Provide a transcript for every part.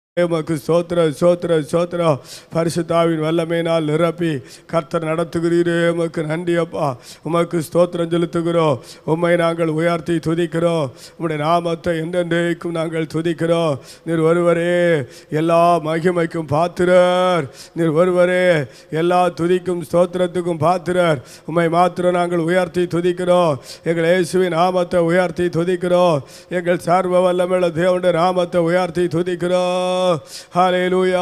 உமக்கு சோத்திர சோத்திர சோத்திர பரிசுத்தாவின் வல்லமையினால் நிரப்பி கர்த்தர் நடத்துகிறீரே உமக்கு நன்றி அப்பா உமக்கு ஸ்தோத்திரம் செலுத்துகிறோம் உம்மை நாங்கள் உயர்த்தி துதிக்கிறோம் உம்முடைய நாமத்தை என்றென்றைக்கும் நாங்கள் துதிக்கிறோம் நீர் ஒருவரே எல்லா மகிமைக்கும் பாத்திரர் நீர் ஒருவரே எல்லா துதிக்கும் ஸ்தோத்திரத்துக்கும் பாத்திரர் உம்மை மாத்திரம் நாங்கள் உயர்த்தி துதிக்கிறோம் எங்கள் இயேசுவின் நாமத்தை உயர்த்தி துதிக்கிறோம் எங்கள் சர்வ வல்லமையுள்ள தேவனுடைய நாமத்தை உயர்த்தி துதிக்கிறோம் ஹalleluya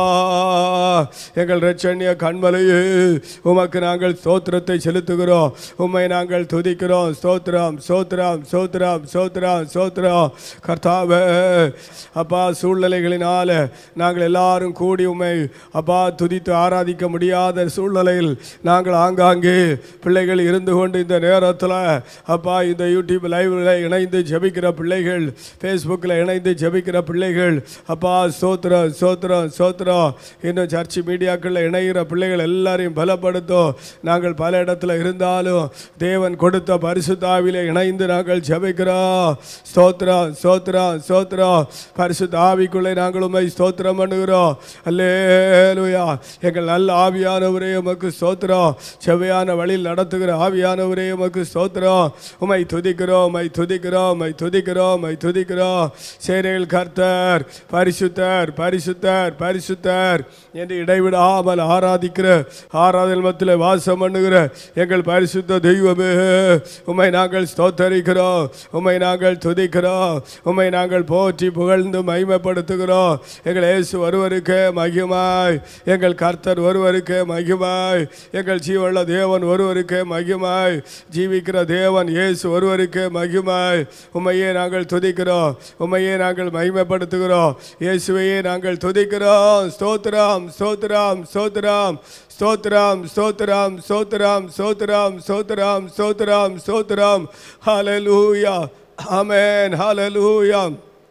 எங்கள் இரட்சணிய கண்மலையே உமக்கு நாங்கள் ஸ்தோத்திரத்தை செலுத்துகிறோம் உம்மை நாங்கள் துதிக்கிறோம் ஸ்தோத்திரம் ஸ்தோத்திரம் ஸ்தோத்திரம் ஸ்தோத்திரம் ஸ்தோத்திரம் கர்த்தாவே அப்பா சூழ்நிலைகளினால நாங்கள் எல்லாரும் கூடி உம்மை அப்பா துதித்து ஆராதிக்க முடியாத சூழ்நிலையில் நாங்கள் ஆங்காங்கே பிள்ளைகள் இருந்து கொண்டு இந்த நேரத்தில் அப்பா இந்த யூடியூப் லைவ்ல இணைந்து ஜெபிக்கிற பிள்ளைகள் ஃபேஸ்புக்கில் இணைந்து ஜெபிக்கிற பிள்ளைகள் அப்பா சோத்திரம் சோத்திரம் சோத்திரம் இன்னும் சர்ச் மீடியாக்களில் இணைகிற பிள்ளைகள் எல்லாரையும் பலப்படுத்தும் நாங்கள் பல இடத்துல இருந்தாலும் தேவன் கொடுத்த பரிசுத்தாவிலே இணைந்து நாங்கள் ஜெபிக்கிறோம் ஸ்தோத்திரம் ஸ்தோத்திரம் ஸ்தோத்திரம் பரிசுத்த ஆவிக்குள்ளே நாங்கள் உண்மை ஸ்தோத்திரம் பண்ணுகிறோம் அல்லேலூயா எங்கள் நல்ல ஆவியானவரே உமக்கு ஸ்தோத்திரம் செவ்வையான வழியில் நடத்துகிற ஆவியானவரே உமக்கு ஸ்தோத்திரம் உமை துதிக்கிறோம் உமை துதிக்கிறோம் உமை துதிக்கிறோம் உமை துதிக்கிறோம் சேனையில் கர்த்தர் பரிசுத்தர் பரிசுத்தர் பரிசுத்தர் என்று இடைவிடாமல் ஆராதிக்கிற ஆராதல் மத்தியில் வாசம் பண்ணுகிற எங்கள் பரிசுத்த தெய்வமே உம்மை நாங்கள் ஸ்தோத்தரிக்கிறோம் உம்மை நாங்கள் துதிக்கிறோம் உம்மை நாங்கள் போற்றி புகழ்ந்து மகிமைப்படுத்துகிறோம் எங்கள் இயேசு ஒருவருக்கே மகிமாய் எங்கள் கர்த்தர் ஒருவருக்கே மகிமாய் எங்கள் ஜீவனுள்ள தேவன் ஒருவருக்கே மகிமாய் ஜீவிக்கிற தேவன் இயேசு ஒருவருக்கே மகிமாய் உம்மையே நாங்கள் துதிக்கிறோம் உம்மையே நாங்கள் மகிமைப்படுத்துகிறோம் இயேசுவையே நாங்கள் துதிக்கிறோம் ஸ்தோத்திரம் ஸ்தோத்திரம் ஸ்தோத்திரம் ஸ்தோத்திரம் ஸ்தோத்திரம் ஸ்தோத்திரம் ஸ்தோத்திரம் ஸ்தோத்திரம் ஸ்தோத்திரம் ஸ்தோத்திரம் ஹalleluya ஆமென் ஹalleluya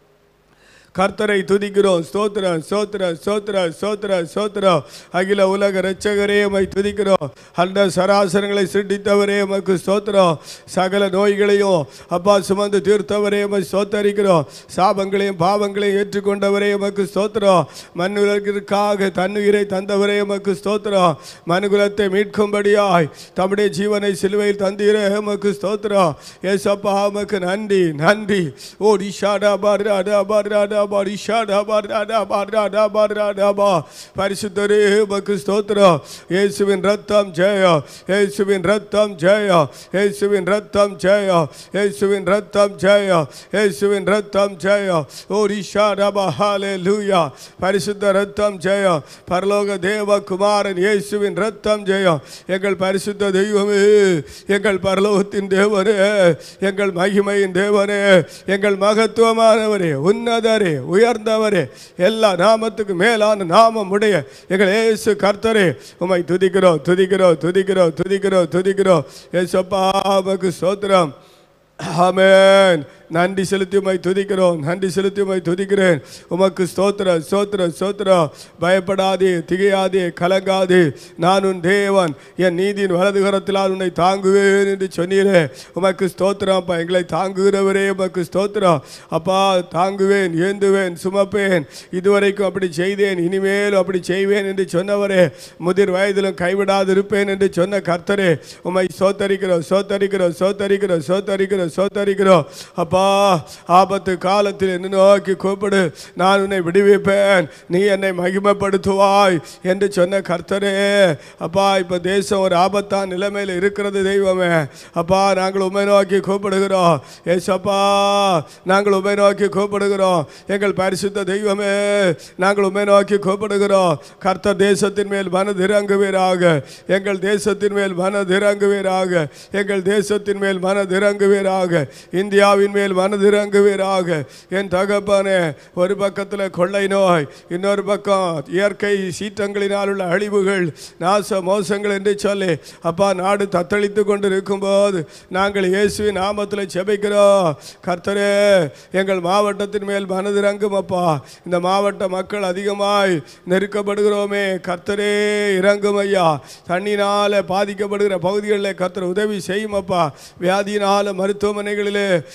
கர்த்தரை துதிக்கிறோம் ஸ்தோத்திரம் ஸ்தோத்திரம் ஸ்தோத்திரம் ஸ்தோத்திரம் ஸ்தோத்திரம் அகில உலக ரட்சகரே உமை துதிக்கிறோம் அந்த சராசரங்களை சிருஷ்டித்தவரே உமக்கு ஸ்தோத்திரம் சகல நோய்களையும் அப்பா சுமந்து தீர்த்தவரே உமை ஸ்தோத்தரிக்கிறோம் சாபங்களையும் பாவங்களையும் ஏற்றுக்கொண்டவரே உமக்கு ஸ்தோத்திரம் மண்ணுலகிற்காக தன்னுயிரை தந்தவரே உமக்கு ஸ்தோத்திரம் மனுகுலத்தை மீட்கும்படியாய் தம்முடைய ஜீவனை சிலுவையில் தந்தீரே உமக்கு ஸ்தோத்திரம் ஏசப்பா உமக்கு நன்றி நன்றி ஓ ரிஷாடா பாராடா பாராடா பாரிஷாடா பாராடா பாராடா பாராடா பா பரிசுத்தரே உமக்கு ஸ்தோத்திரம் இயேசுவின் ரத்தம் ஜெய இயேசுவின் ரத்தம் ஜெய இயேசுவின் ரத்தம் ஜெய இயேசுவின் ரத்தம் ஜெய இயேசுவின் ரத்தம் ஜெய ஓ ரிஷாடா பா ஹalleluya பரிசுத்த ரத்தம் ஜெய பரலோக தேவ குமாரன் இயேசுவின் ரத்தம் ஜெய எங்கள் பரிசுத்த தெய்வமே எங்கள் பரலோகத்தின் தேவனே எங்கள் மகிமையின் தேவனே எங்கள் மகத்துவமானவரே உன்னதரே உயர்ந்தவரே எல்லா நாமத்துக்கு மேலான நாமம் உடைய எங்கள் ஏசு கர்த்தரே உமை துதிக்கிறோம் துதிக்கிறோம் துதிக்கிறோம் துதிக்கிறோம் துதிக்கிறோம் ஏசப்பா உமக்கு ஸ்தோத்திரம் ஆமென் நன்றி செலுத்தி உமை துதிக்கிறோம் நன்றி செலுத்தி உமை துதிக்கிறேன் உமக்கு ஸ்தோத்திர ஸ்தோத்திர ஸ்தோத்திரம் பயப்படாதே திகையாதே கலங்காதே நான் உன் தேவன் என் நீதியின் வலது கரத்தினால் உன்னை தாங்குவேன் என்று சொன்னீரே உமக்கு ஸ்தோத்திரம் அப்பா எங்களை தாங்குகிறவரே உமக்கு ஸ்தோத்திரம் அப்பா தாங்குவேன் ஏந்துவேன் சுமப்பேன் இதுவரைக்கும் அப்படி செய்தேன் இனிமேலும் அப்படி செய்வேன் என்று சொன்னவரே முதிர் வயதிலும் கைவிடாது இருப்பேன் என்று சொன்ன கர்த்தரே உமை சோத்தரிக்கிறோம் சோத்தரிக்கிறோம் சோத்தரிக்கிறோம் சோத்தரிக்கிறோம் சோத்தரிக்கிறோம் அப்பா ஆபத்து காலத்தில் என்ன நோக்கி கூப்பிடு நான் உன்னை விடுவிப்பேன் நீ என்னை மகிமைப்படுத்துவாய் என்று சொன்ன கர்த்தரே அப்பா இப்போ தேசம் ஒரு ஆபத்தான நிலைமையில் இருக்கிறது தெய்வமே அப்பா நாங்கள் உண்மை நோக்கி கூப்பிடுகிறோம் ஏசப்பா நாங்கள் உண்மை நோக்கி கூப்பிடுகிறோம் எங்கள் பரிசுத்த தெய்வமே நாங்கள் உண்மை நோக்கி கூப்பிடுகிறோம் கர்த்தர் தேசத்தின் மேல் மனதிறங்குவீராக எங்கள் தேசத்தின் மேல் மனதிறங்குவீராக எங்கள் தேசத்தின் மேல் மனதிறங்குவீராக இந்தியாவின் மேல் மனதிறங்குவீராக என் தகப்பனே ஒரு பக்கத்தில் கொள்ளை நோய் இன்னொரு பக்கம் இயற்கை சீற்றங்களினால் உள்ள அழிவுகள் நாச மோசங்கள் என்று சொல்லி அப்பா நாடு தத்தளித்து கொண்டு இருக்கும்போது நாங்கள் இயேசுவின் நாமத்தில் செபிக்கிறோம் கர்த்தரே எங்கள் மாவட்டத்தின் மேல் மனதிறங்கும் அப்பா இந்த மாவட்ட மக்கள் அதிகமாய் நெருக்கப்படுகிறோமே கர்த்தரே இறங்கும் ஐயா தண்ணினால பாதிக்கப்படுகிற பகுதிகளில் கர்த்தர் உதவி செய்யும் அப்பா வியாதியினால மருத்துவமனைகளிலே கண்ணீர்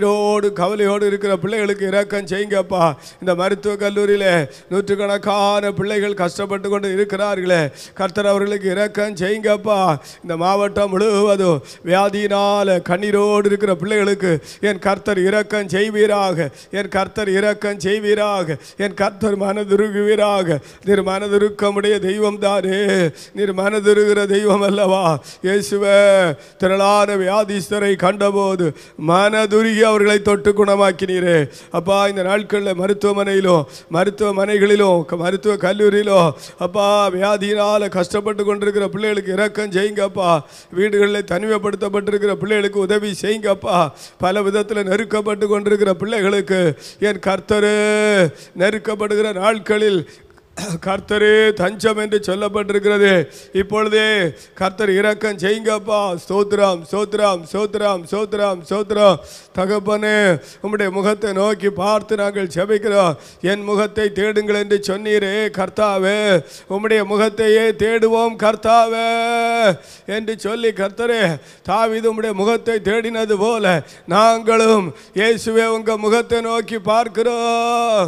கண்ணீரோடு கவலையோடு இருக்கிற பிள்ளைகளுக்கு இரக்கம் செய்யுங்கப்பா இந்த மருத்துவ கல்லூரியில நூற்றுக்கணக்கான பிள்ளைகள் கஷ்டப்பட்டு கொண்டு இருக்கிறார்களே கர்த்தர் அவர்களுக்கு இரக்கம் செய்யுங்கப்பா இந்த மாவட்டம் முழுவதும் வியாதியினால கண்ணீரோடு இருக்கிற பிள்ளைகளுக்கு என் கர்த்தர் இரக்கம் செய்வீராக என் கர்த்தர் இரக்கம் செய்வீராக என் கர்த்தர் மனதுருகுவீராக நீர் மனதுருக்கமுடைய தெய்வம் தானே நீர் மனதுருகிற தெய்வம் அல்லவா இயேசுவே திரளான வியாதிஸ்தரை கண்டபோது மனதுருகி அவர்களை தொட்டு குணமாக்கினீரே அப்பா இந்த நாட்களில் மருத்துவமனையிலோ மருத்துவமனைகளிலோ க- மருத்துவ கல்லூரியிலோ அப்பா வியாதியினால் கஷ்டப்பட்டு கொண்டிருக்கிற பிள்ளைகளுக்கு இரக்கம் செய்யுங்கப்பா வீடுகளில் தனிமைப்படுத்தப்பட்டிருக்கிற பிள்ளைகளுக்கு உதவி செய்யுங்கப்பா பல விதத்தில் நெருக்கப்பட்டு கொண்டிருக்கிற பிள்ளைகளுக்கு என் கர்த்தரு நெருக்கப்படுகிற நாட்களில் கர்த்தரே தஞ்சம் என்று சொல்லப்பட்டிருக்கிறது இப்பொழுதே கர்த்தர் இரக்கம் செய்யுங்கப்பா ஸ்தோத்திரம் ஸ்தோத்திரம் ஸ்தோத்திரம் ஸ்தோத்திரம் ஸ்தோத்திரம் தகப்பனே உம்முடைய முகத்தை நோக்கி பார்த்து நாங்கள் செபிக்கிறோம் என் முகத்தை தேடுங்கள் என்று சொன்னீரே கர்த்தாவே உம்முடைய முகத்தையே தேடுவோம் கர்த்தாவே என்று சொல்லி கர்த்தரே தாவீது உம்முடைய முகத்தை தேடினது போல நாங்களும் இயேசுவே உங்க முகத்தை நோக்கி பார்க்கிறோம்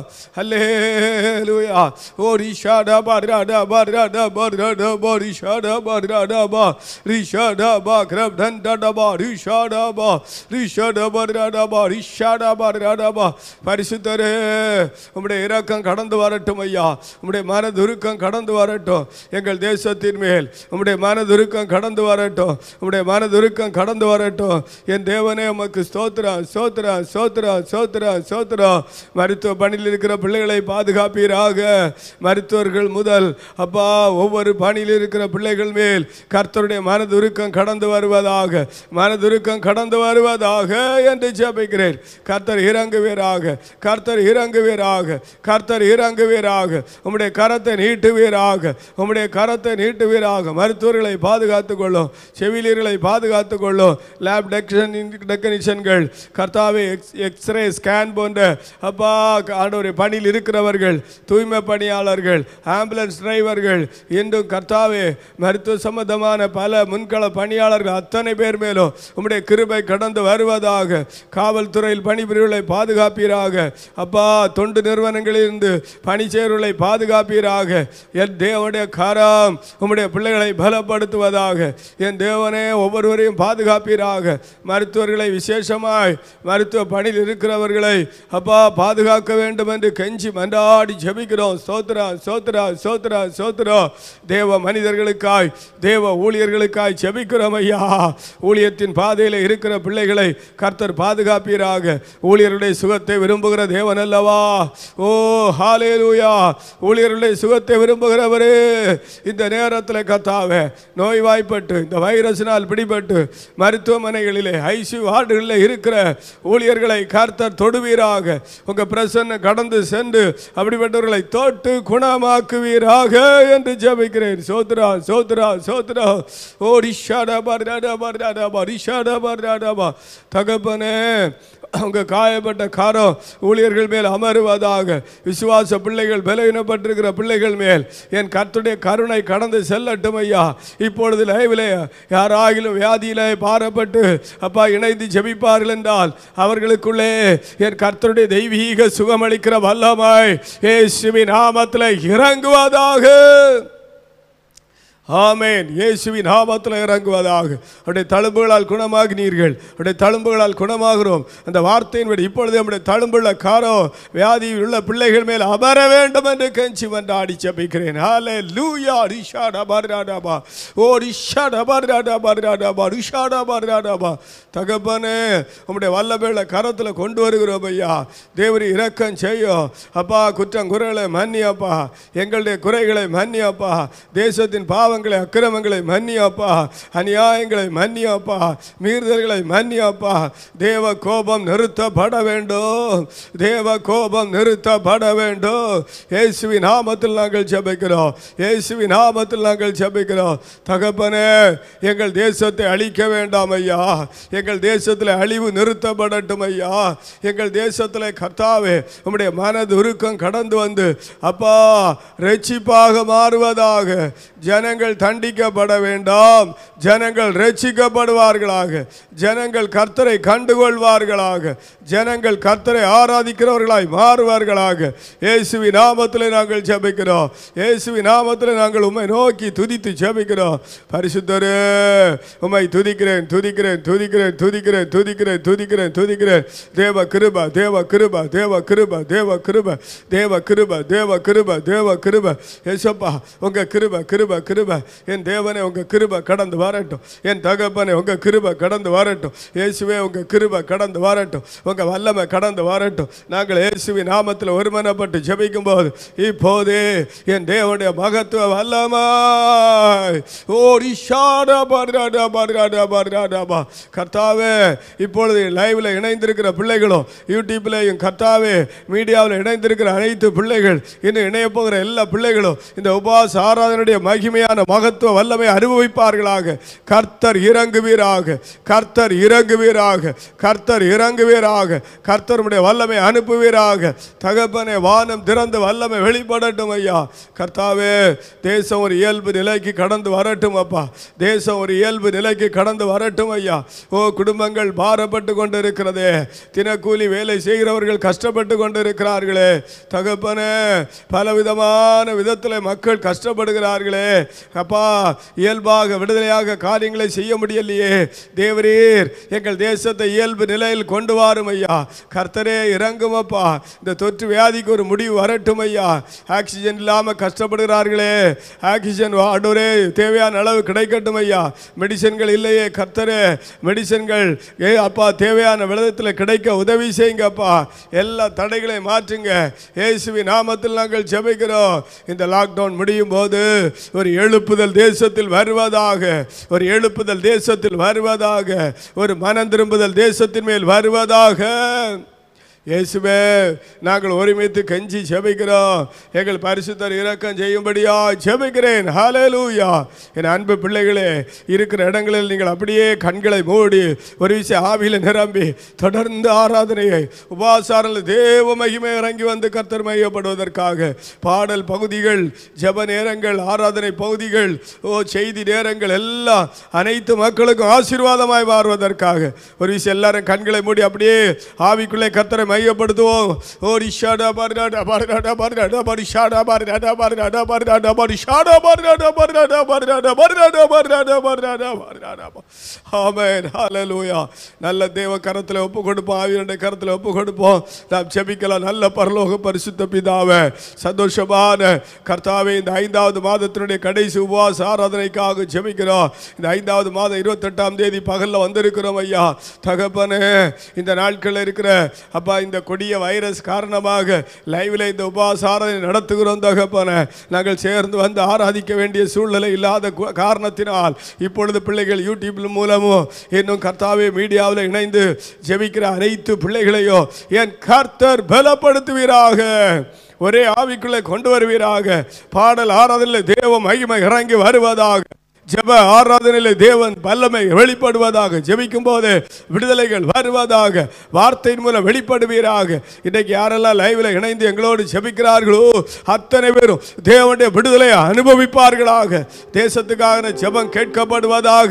அல்லேலூயா ஓ ரிஷாடா பர்ராடா பர்ராடா பர்ராடா பா ரிஷாடா பர்ராடா பா ரிஷாடா பா கிரப்டன் டாடா பா ரிஷாடா பா ரிஷாடா பர்ராடா பா ரிஷாடா பர்ராடா பா பரிசுத்தரே உம்முடைய இரக்கம் கடந்து வரட்டும் ஐயா உம்முடைய மனதுருக்கம் கடந்து வரட்டும் எங்கள் தேசத்தின் மேல் உம்முடைய மனதுருக்கம் கடந்து வரட்டும் உம்முடைய மனதுருக்கம் கடந்து வரட்டும் என் தேவனே உமக்கு ஸ்தோத்திரம் ஸ்தோத்திரம் ஸ்தோத்திரம் ஸ்தோத்திரம் ஸ்தோத்திரம் மருத்துவ பணியில் இருக்கிற பிள்ளைகளை பாதுகாப்பீராக மருத்துவர்கள் முதல் அப்பா ஒவ்வொரு பணியில் இருக்கிற பிள்ளைகள் மேல் கர்த்தருடைய மனதுருக்கம் கடந்து வருவதாக மனதுருக்கம் கடந்து வருவதாக என்று ஜெபிக்கிறேன் கர்த்தர் இறங்குவீராக கர்த்தர் இறங்குவீராக கர்த்தர் இறங்குவீராக உம்முடைய கரத்தை நீட்டுவீராக உம்முடைய கரத்தை நீட்டுவீராக மருத்துவர்களை பாதுகாத்துக் கொள்ளும் செவிலியர்களை பாதுகாத்துக் கொள்ளும் லேப் டெக்னீஷியன்கள் கர்த்தாவே எக்ஸ் எக்ஸ்ரே ஸ்கேன் போன்ற அப்பா ஆண்டவரை பணியில் இருக்கிறவர்கள் தூய்மை பணியாளர்கள் ஆம்புலன்ஸ் டிரைவர்கள் இன்றும் கர்த்தாவே மருத்துவ சம்பந்தமான பல முன்கள பணியாளர்கள் அத்தனை பேர் மேலும் உம்முடைய கிருபை கடந்து வருவதாக காவல்துறையில் பணிபுரிவுகளை பாதுகாப்பீராக அப்பா தொண்டு நிறுவனங்களிலிருந்து பணி சேர்வுகளை பாதுகாப்பீராக என் தேவனுடைய காரம் உம்முடைய பிள்ளைகளை பலப்படுத்துவதாக என் தேவனே ஒவ்வொருவரையும் பாதுகாப்பீராக மருத்துவர்களை விசேஷமாய் மருத்துவ பணியில் இருக்கிறவர்களை அப்பா பாதுகாக்க வேண்டும் என்று கெஞ்சி மன்றாடி ஜெபிக்கிறோம் சோத்ரா சோத்ரா சோத்ரா சோத்ரா தேவ மனிதர்களுக்காய் தேவ ஊழியர்களுக்காய் ஜெபிக்கிறோம் ஐயா ஊழியத்தின் பாதையில் இருக்கிற பிள்ளைகளை கர்த்தர் பாதுகாப்பீராக ஊழியருடைய சுகத்தை விரும்புகிற தேவன் அல்லவா ஓ ஹாலேலூயா ஊழியருடைய சுகத்தை விரும்புகிறவரே இந்த நேரத்தில் கத்தாவே நோய்வாய்ப்பட்டு இந்த வைரஸினால் பிடிபட்டு மருத்துவமனைகளிலே ஐசியூ வார்டுகளில் இருக்கிற ஊழியர்களை கர்த்தர் தொடுவீராக உங்க பிரசன்ன கடந்து சென்று அப்படிப்பட்டவர்களை தொட்டு குணமாக்குவீராக என்று ஜெபிக்கிறேன் சோத்ரா சோத்ரா சோத்ரா ஓ ரிஷாடா பர்டாடா பர்டாடா பா ரிஷாடா பர்டாடா பா தகப்பனே அவங்க காயப்பட்ட காரம் ஊழியர்கள் மேல் அமருவதாக விசுவாச பிள்ளைகள் பலவீனப்பட்டிருக்கிற பிள்ளைகள் மேல் என் கர்த்தருடைய கருணை கடந்து செல்லட்டும் ஐயா இப்பொழுது லைவிலே யாராகிலும் வியாதியிலே பாரப்பட்டு அப்பா இணைந்து ஜெபிப்பார்கள் என்றால் அவர்களுக்குள்ளே என் கர்த்தருடைய தெய்வீக சுகமளிக்கிற வல்லமை இயேசுவின் நாமத்தில் இறங்குவதாக ஆமேன் இயேசுவின் நாமத்தில் இறங்குவதாக அவருடைய தழும்புகளால் குணமாகினீர்கள் அவருடைய தழும்புகளால் குணமாகிறோம் அந்த வார்த்தையின்படி இப்பொழுது நம்முடைய தழும்புள்ள காரோ வியாதியில் உள்ள பிள்ளைகள் மேல் அமர வேண்டும் என்று கெஞ்சி மன்றாடி ஜெபிக்கிறேன் ஹாலே லூயா ரிஷா டபர்டாடாபா ஓ ரிஷா டபர்டாடாபர்டாடாபா ரிஷா டபர்டாடாபா தகப்பனே உம்முடைய வல்லபேள கரத்தில் கொண்டு வருகிறோம் ஐயா தேவரி இரக்கம் செய்யும் அப்பா குற்றம் குறைகளை மன்னியப்பா எங்களுடைய குறைகளை மன்னியப்பா தேசத்தின் பாவங்களை அக்கிரமங்களை மன்னியப்பா அநியாயங்களை மன்னியப்பா மீறுதல்களை மன்னியப்பா தேவ கோபம் நிறுத்தப்பட வேண்டும் தேவ கோபம் நிறுத்தப்பட வேண்டும் இயேசுவின் நாமத்தில் நாங்கள் ஜெபிக்கிறோம் இயேசுவின் நாமத்தில் நாங்கள் ஜெபிக்கிறோம் தகப்பனே எங்கள் தேசத்தை அழிக்க வேண்டாம் ஐயா எங்கள் தேசத்தில் அழிவு நிறுத்தப்படட்டும் ஐயா எங்கள் தேசத்தில் கர்த்தாவே உம்முடைய மனது உருக்கம் கடந்து வந்து அப்பா ரட்சிப்பாக மாறுவதாக ஜனங்கள் ஜனங்கள் தண்டிக்கப்பட வேண்டாம் ஜனங்கள் ரட்சிக்கப்படுவார்களாக ஜனங்கள் கர்த்தரை கண்டுகொள்வார்களாக ஜனங்கள் கர்த்தரை ஆராதிக்கிறவர்களாய் மாறுவார்களாக இயேசுவி நாமத்தில் நாங்கள் ஜெபிக்கிறோம் இயேசுவி நாமத்தில் நாங்கள் உம்மை நோக்கி துதித்து ஜெபிக்கிறோம் பரிசுத்தரே உம்மை துதிக்கிறேன் துதிக்கிறேன் துதிக்கிறேன் துதிக்கிறேன் துதிக்கிறேன் துதிக்கிறேன் துதிக்கிறேன் தேவ கிருப தேவ கிருப தேவ கிருப தேவ கிருப தேவ கிருப தேவ கிருப தேவ கிருப ஏசப்பா உங்க கிருப கிருப கிருப என் தேவனே உங்க கிருப கடந்து வரட்டும் என் தகப்பனே உங்க கிருப கடந்து வரட்டும் இயேசுவே உங்க கிருப கடந்து வரட்டும் உங்க வல்லமை கடந்து வரட்டும் நாங்கள் இயேசுவின் நாமத்தில் ஒருமனப்பட்டு ஜெபிக்கும் போது இப்போதே என் தேவனுடைய மகத்துவ வல்லமாய் ஓடி ஷாடா பர்ராடா பர்ராடா பர்ராடாபா கர்த்தாவே இப்பொழுது லைவ்ல இணைந்திருக்கிற பிள்ளைகளும் யூடியூப்லையும் கர்த்தாவே மீடியாவில் இணைந்திருக்கிற அனைத்து பிள்ளைகள் இன்னும் இணைய போகிற எல்லா பிள்ளைகளும் இந்த உபாச ஆராதனுடைய மகிமையான மகத்துவ வல்லமை அனுபவிப்பார்களாக கர்த்தர் இறங்குவீராக கர்த்தர் இறங்குவீராக கர்த்தர் இறங்குவீராக கர்த்தருடைய வல்லமை அனுப்புவீராக தகப்பனே வானம் திறந்து வல்லமை வெளிப்படட்டும் ஐயா கர்த்தாவே தேசம் ஒரு இயல்பு நிலைக்கு கடந்து வரட்டும் அப்பா தேசம் ஒரு இயல்பு நிலைக்கு கடந்து வரட்டும் ஐயா ஓ குடும்பங்கள் பாரப்பட்டு கொண்டு இருக்கிறதே தினக்கூலி வேலை செய்கிறவர்கள் கஷ்டப்பட்டு கொண்டு இருக்கிறார்களே தகப்பனே பலவிதமான விதத்தில் மக்கள் கஷ்டப்படுகிறார்களே அப்பா இயல்பாக விடுதலையாக காரியங்களை செய்ய முடியலையே தேவரீர் எங்கள் தேசத்தை இயல்பு நிலையில் கொண்டு வாரும் ஐயா கர்த்தரே இறங்கும் அப்பா இந்த தொற்று வியாதிக்கு ஒரு முடிவு வரட்டும் ஐயா ஆக்சிஜன் இல்லாமல் கஷ்டப்படுகிறார்களே ஆக்சிஜன் ஆண்டோரே தேவையான அளவு கிடைக்கட்டும் ஐயா மெடிசன்கள் இல்லையே கர்த்தரே மெடிசன்கள் ஏ அப்பா தேவையான விதத்தில் கிடைக்க உதவி செய்யுங்க அப்பா எல்லா தடைகளையும் மாற்றுங்க இயேசுவி நாமத்தில் நாங்கள் ஜெபிக்கிறோம் இந்த லாக்டவுன் முடியும் போது ஒரு எழுப்புதல் தேசத்தில் வருவதாக ஒரு எழுப்புதல் தேசத்தில் வருவதாக ஒரு மனம் திரும்புதல் தேசத்தின் மேல் வருவதாக இயேசுவே நாங்கள் ஒருமித்து கெஞ்சி ஜெபிக்கிறோம் எங்கள் பரிசுத்தர் இரக்கம் செய்யும்படியா ஜெபிக்கிறேன் ஹalleluya என் அன்பு பிள்ளைகளே இருக்கிற இடங்களில் நீங்கள் அப்படியே கண்களை மூடி ஒரு விஷயம் ஆவியில் நிரம்பி தொடர்ந்து ஆராதனையை உபாசாரல் தேவ மகிமை இறங்கி வந்து கர்த்தர் மையப்படுவதற்காக பாடல் பகுதிகள் ஜெப நேரங்கள் ஆராதனை பகுதிகள் ஓ செய்தி நேரங்கள் எல்லாம் அனைத்து மக்களுக்கும் ஆசீர்வாதமாய் மாறுவதற்காக ஒரு விஷயம் எல்லாரும் கண்களை மூடி அப்படியே ஆவிக்குள்ளே கர்த்தரை மையப்படுத்துவோம் ஓ ரிஷாடா பர்டாடா பர்டாடா பர்டாடா பரிஷாடா பர்டாடா பர்டாடா பர்டாடா பரிஷாடா பர்டாடா பர்டாடா பர்டாடா பர்டாடா பர்டாடா பர்டாடா பர்டாடா ஆமென் ஹalleluya நல்ல தேவ கரத்தில் ஒப்பு கொடுப்போம் ஆவியனுடைய கரத்தில் ஒப்பு கொடுப்போம் நாம் ஜெபிக்கலாம் நல்ல பரலோக பரிசுத்த பிதாவே சந்தோஷமான கர்த்தாவே இந்த ஐந்தாவது மாதத்தினுடைய கடைசி உபவாச ஆராதனைக்காக ஜெபிக்கிறோம் இந்த ஐந்தாவது மாதம் இருபத்தெட்டாம் தேதி பகல்ல வந்திருக்கிறோம் ஐயா தகப்பனே இந்த நாட்களில் இருக்கிற அப்பா இந்த கொடிய வைரஸ் காரணமாக லைவ்ல இந்த உபவாச ஆராதனை நடத்துகிறோம் தகப்பனே நாங்கள் சேர்ந்து வந்து ஆராதிக்க வேண்டிய சூழ்நிலை இல்லாத கு- காரணத்தினால் இப்பொழுது பிள்ளைகள் யூடியூப் மூலமும் இன்னும் கர்த்தாவே மீடியாவில் இணைந்து ஜெபிக்கிற அனைத்து பிள்ளைகளையும் என் கர்த்தர் பலப்படுத்துவீராக ஒரே ஆவிக்குள்ளே கொண்டு வருவீராக பாடல் ஆராதனையில் தேவ மகிமை இறங்கி வருவதாக ஜெப ஆராதனையில் தேவன் வல்லமை வெளிப்படுவதாக ஜெபிக்கும் போது விடுதலைகள் வருவதாக வார்த்தையின் மூலம் வெளிப்படுவீராக இன்றைக்கு யாரெல்லாம் லைவ்ல இணைந்து எங்களோடு ஜெபிக்கிறார்களோ அத்தனை பேரும் தேவனுடைய விடுதலையை அனுபவிப்பார்களாக தேசத்துக்காக ஜெபம் கேட்கப்படுவதாக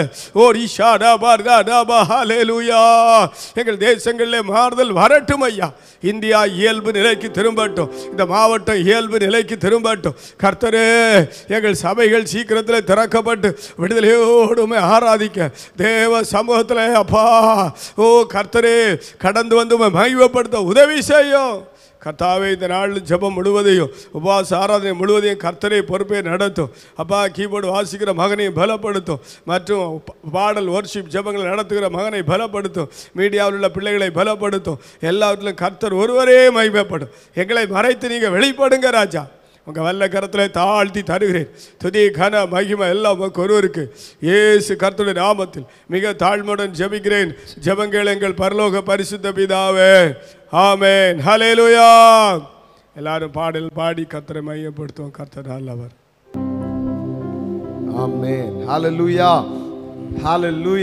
ஓ ரிஷாடா பார்டா டாபா ஹalleluya எங்கள் தேசங்களிலே மாறுதல் வரட்டும் ஐயா இந்தியா இயல்பு நிலைக்கு திரும்பட்டும் இந்த மாவட்டம் இயல்பு நிலைக்கு திரும்பட்டும் கர்த்தரே எங்கள் சபைகள் சீக்கிரத்தில் திறக்கப்பட்டு விடுதலையோடுமே ஆராதிக்க தேவ சமூகத்தில் அப்பா ஓ கர்த்தரே கடந்து வந்து உம்மை மகிமைப்படுத்த உதவி செய்யும் கர்த்தாவே இந்த நாள் ஜெபம் முழுவதையும் உபவாச ஆராதனை முழுவதையும் கர்த்தரை பொறுப்பை நடத்தும் அப்பா கீபோர்டு வாசிக்கிற மகனையும் பலப்படுத்தும் மற்றும் ப- பாடல் ஒர்ஷிப் ஜெபங்களை நடத்துகிற மகனை பலப்படுத்தும் மீடியாவில் உள்ள பிள்ளைகளை பலப்படுத்தும் எல்லாவற்றிலும் கர்த்தர் ஒருவரே மகிமைப்படும் எங்களை மறைத்து நீங்கள் வெளிப்படுங்க ராஜா உங்கள் வல்ல கரத்தில் தாழ்த்தி தருகிறேன் துதி கன மகிமை எல்லாம் உமக்கு ஒருவருக்கு இயேசு கர்த்தருடைய நாமத்தில் மிக தாழ்மையுடன் ஜெபிக்கிறேன் ஜெபங்கள் எங்கள் பரலோக பரிசுத்த பிதாவே ஆமென் ஹalleluya எல்லாரும் பாடல் பாடி கர்த்தரை மையப்படுத்துவோம் கர்த்தர் நல்லவர் Amen. Hallelujah. Hallelujah.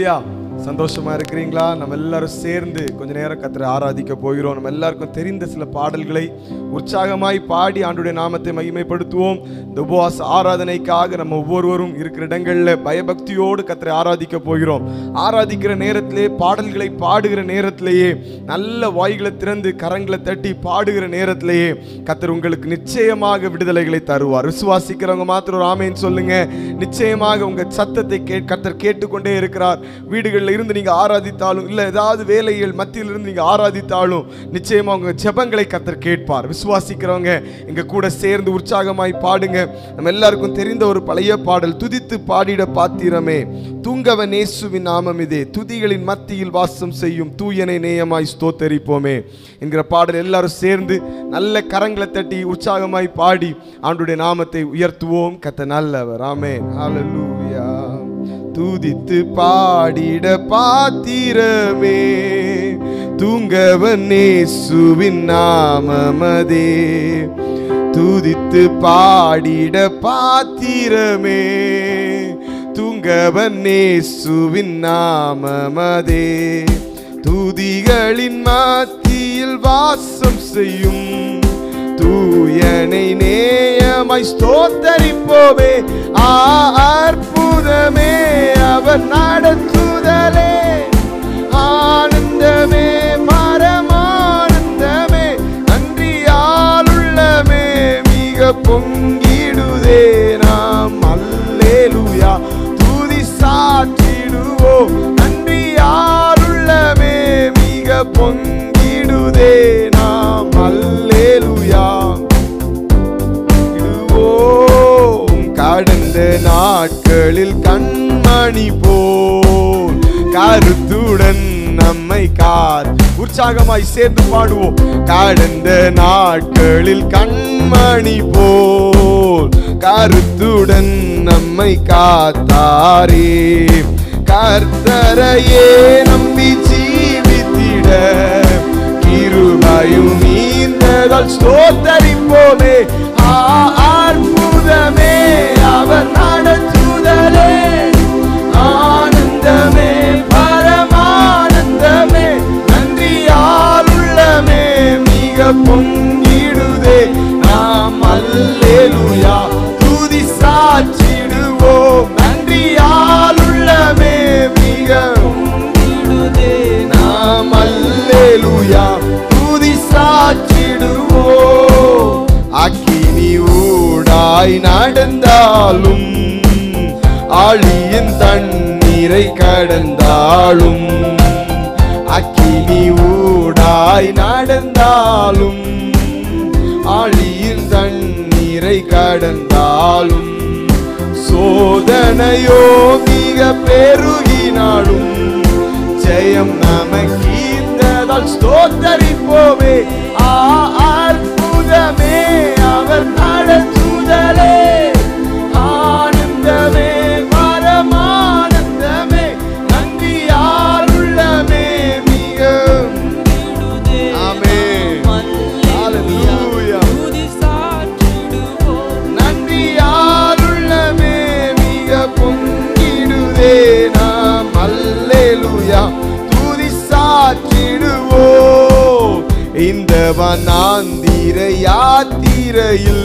சந்தோஷமா இருக்கிறீங்களா நம்ம எல்லாரும் சேர்ந்து கொஞ்ச நேரம் கத்தரை ஆராதிக்க போகிறோம் நம்ம எல்லாருக்கும் தெரிந்த சில பாடல்களை உற்சாகமாய் பாடி ஆண்டுடைய நாமத்தை மகிமைப்படுத்துவோம் இந்த உபவாச ஆராதனைக்காக நம்ம ஒவ்வொருவரும் இருக்கிற இடங்கள்ல பயபக்தியோடு கத்தரை ஆராதிக்க போகிறோம் ஆராதிக்கிற நேரத்திலே பாடல்களை பாடுகிற நேரத்திலேயே நல்ல வாய்களை திறந்து கரங்களை தட்டி பாடுகிற நேரத்திலேயே கத்தர் உங்களுக்கு நிச்சயமாக விடுதலைகளை தருவார் விசுவாசிக்கிறவங்க மாத்திரம் ஒரு ஆமேன்னு சொல்லுங்க நிச்சயமாக உங்க சத்தத்தை கே கத்தர் கேட்டுக்கொண்டே இருக்கிறார் வீடுகளில் இருந்து நீங்க ஆராதித்தாலும் இல்ல ஏதாவது வேலைகள் மத்தியில் இருந்து நீங்க ஆராதித்தாலும் நிச்சயமா உங்க ஜெபங்களை கத்தர் கேட்பார் விசுவாசிக்கிறவங்க எங்க கூட சேர்ந்து உற்சாகமாய் பாடுங்க நம்ம எல்லாருக்கும் தெரிந்த ஒரு பழைய பாடல் துதித்து பாடிட பாத்திரமே தூங்கவன் இயேசுவின் நாமம் இதே துதிகளின் மத்தியில் வாசம் செய்யும் தூயனை நேயமாய் ஸ்தோத்தரிப்போமே என்கிற பாடல் எல்லாரும் சேர்ந்து நல்ல கரங்களை தட்டி உற்சாகமாய் பாடி ஆண்டுடைய நாமத்தை உயர்த்துவோம் கத்த நல்லவர் ஆமென் ஹalleluya துதித்து பாடிட பாத்திரமே தூங்கவன் இயேசுவின் நாமமதே துதித்து பாடிட பாத்திரமே தூங்கவன் இயேசுவின் நாமமதே துதிகளின் மத்தியில் வாசம் செய்யும் தூயனை நேயமாய் ஸ்தோத்தரிப்போமே ஆ அற்புதமே அவர் நடத்துதலே ஆனந்தமே பரமானந்தமே நன்றியாலுள்ளமே மிக பொங்கிடுதே நாம் அல்லேலுயா துதி சாற்றிடுவோம் நன்றியாலுள்ளமே மிக பொங்கிடுதே நாம் அல்லேலுயா இடுவோம் கடந்த நாட்களில் கண்மணி போல் கருத்துடன் நம்மை கார் உற்சாகமாய் சேர்ந்து பாடுவோம் கடந்த நாட்களில் கண்மணி போல் கருத்துடன் நம்மை காத்தாரே கர்த்தரையே நம்பி ஜீவித்திட கிருபையும் நீந்ததால் ஸ்தோத்தரிப்போமே ஆ அற்புதமே அவர் நடத்துதலே ஆனந்தமே பரமானந்தமே நன்றியாலுள்ளமே மிக பொங்கிடுதே நாம் அல்லேலுயா துதி சாற்றிடுவோம் நன்றியாலுள்ளமே மிக பொங்கிடுதே நாம் அல்லேலுயா துதி சாற்றிடுவோம் அக்கினி ஊடாய் நடந்தாலும் ஆழியின் தண்ணீரை கடந்தாலும் அக்கினி ஊடாய் நடந்தாலும் ஆழியின் தண்ணீரை கடந்தாலும் சோதனையோ மிக பெருகினாலும் ஜெயம் நமக்கீந்ததால் ஸ்தோத்தரிப்போமே ஆ அற்புதமே அவர் நடத்துதலே ஆனந்தமே பரமானந்தமே நன்றியாருள்ளமே மிக ஆமென் ஹalleluya நன்றியாருள்ளமே மிக பொங்கிடுதே நாம் அல்லேலுயா துதி சாற்றிடுவோம் இந்த வனாந்திர யாத்திரையில்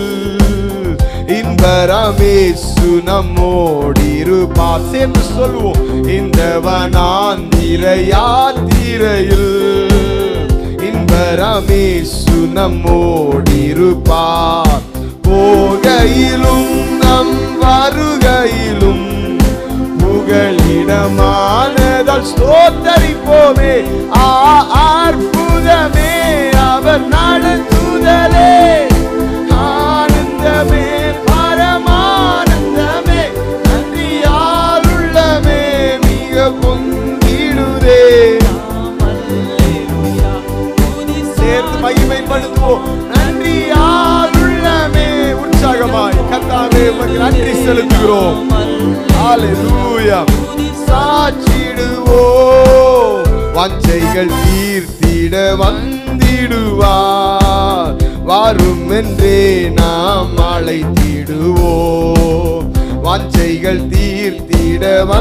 இன்பரமேசு நம்மோடிருப்பார் சேர்ந்து சொல்லுவோம் இந்த வனாந்திர யாத்திரையில் இன்பரமேசு நம்மோடிருப்பார் போகையிலும் நம் வருகையிலும் புகழிடமானதால் ஸ்தோத்தரிப்போமே ஆ அற்புதமே அவர் நடத்துதலே ஆனந்தமே பரமானந்தமே நன்றியாருள்ளமே மிக பொங்கிடுதே சேர்ந்து மகிமைப்படுத்துவோம் நன்றியாருள்ளமே உற்சாகமாய் கத்தாவே உமக்கு நன்றி செலுத்துகிறோம் ஹalleluya சாட்சிடுவோம் வாஞ்சைகள் தீர்த்திட வந்திடுவார் வரும் என்றே நாம் அழைத்திடுவோம் வாஞ்சைகள் தீர்த்திட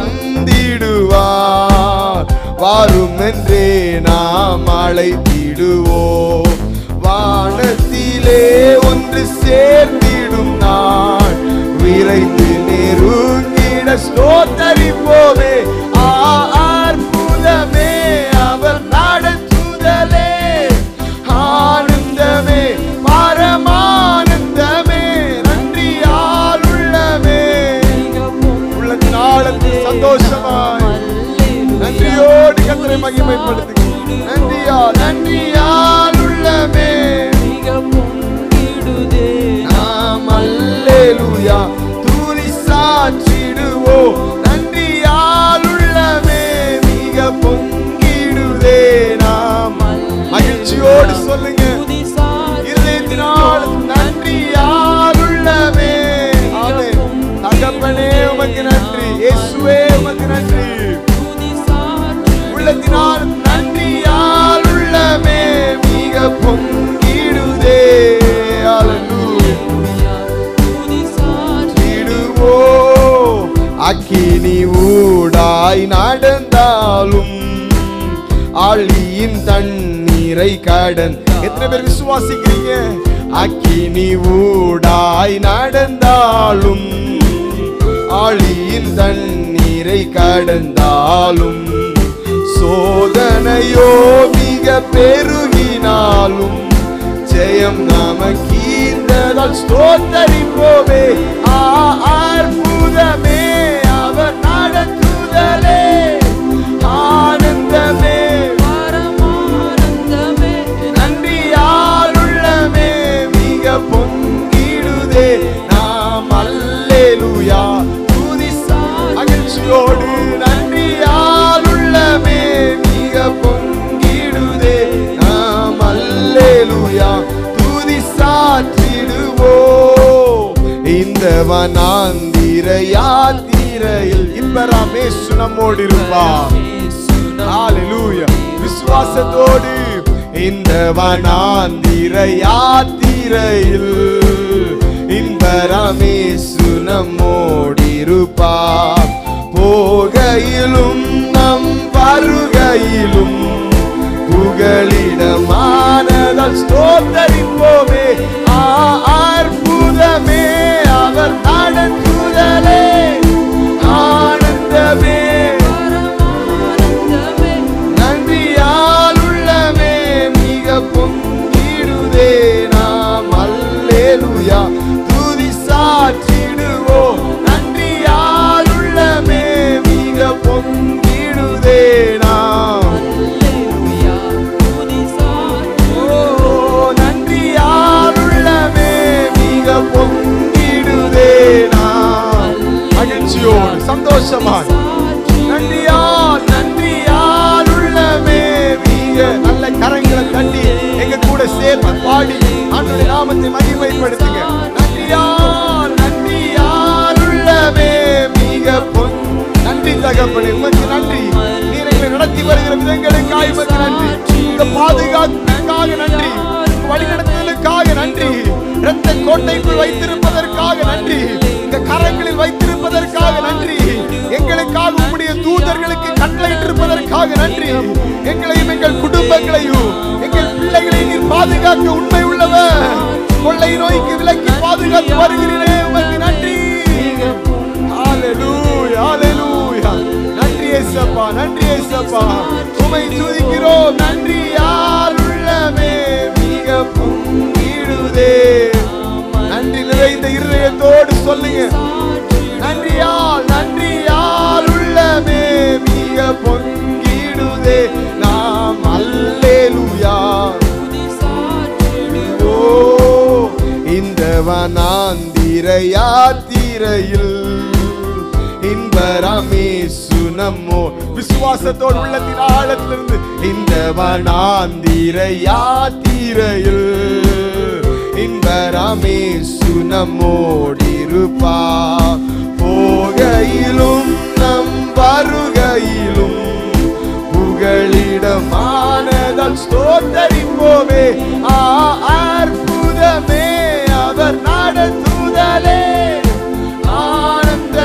வந்திடுவார் வாரும் என்றே நாம் அழைத்திடுவோம் வானத்திலே ஒன்று சேர்ந்திடும் நாள் விரைந்து நெருங்கிட ஸ்தோத்தரிப்போமே ஆ அற்புதமே அவர் நடத்துதலே ஆனந்தமே பரமானந்தமே நன்றியால் உள்ளமே உள்ளத்தின் ஆழத்தில் சந்தோஷமாய் நன்றியோடு கத்தரை மகிமைப்படுத்து நன்றியா நன்றியால் உள்ளமே நாம் அல்லேலூயா தூரி சாற்றிடுவோம் நன்றியால் உள்ளமே மிக பொங்கிடுதே நாம் மகிழ்ச்சியோடு சொல்லுங்க இருதயத்தினால் நன்றியால் உள்ளமே ஆமென். தகப்பனே உமக்கு நன்றி இயேசுவே உமக்கு நன்றி உள்ளத்தினால் நன்றியால் உள்ளமே மிக பொங்கிடுதே Hallelujah. இடுவோ அக்கினி ஊடாய் நடந்தாலும் ஆழியின் தண்ணீரை கடன் எத்தனை பேர் விசுவாசிக்கிறீங்க அக்கினி ஊடாய் நடந்தாலும் ஆழியின் தண்ணீரை கடந்தாலும் சோதனையோ மிக பெருகினாலும் ஜெயம் நமக்கீந்ததால் ஸ்தோத்தரிப்போமே ஆ அற்புதமே அவர் நடத்துதலே ஆனந்தமே நன்றியால் உள்ளமே மிக பொங்கிடுதே நாம் அல்லேலூயா துதி மகிழ்ச்சியோடு நன்றியால் உள்ளமே மிக பொங்கிடுதே நாம் அல்லேலூயா துதி சாற்றிடுவோ இந்த வனாந்திர யாத்திரையில் இப்பராமேசு நம்மோடு இருப்பார் ஹalleluya விசுவாசத்தோடு இந்த வனாந்திர யாத்திரையில் இன்பராமேசு நம்மோடிருப்பார் போகையிலும் நம் வருகையிலும் புகலிடமானதால் ஸ்தோத்தரிப்போமே ஆ அற்புதமே அவர் நடத்துதலே ஆனந்தமே நன்றியால் உள்ளமே மிக பொங்கிடுதே நாம் அல்லேலூயா துதி சாற்றிடுவோம் நன்றியால் உள்ளமே மிக பொங்கிடுதே நாம் ஓ, நன்றியால் உள்ளமே மிக பொங்கிடுதே நாம் மகிழ்ச்சியோடு சந்தோஷமாக நன்றியால் நன்றியால் உள்ளமே மிக நல்ல கரங்களை தட்டி எங்க கூட சேர்ந்து பாடி ஆண்டுடைய நாமத்தை மகிமைப்படுத்துங்க நன்றியால் நன்றியால் உள்ளமே மிக பொன் நன்றி தகப்பனே உமக்கு நன்றி நீர் எங்களை நடத்தி வருகிற விதங்களுக்காக உமக்கு நன்றி இந்த பாதுகாப்புக்காக நன்றி வழிநடத்துதலுக்காக நன்றி இரத்த கோட்டைக்குள் வைத்திருப்பதற்காக நன்றி இந்த கரங்களில் வைத்திருப்பதற்காக நன்றி எங்களுக்காக உம்முடைய தூதர்களுக்கு கட்டளையிட்டிருப்பதற்காக நன்றி எங்களையும் எங்கள் குடும்பங்களையும் எங்கள் பிள்ளைகளை நீர் பாதுகாக்க உண்மை உள்ளவர் கொள்ளை நோய்க்கு விலக்கி பாதுகாத்து வருகிறீரே உமக்கு நன்றி ஹalleluya ஹalleluya நன்றி இயேசப்பா நன்றி இயேசப்பா உம்மை துதிக்கிறோம் நன்றி யார் உள்ளமே மிக பொங்கிடுதே நன்றி நிறைந்த இருதயத்தோடு சொல்லுங்க நன்றியால் நன்றியால் உள்ளமே மிக பொங்கிடுதே நாம் அல்லேலூயா ஓ இந்த வனாந்திர யாத்திரையில் இன்பராமேசு நம்மோ விசுவாசத்தோடு உள்ளத்தின் ஆழத்திலிருந்து இந்த வனாந்திர யாத்திரையில் இன்பராமேசு நம்மோடிருப்பா போகையிலும் நம் வருகையிலும் புகழிடமானதால் ஸ்தோத்தரிப்போமே ஆ அற்புதமே அவர் நடத்துதலே ஆனந்த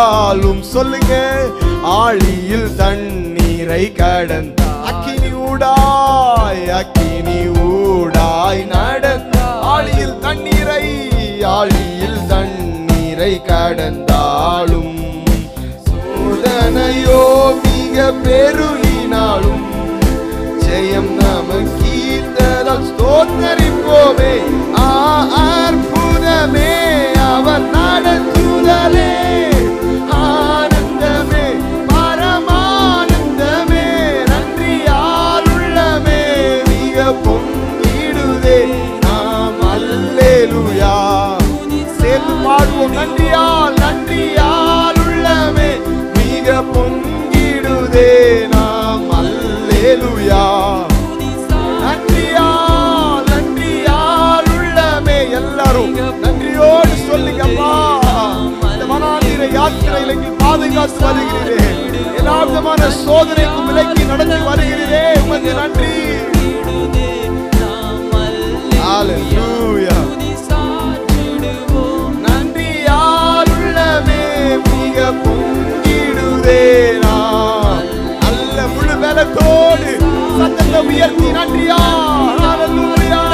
இருந்தாலும் சொல்லுங்க ஆழியில் தண்ணீரை கடந்த அக்கினி ஊடாய் அக்கினி ஊடாய் நடந்த ஆழியில் தண்ணீரை ஆழியில் தண்ணீரை கடந்தாலும் சோதனையோ மிக பெருகினாலும் ஜெயம் நமக்கீர்த்ததால் ஸ்தோத்தரிப்போமே ஆ அற்புதமே அவர் நடத்துதலே ஆனந்தமே பரமானந்தமே நன்றியால் உள்ளமே மிக பொங்கிடுதே நாம் அல்லேலுயா சேர்ந்து பாடுவோம் நன்றியால் நன்றியால் உள்ளமே மிக பொங்கிடுதே நாம் அல்லேலுயா நன்றியால் நன்றியால் உள்ளமே எல்லாரும் நன்றியோடு சொல்லுங்கப்பா இந்த வனாந்திர யாத்திரையில் எங்கள் பாதுகாத்து வருகிறீரே எல்லா விதமான சோதனைக்கும் விலக்கி நடத்தி வருகிறீரே உமக்கு நன்றி Hallelujah. நன்றியால் உள்ளமே மிக பொங்கிடுதே நான் நல்ல முழு பலத்தோடு சத்தத்தை உயர்த்தி நன்றியா Hallelujah.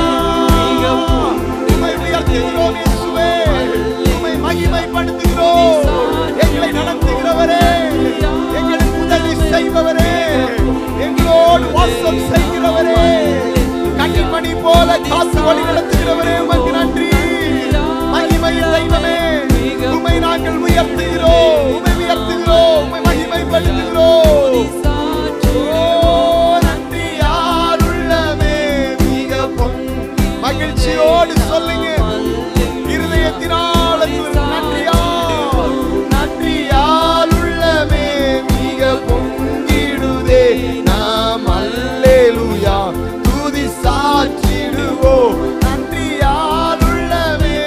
உம்மை உயர்த்துகிறோம் இயேசுவே. உம்மை மகிமைப்படுத்துகிறோம். எங்களை நடத்துகிறவரே எங்களுக்கு உதவி செய்பவரே எங்களோடு வாசம் செய்கிறவரே கண்ணிமணி போல காசு வழி நடத்துகிறவரே உமக்கு நன்றி மகிமையின் தெய்வமே உம்மை நாங்கள் உயர்த்துகிறோம் உம்மை உயர்த்துகிறோம் உம்மை மகிமைப்படுத்துகிறோம் ஓ, நன்றி யாருள்ளமே மிக பொங்கி மகிழ்ச்சியோடு சொல்லுங்க இருதயத்தினாலத்தில் நன்றியா நன்றியால் உள்ளமே மிக பொங்கிடுதே நாம் அல்லேலுயா துதி சாற்றிடுவோம் நன்றியால் உள்ளமே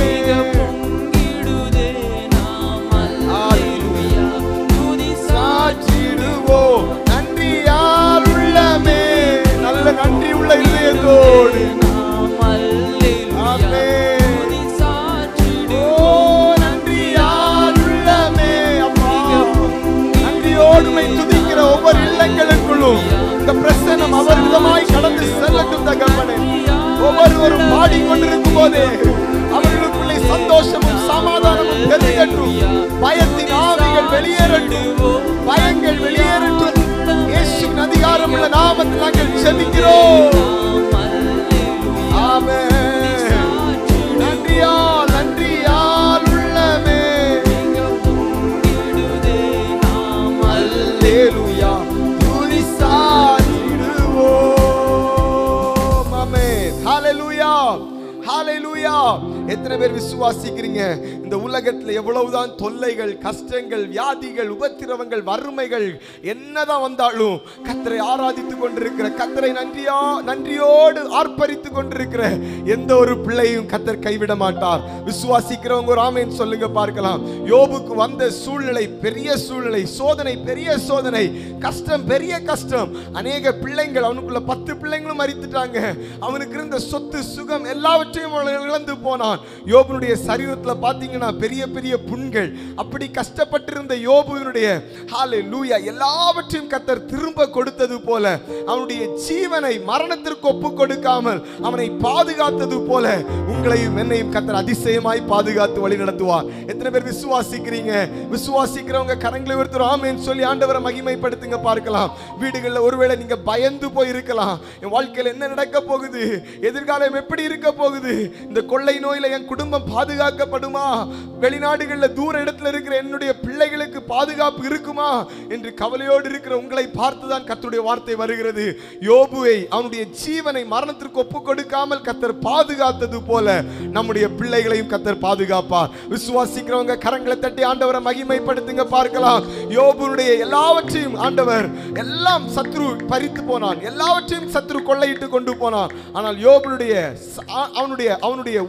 சாற்றிடுவோம் நன்றியால் உள்ளமே நல்ல நன்றி உள்ள இதயத்தோடு ஆமென். ஓ, நன்றியால் உள்ளமே அப்பா. நன்றியோடு உம்மை துதிக்கிற ஒவ்வொரு இல்லங்களுக்குள்ளும் இந்த பிரசனம் அவர்விதமாய் கடந்து செல்லட்டும் தகப்பனே ஒவ்வொருவரும் பாடிக்கொண்டிருக்கும் போதே அவர்களுக்குள்ளே சந்தோஷமும் சமாதானமும் பெருகட்டும் பயத்தின் ஆவிகள் வெளியேறட்டும் பயங்கள் வெளியேறட்டும் இயேசுவின் அதிகாரமுள்ள நாமத்தில் நாங்கள் ஜெபிக்கிறோம் ஆமென் நன்றியால் நன்றியால் உள்ளமே அல்லேலூயா துதி சாற்றிடுவோம் ஆமென் ஹalleluya ஹalleluya எத்தனை பேர் விசுவாசிக்கிறீங்க இந்த உலகத்துல எவ்வளவுதான் தொல்லைகள் கஷ்டங்கள் வியாதிகள் உபத்திரவங்கள் வறுமைகள் என்னதான் வந்தாலும் கத்தரை ஆராதித்து கொண்டிருக்கிற கத்தரை நன்றியா நன்றியோடு ஆர்ப்பரித்து கொண்டிருக்கிற எந்த ஒரு பிள்ளையும் கத்தர் கைவிட மாட்டார் விசுவாசிக்கிறவங்க ஒரு ஆமேன் சொல்லுங்க பார்க்கலாம் யோபுக்கு வந்த சூழ்நிலை பெரிய சூழ்நிலை சோதனை பெரிய சோதனை கஷ்டம் பெரிய கஷ்டம் அநேக பிள்ளைங்கள் அவனுக்குள்ள பத்து பிள்ளைங்களும் மறித்துட்டாங்க அவனுக்கு இருந்த சொத்து சுகம் எல்லாவற்றையும் அவன் இழந்து போனான் யோபுனுடைய சரீரத்துல பாத்தீங்கன்னா பெரிய பெரிய புண்கள் அப்படி கஷ்டப்பட்டிருந்த யோபுவினுடைய ஹாலே லூயா எல்லாவற்றையும் கத்தர் திரும்ப கொடுத்தது போல அவனுடைய ஜீவனை மரணத்திற்கு ஒப்பு கொடுக்காமல் அவனை பாதுகாத்தது போல உங்களையும் என்னையும் கத்தர் அதிசயமாய் பாதுகாத்து வழி நடத்துவார் எத்தனை பேர் விசுவாசிக்கிறீங்க விசுவாசிக்கிறவங்க கரங்களை உயர்த்துற ஆமேன்னு சொல்லி ஆண்டவரை மகிமைப்படுத்துங்க பார்க்கலாம் வீடுகளில் ஒருவேளை நீங்க பயந்து போய் இருக்கலாம் என் வாழ்க்கையில் என்ன நடக்க போகுது எதிர்காலம் எப்படி இருக்க போகுது இந்த கொள்ளை நோயில என் குடும்பம் பாதுகாக்கப்படுமா வெளிநாடுகளில் தூர இடத்துல இருக்கிற என்னுடைய பிள்ளைகளுக்கு பாதுகாப்பு இருக்குமா என்று கவலையோடு இருக்கிற உங்களை பார்த்துதான் கர்த்தருடைய வார்த்தை வருகிறது யோபுவை அவனுடைய ஜீவனை மரணத்திற்கு ஒப்பு கொடுக்காமல் கத்தர் பாதுகாத்தது போல நம்முடைய பிள்ளைகளையும் கத்தர் பாதுகாப்பார் விசுவாசிக்கிறவங்க கரங்களை தட்டி ஆண்டவரை மகிமைப்படுத்துங்க பார்க்கலாம் யோபுனுடைய எல்லாவற்றையும் ஆண்டவர் எல்லாம் சத்ரு பறித்து போனான் எல்லாவற்றையும் சத்ரு கொள்ளையிட்டு கொண்டு போனான் ஆனால் யோபுனுடைய ச- அவனுடைய அவனுடைய உயிரை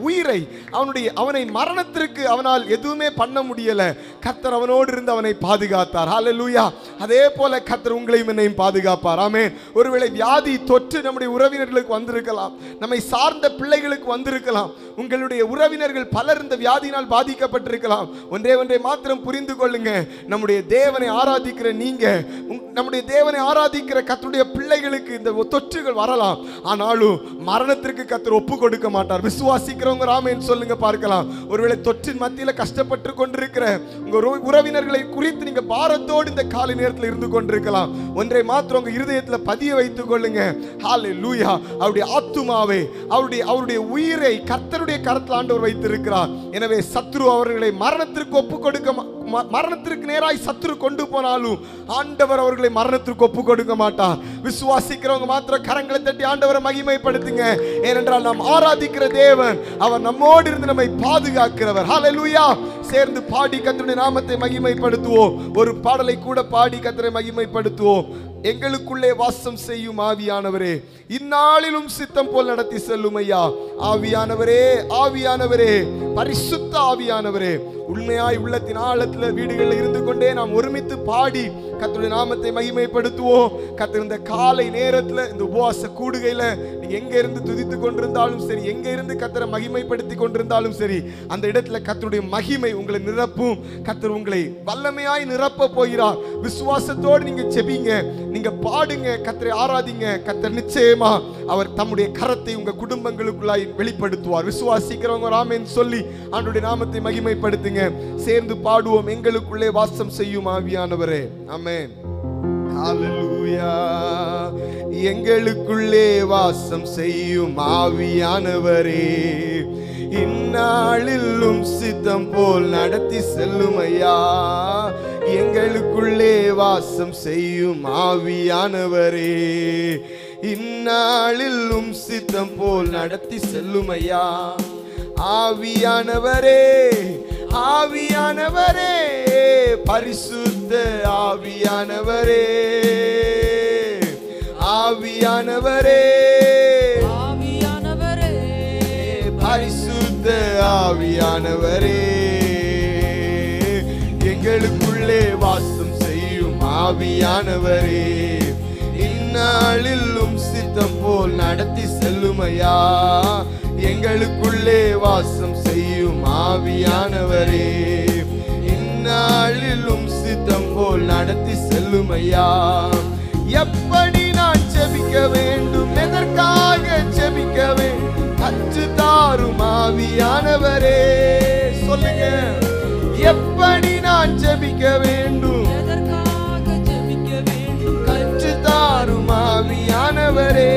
அவனுடைய அவனை மரணத்திற்கு அவனால் எதுவுமே பண்ண முடியல கர்த்தர் அவனோடு இருந்து அவனை பாதுகாத்தார் ஹalleluya அதே போல கர்த்தர் உங்களையும் என்னையும் பாதுகாப்பார் ஆமென் ஒருவேளை வியாதி தொற்று நம்முடைய உறவினர்களுக்கு வந்திருக்கலாம் நம்மை சார்ந்த பிள்ளைகளுக்கு வந்திருக்கலாம் உங்களுடைய உறவினர்கள் பலர் இந்த வியாதியினால் பாதிக்கப்பட்டிருக்கலாம் ஒன்றே ஒன்றை மாத்திரம் புரிந்து கொள்ளுங்க நம்முடைய தேவனை ஆராதிக்கிற நீங்க உங்- நம்முடைய தேவனை ஆராதிக்கிற கர்த்தருடைய பிள்ளைகளுக்கு இந்த தொற்றுகள் வரலாம் ஆனாலும் மரணத்திற்கு கர்த்தர் ஒப்பு கொடுக்க மாட்டார் விசுவாசிக்கிறவங்க ராமேன் சொல்லுங்க பார்க்கலாம் ஒருவேளை தொற்றின் மத்தியில கஷ்டப்பட்டு கொண்டிருக்கிற உங்க உற- உறவினர்களை குறித்து நீங்க பாரத்தோடு இந்த காலை நேரத்தில் இருந்து கொண்டிருக்கலாம் ஒன்றை மாத்திரம் உங்க இருதயத்துல பதிய வைத்துக் கொள்ளுங்க ஹாலே லூயா அவருடைய ஆத்துமாவை அவருடைய அவருடைய உயிரை கர்த்தருடைய கரத்தில் ஆண்டவர் வைத்திருக்கிறார் எனவே சத்ரு அவர்களை மரணத்திற்கு ஒப்பு கொடுக்க மா- ம- மரணத்திற்கு நேராய் சத்ரு கொண்டு போனாலும் ஆண்டவர் அவர்களை மரணத்திற்கு ஒப்பு கொடுக்க மாட்டார் விசுவாசிக்கிறவங்க மாத்திரம் கரங்களை தட்டி ஆண்டவரை மகிமைப்படுத்துங்க ஏனென்றால் நாம் ஆராதிக்கிற தேவன் அவர் நம்மோடு இருந்து நம்மை பாதுகாக்கிறவர் ஹalleluya சேர்ந்து பாடி கர்த்தருடைய நாமத்தை மகிமைப்படுத்துவோம் ஒரு பாடலை கூட பாடி கர்த்தரை மகிமைப்படுத்துவோம் எங்களுக்குள்ளே வாசம் செய்யும் ஆவியானவரே இந்நாளிலும் சித்தம் போல் நடத்தி செல்லும் ஐயா ஆவியானவரே ஆவியானவரே பரிசுத்த ஆவியானவரே உண்மையாய் உள்ளத்தின் ஆழத்துல வீடுகளில் இருந்து கொண்டே நாம் ஒருமித்து பாடி கர்த்தருடைய நாமத்தை மகிமைப்படுத்துவோம் கர்த்தர் இந்த காலை நேரத்துல இந்த உபவாச கூடுகையில நீங்க எங்க இருந்து துதித்து கொண்டிருந்தாலும் சரி எங்க இருந்து கர்த்தரை மகிமைப்படுத்தி கொண்டிருந்தாலும் சரி அந்த இடத்துல கர்த்தருடைய மகிமை உங்களை நிரப்பும் கர்த்தர் உங்களை வல்லமையாய் நிரப்ப போகிறார் விசுவாசத்தோடு நீங்க செபிங்க நீங்க பாடுங்க கர்த்தரை ஆராதிங்க கர்த்தர் நிச்சயமா அவர் தம்முடைய கரத்தை உங்க குடும்பங்களுக்குள்ளாய் வெளிப்படுத்துவார் விசுவாசிக்கிறவங்க ராமேன் சொல்லி ஆண்டுடைய நாமத்தை மகிமைப்படுத்துங்க சேர்ந்து பாடுவோம் எங்களுக்குள்ளே வாசம் செய்யும் ஆவியானவரே ஆமென் ஹalleluya எங்களுக்குள்ளே வாசம் செய்யும் ஆவியானவரே இந்நாளிலும் சித்தம் போல் நடத்தி செல்லும் ஐயா எங்களுக்குள்ளே வாசம் செய்யும் ஆவியானவரே இந்நாளிலும் சித்தம் போல் நடத்தி செல்லும் ஐயா ஆவியானவரே ஆவியானவரே பரிசுத்த ஆவியானவரே ஆவியானவரே ஆவியானவரே பரிசுத்த ஆவியானவரே எங்களுக்குள்ளே வாசம் செய்யும் ஆவியானவரே இந்நாளிலும் சித்தம் போல் நடத்தி செல்லுமையா எங்களுக்குள்ளே வாசம் செய்யும் ஆவியானவரே இந்நாளிலும் சித்தம் போல் நடத்தி செல்லுமையா எப்படி நான் செபிக்க வேண்டும் எதற்காக செபிக்க வேண்டும் கற்று தாரும் ஆவியானவரே சொல்லுங்க எப்படி நான் ஜெபிக்க வேண்டும் எதற்காக ஜெபிக்க வேண்டும் கற்று தாரும் ஆவியானவரே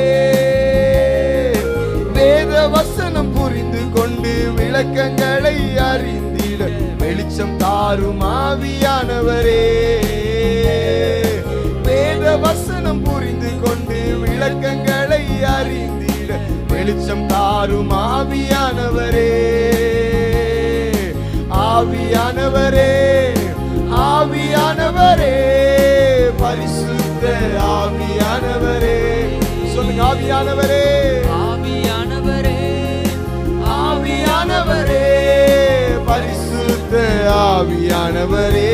வேத வசனம் புரிந்து கொண்டு விளக்கங்களை அறிந்திட வெளிச்சம் தாரும் ஆவியானவரே வேத வசனம் புரிந்து கொண்டு விளக்கங்களை அறிந்திட வெளிச்சம் தாரும் ஆவியானவரே ஆவியானவரே ஆவியானவரே பரிசுத்த ஆவியானவரே சொல்லுங்க ஆவியானவரே ஆவியானவரே ஆவியானவரே பரிசுத்த ஆவியானவரே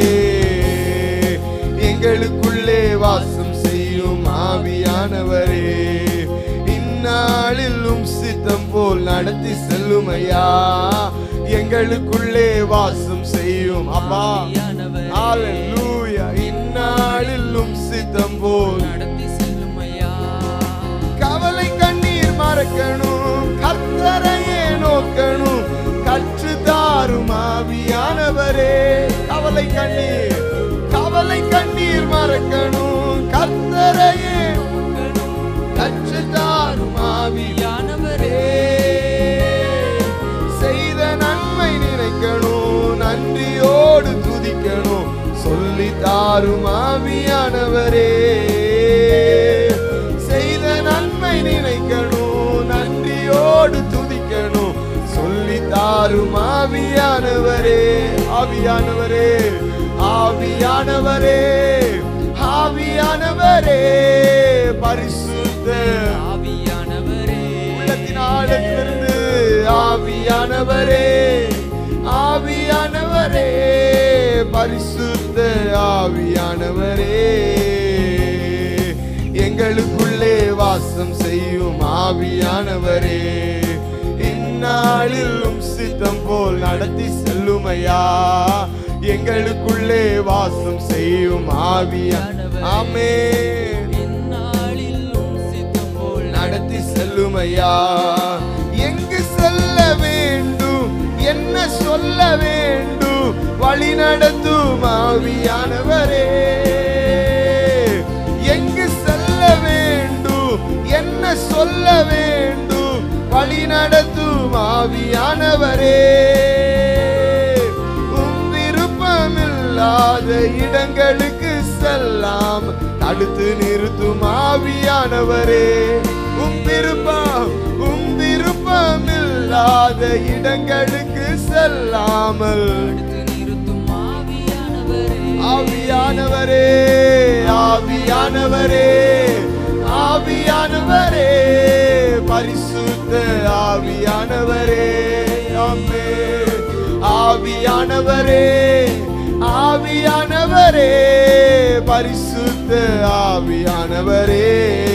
எங்களுக்குள்ளே வாசம் செய்யும் ஆவியானவரே இந்நாளிலும் சித்தம் போல் நடத்தி செல்லும் ஐயா எங்களுக்குள்ளே வாசம் செய்யும் அப்பா ஆவியானவரே. ஹalleluya இந்நாளிலும் சித்தம் போல் நடத்தி செல்லும் ஐயா கவலை கண்ணீர் மறக்கணும் கர்த்தரையே நோக்கணும் கற்று தாரும் ஆவியானவரே கவலை கண்ணீர் கவலை கண்ணீர் மறக்கணும் கர்த்தரையே கற்று தாரும் ஆவியானவரே செய்த நன்மை நினைக்கணும் நன்றியோடு துதிக்கணும் சொல்லி தாரும் ஆவியானவரே செய்த நன்மை நினைக்கணும் நன்றியோடு துதிக்கணும் சொல்லி தாரும் ஆவியானவரே ஆவியானவரே ஆவியானவரே ஆவியானவரே பரிசுத்த ஆவியானவரே உள்ளத்தின் ஆழத்திலிருந்து ஆவியானவரே பரிசுத்த ஆவியானவரே எங்களுக்குள்ளே வாசம் செய்யும் ஆவியானவரே இந்நாளிலும் சித்தம் போல் நடத்தி செல்லுமையா எங்களுக்குள்ளே வாசம் செய்யும் ஆவியான ஆமே இந்நாளிலும் சித்தம் போல் நடத்தி செல்லுமையா எங்கு செல்ல வேண்டும் என்ன சொல்ல வேண்டும் வழி நடத்தும் ஆவியானவரே எங்கு செல்ல வேண்டும் என்ன சொல்ல வேண்டும் வழி நடத்தும் ஆவியானவரே உம் விருப்பமில்லாத இடங்களுக்கு செல்லாம் தடுத்து நிறுத்தும் ஆவியானவரே உம் விருப்பம் உம் விருப்பமில்லாத இடங்களுக்கு செல்லாமல் அடுத்து நிறுத்தும் ஆவியானவரே ஆவியானவரே ஆவியானவரே ஆவியானவரே பரிசுத்த ஆவியானவரே ஆமே ஆவியானவரே ஆவியானவரே பரிசுத்த ஆவியானவரே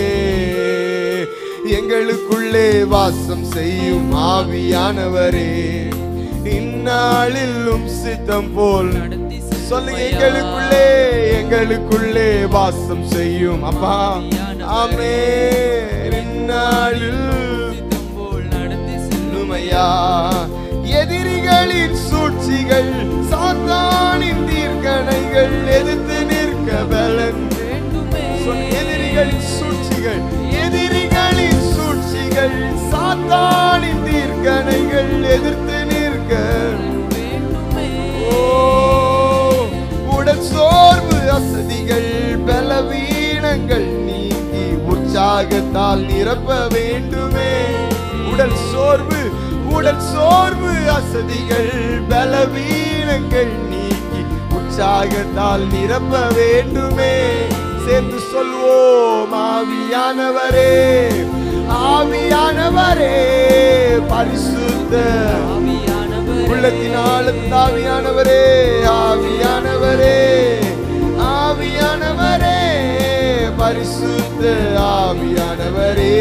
எங்களுக்குள்ளே வாசம் செய்யும் ஆவியானவரே இந்நாளிலும் சித்தம் போல் நடத்தி சொல்லுங்க எங்களுக்குள்ளே எங்களுக்குள்ளே வாசம் செய்யும் அப்பா ஆமே இந்நாளில் சித்தம் போல் நடத்தி செல்லுமையா எதிரிகளின் சூழ்ச்சிகள் சாத்தானின் தீர்க்கணைகள் எதிர்த்து நிற்க பலன் வேண்டுமே சொல் எதிரிகளின் சூழ்ச்சிகள் எதிரிகளின் சூழ்ச்சிகள் சாத்தானின் தீர்க்கணைகள் எதிர்த்து நிற்க வேண்டுமே ஓ, உடல் சோர்வு அசதிகள் பலவீனங்கள் நீங்கி உற்சாகத்தால் நிரப்ப வேண்டுமே உடல் சோர்வு உடல் சோர்வு அசதிகள் பலவீனங்கள் நீங்கி உற்சாகத்தால் நிரப்ப வேண்டுமே சேர்ந்து சொல்வோம் ஆவியானவரே ஆவியானவரே பரிசுத்த ஆவியானவரே உள்ளத்தினாலும் ஆவியானவரே ஆவியானவரே ஆவியானவரே பரிசுத்த ஆவியானவரே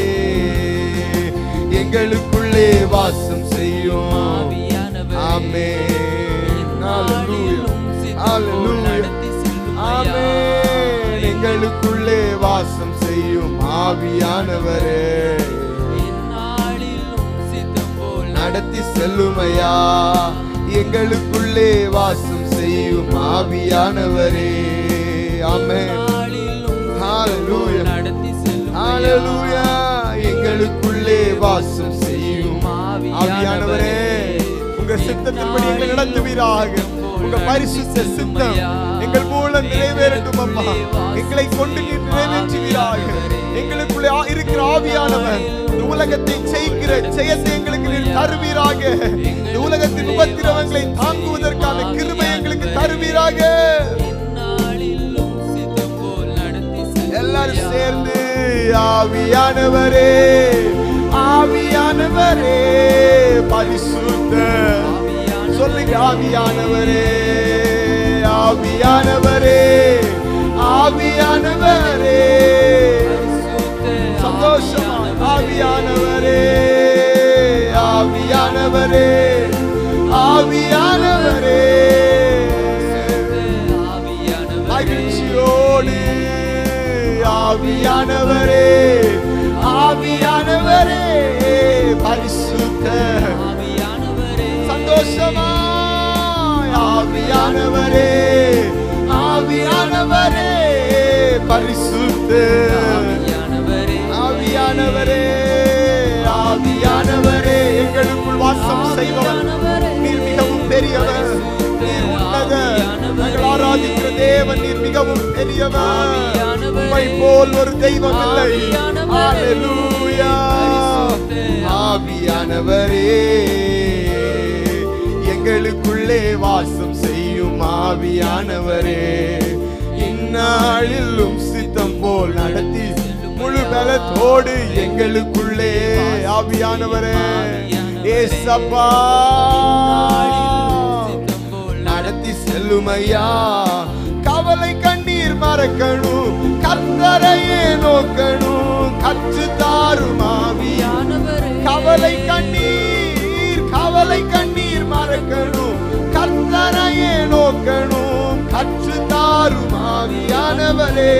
எங்களுக்குள்ளே வாசம் செய்யும் ஆவியானவரே ஆமே நாளிலும் சித்தம் போல் நடத்தி செல்லும் ஆமே எங்களுக்குள்ளே வாசம் செய்யும் ஆவியானவரே இந்நாளிலும் சித்தம் போல் நடத்தி செல்லுமையா எங்களுக்குள்ளே வாசம் செய்யும் ஆவியானவரே ஆமென் நாளிலும் Hallelujah. நடத்தி செல்லும் ஹalleluya எங்களுக்குள்ளே வாசம் செய்யும் ஆவியானவரே உங்க சித்தத்தின்படி எங்களை நடத்துவீராக உங்க பரிசுத்த சித்தம் எங்கள் மூலம் நிறைவேறட்டும் அப்பா எங்களை கொண்டு நீர் நிறைவேற்றுவீராக எங்களுக்குள்ளே ஆ- இருக்கிற ஆவியானவர் இந்த உலகத்தை ஜெயிக்கிற ஜெயத்தை எங்களுக்கு நீர் தருவீராக இந்த உலகத்தின் உபத்திரவங்களை தாங்குவதற்கான கிருபை எங்களுக்கு தருவீராக இந்நாளிலும் சித்தம் போல் நடத்தி செல்லும் எல்லாரும் சேர்ந்து ஆவியானவரே ஆவியானவரே பரிசுத்த சொல்லுங்க ஆவியானவரே ஆவியானவரே ஆவியானவரே சந்தோஷமா ஆவியானவரே ஆவியானவரே ஆவியானவரே மகிழ்ச்சியோடு ஆவியானவரே ஆவியானவரே பரிசுத்த சந்தோஷமாய் ஆவியானவரே ஆவியானவரே பரிசுத்த ஆவியானவரே ஆவியானவரே எங்களுக்குள் வாசம் செய்பவர் நீர் மிகவும் பெரியவர் நீர் உன்னதர் நாங்கள் ஆராதிக்கிற தேவன் நீர் மிகவும் பெரியவர் உம்மை போல் ஒரு தெய்வம் இல்லை ஹalleluya ஆவியானவரே எங்களுக்குள்ளே வாசம் செய்யும் ஆவியானவரே இந்நாளிலும் சித்தம் போல் நடத்தி முழு பலத்தோடு எங்களுக்குள்ளே ஆவியானவரே ஏசப்பா நடத்தி செல்லுமையா கவலை கண்ணீர் மறக்கணும் கத்தரையே நோக்கணும் கற்று தாரும் ஆவியா ஆவியானவரே கவலை கண்ணீர் கவலை கண்ணீர் மறக்கணும் கர்த்தரையே நோக்கணும் கற்று தாரும் ஆவியானவரே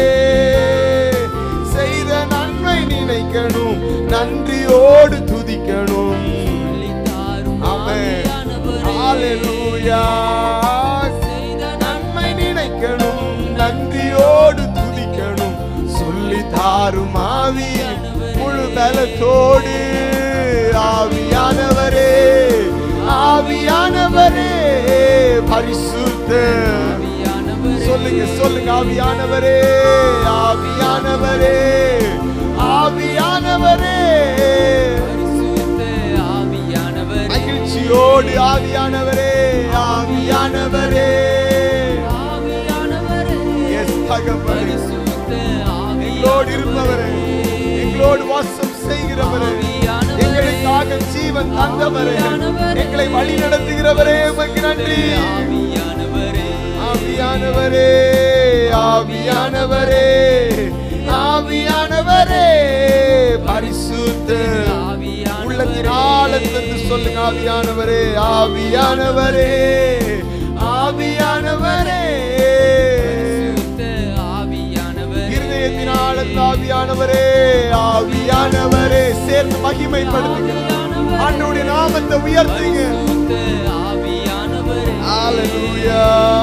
செய்த நன்மை நினைக்கணும் நன்றியோடு துதிக்கணும் சொல்லித்தாரும் ஆமென் ஆவியானவரே. ஹalleluya செய்த நன்மை நினைக்கணும் நன்றியோடு துதிக்கணும் சொல்லி தாரும் ஆவிய முழு பலத்தோடு ஆவியானவரே ஆவியானவரே பரிசுத்த ஆவியானவரே. சொல்லுங்க சொல்லுங்க ஆவியானவரே ஆவியானவரே ஆவியானவரே பரிசுத்த ஆவியானவரே. மகிழ்ச்சியோடு ஆவியானவரே ஆவியானவரே ஆவியானவரே. எஸ் தகப்பனே பரிசுத்த எங்களோடு இருப்பவரே எங்களோடு வாசம் செய்கிறவரே எங்களுக்காக ஜீவன் தந்தவரே எங்களை வழி நடத்துகிறவரே உமக்கு நன்றி ஆவியானவரே. ஆவியானவரே ஆவியானவரே ஆவியானவரே பரிசுத்த உள்ளத்தின் ஆழத்திலிருந்து சொல்லுங்க ஆவியானவரே ஆவியானவரே ஆவியானவரே பரிசுத்த ஆவியானவரே. இருதயத்தின் ஆழத்தில் ஆவியானவரே ஆவியானவரே சேர்ந்து மகிமைப்படுத்துங்க ஆண்டவருடைய நாமத்தை உயர்த்துங்க பரிசுத்த ஆவியானவரே. ஹalleluya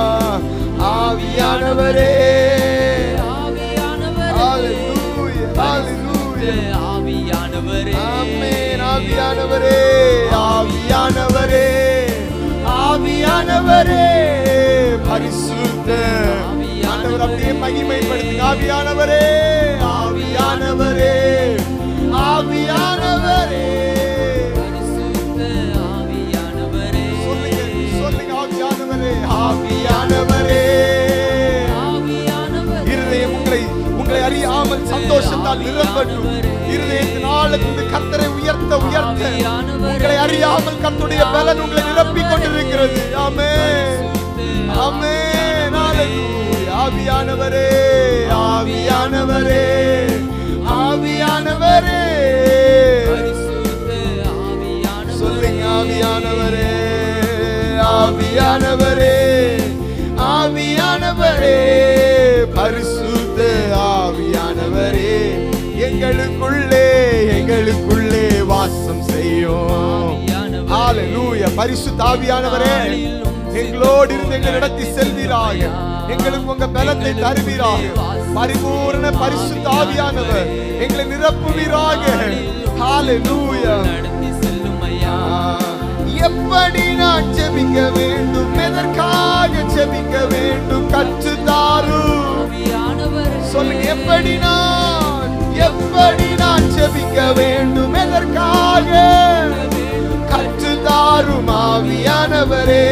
ஆவியானவரே ஆவியானவரே. ஹalleluya ஹalleluya ஆவியானவரே. ஆமென் ஆவியானவரே ஆவியானவரே ஆவியானவரே பரிசுத்த ஆண்டவர் அப்படியே மகிமைப்படுத்துங்க ஆவியானவரே ஆவியானவரே ஆவியானவரே பரிசுத்த ஆவியானவரே. சொல்லுங்க சொல்லுங்க ஆவியானவரே ஆவியானவரே ஆவியானவரே. இருதயம் உங்களை உங்களை அறியாமல் சந்தோஷத்தால் நிரம்பட்டும் இருதயத்தின் ஆழத்திலிருந்து கர்த்தரை உயர்த்த உயர்த்த உங்களை அறியாமல் கர்த்தருடைய பலன் உங்களை நிரப்பிக் கொண்டிருக்கிறது ஆமென் ஆமென் ஹalleluya ஆவியானவரே ஆவியானவரே ஆவியானவரே பரிசுத்த ஆவியானவரே. சொல்லுங்க ஆவியானவரே ஆவியானவரே ஆவியானவரே பரிசுத்த ஆவியானவரே எங்களுக்குள்ளே எங்களுக்குள்ளே வாசம் செய்யும் ஹalleluya பரிசுத்த ஆவியானவரே எங்களோடு இருந்து எங்களை நடத்தி செல்வீராக எங்களுக்கு உங்க பலத்தை தருவீராக பரிபூரண பரிசுத்த ஆவியானவர் எங்களை நிரப்புவீராக ஹalleluya நடத்தி செல்லும் ஐயா. எப்படி நான் ஜெபிக்க வேண்டும் எதற்காக ஜெபிக்க வேண்டும் கற்று தாரும் ஆவியானவரே. சொல்லுங்க எப்படி நான் எப்படி நான் ஜெபிக்க வேண்டும் எதற்காக கற்று தாரும் ஆவியானவரே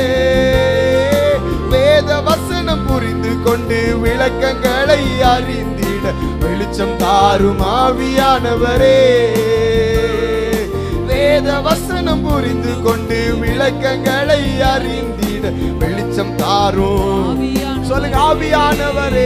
வேத வசனம் புரிந்து கொண்டு விளக்கங்களை அறிந்திட வெளிச்சம் தாரும் ஆவியானவரே வேத வசனம் புரிந்து கொண்டு விளக்கங்களை அறிந்திட வெளிச்சம் தாரும் சொல்லுங்க ஆவியானவரே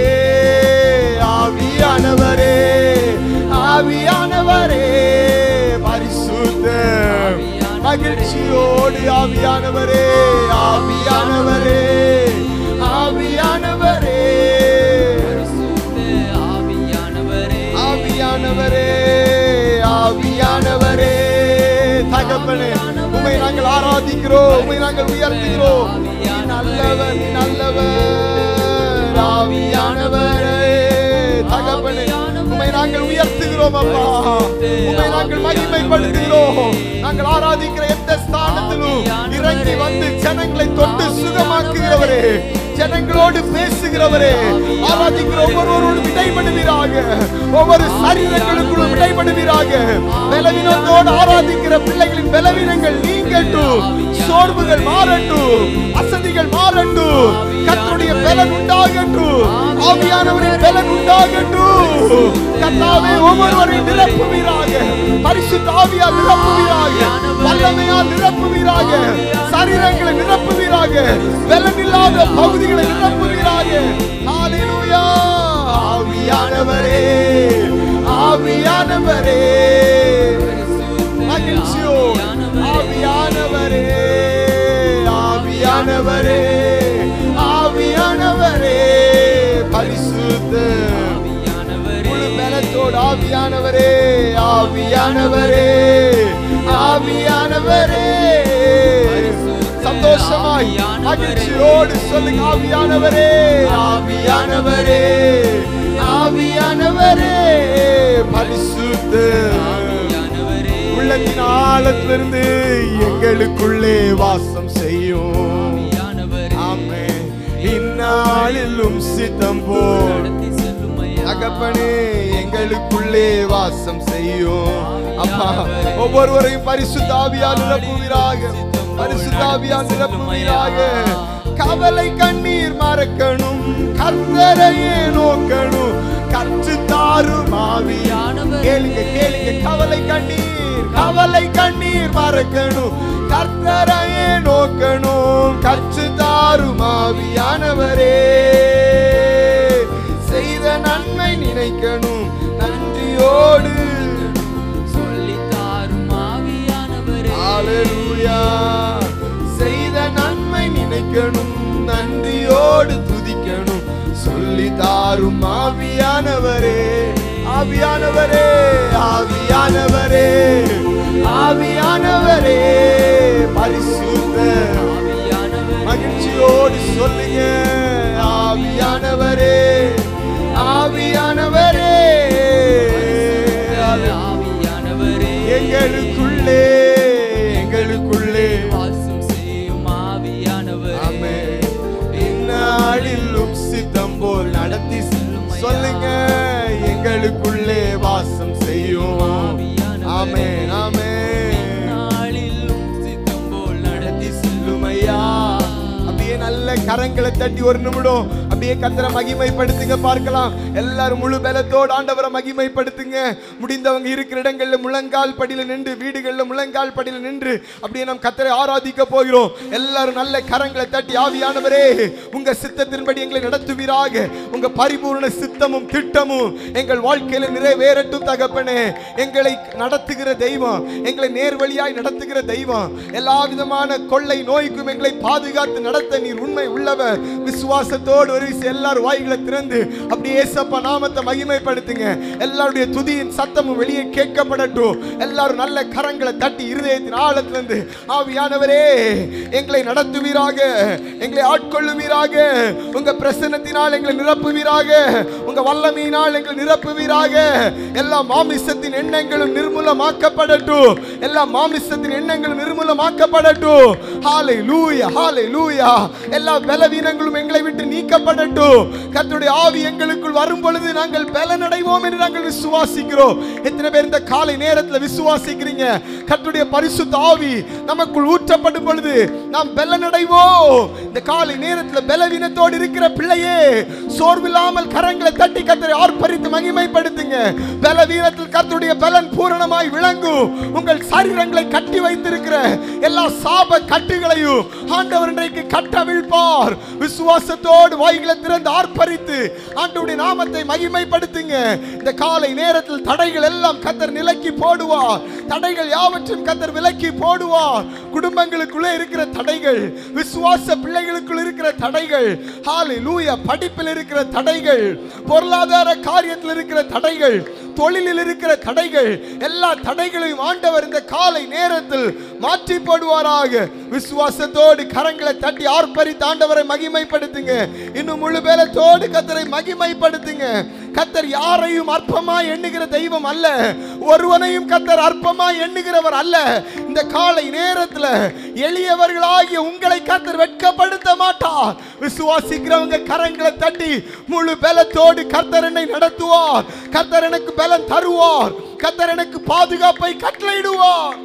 ஆவியானவரே ஆவியானவரே பரிசுத்த மகிழ்ச்சியோடு ஆவியானவரே ஆவியானவரே ஆவியானவரே பரிசுத்த ஆவியானவரே. ஆவியானவரே ஆவியானவரே தகப்பனே உமை நாங்கள் ஆராதிக்கிறோம் உமை நாங்கள் உயர்த்துகிறோம் நீ நல்லவர் நீ நல்லவர் ஆவியானவரே தகப்பனே உமை நாங்கள் உயர்த்துகிறோம் அப்பா உமை நாங்கள் மகிமைப்படுத்துகிறோம் நாங்கள் ஆராதிக்கிற எந்த ஸ்தானத்திலும் இறங்கி வந்து ஜனங்களை தொட்டு சுகமாக்குகிறவரே ஜனங்களோடு பேசுகிறவரே ஆராதிக்கிற ஒவ்வொருவரோடும் இடைப்படுவீராக ஒவ்வொரு சரீரங்களுக்குள்ளும் இடைப்படுவீராக நீங்குவதாக பலவீனத்தோடு ஆராதிக்கிற பிள்ளைகளின் பலவீனங்கள் நீங்கட்டும் சோர்வுகள் மாறட்டும் அசதிகள் மாறட்டும் கர்த்தருடைய பலன் உண்டாகட்டும் ஆவியானவரின் பலன் உண்டாகட்டும் கர்த்தாவே ஒவ்வொருவரையும் நிரப்புவீராக பரிசுத்த ஆவியால் நிரப்புவீராக வல்லமையால் நிரப்புவீராக சரீரங்களை நிரப்புவீராக பலன் இல்லாத பகுதிகளை நிரப்புவீராக ஹalleluya ஆவியானவரே ஆவியானவரே மகிழ்ச்சியோடு ஆவியானவரே ஆவியானவரே ஆவியானவரே பரிசுத்த முழு பலத்தோடு ஆவியானவரே ஆவியானவரே ஆவியானவரே சந்தோஷமாய் மகிழ்ச்சியோடு சொல்லுங்க ஆவியானவரே ஆவியானவரே ஆவியானவரே பரிசுத்த உள்ளத்தின் ஆழத்திலிருந்து எங்களுக்குள்ளே வாசம் செய்யும் ஆமே இந்நாளிலும் சித்தம் போல் தகப்பனே எங்களுக்குள்ளே வாசம் செய்யும் அப்பா ஒவ்வொருவரையும் பரிசுத்தாவியால் நிரப்புவீராக பரிசுத்தாவியால் நிரப்புவீராக கவலை கண்ணீர் மறக்கணும் கர்த்தரையே நோக்கணும் கற்று தாரும் ஆவியானவர் கேளுங்க கேளுங்க கவலை கண்ணீர் கவலை கண்ணீர் மறக்கணும் கர்த்தரையே நோக்கணும் கற்று தாரும் ஆவியானவரே செய்த நன்மை நினைக்கணும் நன்றியோடு ஹalleluya செய்த நன்மை நினைக்கணும் நன்றியோடு துதிக்கணும் சொல்லி தாரும் ஆவியானவரே ஆவியானவரே ஆவியானவரே ஆவியானவரே பரிசுத்த மகிழ்ச்சியோடு சொல்லுங்க ஆவியானவரே ஆவியானவரே எங்களுக்குள்ளே எங்களுக்குள்ளே ஆமே இந்நாளிலும் சித்தம் போல் நடத்தி சொல்லுங்க எங்களுக்குள்ளே வாசம் செய்யும் ஆமே ஆமே நடத்தி செல்லும் ஐயா அப்படியே நல்ல கரங்களை தட்டி ஒரு நிமிடம் அப்படியே கத்தரை மகிமைப்படுத்துங்க பார்க்கலாம் எல்லாரும் முழு பலத்தோடு ஆண்டவரை மகிமைப்படுத்துங்க முடிந்தவங்க இருக்கிற இடங்கள்ல முழங்கால் படியில நின்று வீடுகள்ல முழங்கால் படியில நின்று அப்படியே நாம் கத்தரை ஆராதிக்க போகிறோம் எல்லாரும் நல்ல கரங்களை தட்டி ஆவியானவரே உங்க சித்தத்தின்படி எங்களை நடத்துவீராக உங்க பரிபூர்ண சித்தமும் திட்டமும் எங்கள் வாழ்க்கையில நிறைவேறட்டும் தகப்பனே எங்களை நடத்துகிற தெய்வம் எங்களை நேர்வழியாய் நடத்துகிற தெய்வம் எல்லா விதமான கொள்ளை நோய்க்கும் எங்களை பாதுகாத்து நடத்த நீர் உண்மை உள்ளவர் விசுவாசத்தோடு ஒரு விஷயம் எல்லாரும் வாய்களை திறந்து அப்படியே ஏசப்பா நாமத்தை மகிமைப்படுத்துங்க எல்லாருடைய துதியின் சத்தமும் வெளியே கேட்கப்படட்டும் எல்லாரும் நல்ல கரங்களை தட்டி இருதயத்தின் ஆழத்திலிருந்து ஆவியானவரே எங்களை நடத்துவீராக எங்களை ஆட்கொள்ளுவீராக உங்க பிரசன்னத்தினால் எங்களை நிரப்புவீராக உங்க வல்லமையினால் எங்களை நிரப்புவீராக எல்லா மாமிசத்தின் எண்ணங்களும் நிர்மூலமாக்கப்படட்டும் எல்லா மாமிசத்தின் எண்ணங்களும் நிர்மூலமாக்கப்படட்டும் ஹாலை லூயா ஹாலை லூயா எல்லா பலவீனங்களும் எங்களை விட்டு நீக்கப்படட்டும் கர்த்தருடைய ஆவி எங்களுக்குள் வரும் பொழுது நாங்கள் பலனடைவோம் என்று நாங்கள் விசுவாசிக்கிறோம் எத்தனை பேர் இந்த காலை நேரத்தில் விசுவாசிக்கிறீங்க கர்த்தருடைய பரிசுத்த ஆவி நமக்குள் ஊற்றப்படும் பொழுது நாம் பலனடைவோம் இந்த காலை நேரத்தில் பலவீனத்தோடு இருக்கிற பிள்ளையே சோர்வில்லாமல் கரங்களை தட்டி கத்தரை ஆர்ப்பரித்து மகிமைப்படுத்துங்க பலவீனத்தில் கர்த்தருடைய பலன் பூரணமாய் விளங்கும் உங்கள் சரீரங்களை கட்டி வைத்திருக்கிற எல்லா சாப கட்டுகளையும் ஆண்டவர் இன்றைக்கு கட்டவிழ்ப்பார் விசுவாசத்தோடு வாய்களை திறந்து ஆர்ப்பரித்து ஆண்டவருடைய நாமத்தை மகிமைப்படுத்துங்க இந்த காலை நேரத்தில் தடைகள் எல்லாம் கத்தர் நிலக்கி போடுவார் தடைகள் யாவற்றையும் கத்தர் விலக்கி போடுவார் குடும்பங்களுக்குள்ளே இருக்கிற தடைகள் விசுவாச பிள்ளைகளுக்குள் இருக்கிற தடைகள் ஹாலை லூயா படிப்பில் இருக்கிற தடைகள் பொருளாதார காரியத்தில் இருக்கிற தடைகள் தொழிலில் இருக்கிற தடைகள் எல்லா தடைகளையும் ஆண்டவர் இந்த காலை நேரத்தில் மாற்றி போடுவாராக விசுவாசத்தோடு கரங்களை தட்டி ஆர்ப்பரித்து ஆண்டவரை மகிமைப்படுத்துங்க இன்னும் முழு பேலத்தோடு கத்தரை மகிமைப்படுத்துங்க கத்தர் யாரையும் அற்பமா எண்ணுகிற தெய்வம் அல்ல ஒருவனையும் கத்தர் அற்பமா எண்ணுகிறவர் அல்ல இந்த காலை நேரத்துல எளியவர்களாகிய உங்களை கத்தர் வெட்கப்படுத்த மாட்டார் விசுவாசிக்கிறவங்க கரங்களை தட்டி முழு பலத்தோடு கர்த்தர் என்னை நடத்துவார் கர்த்தர் எனக்கு பலம் தருவார் கர்த்தர் எனக்கு பாதுகாப்பை கட்டளையிடுவார்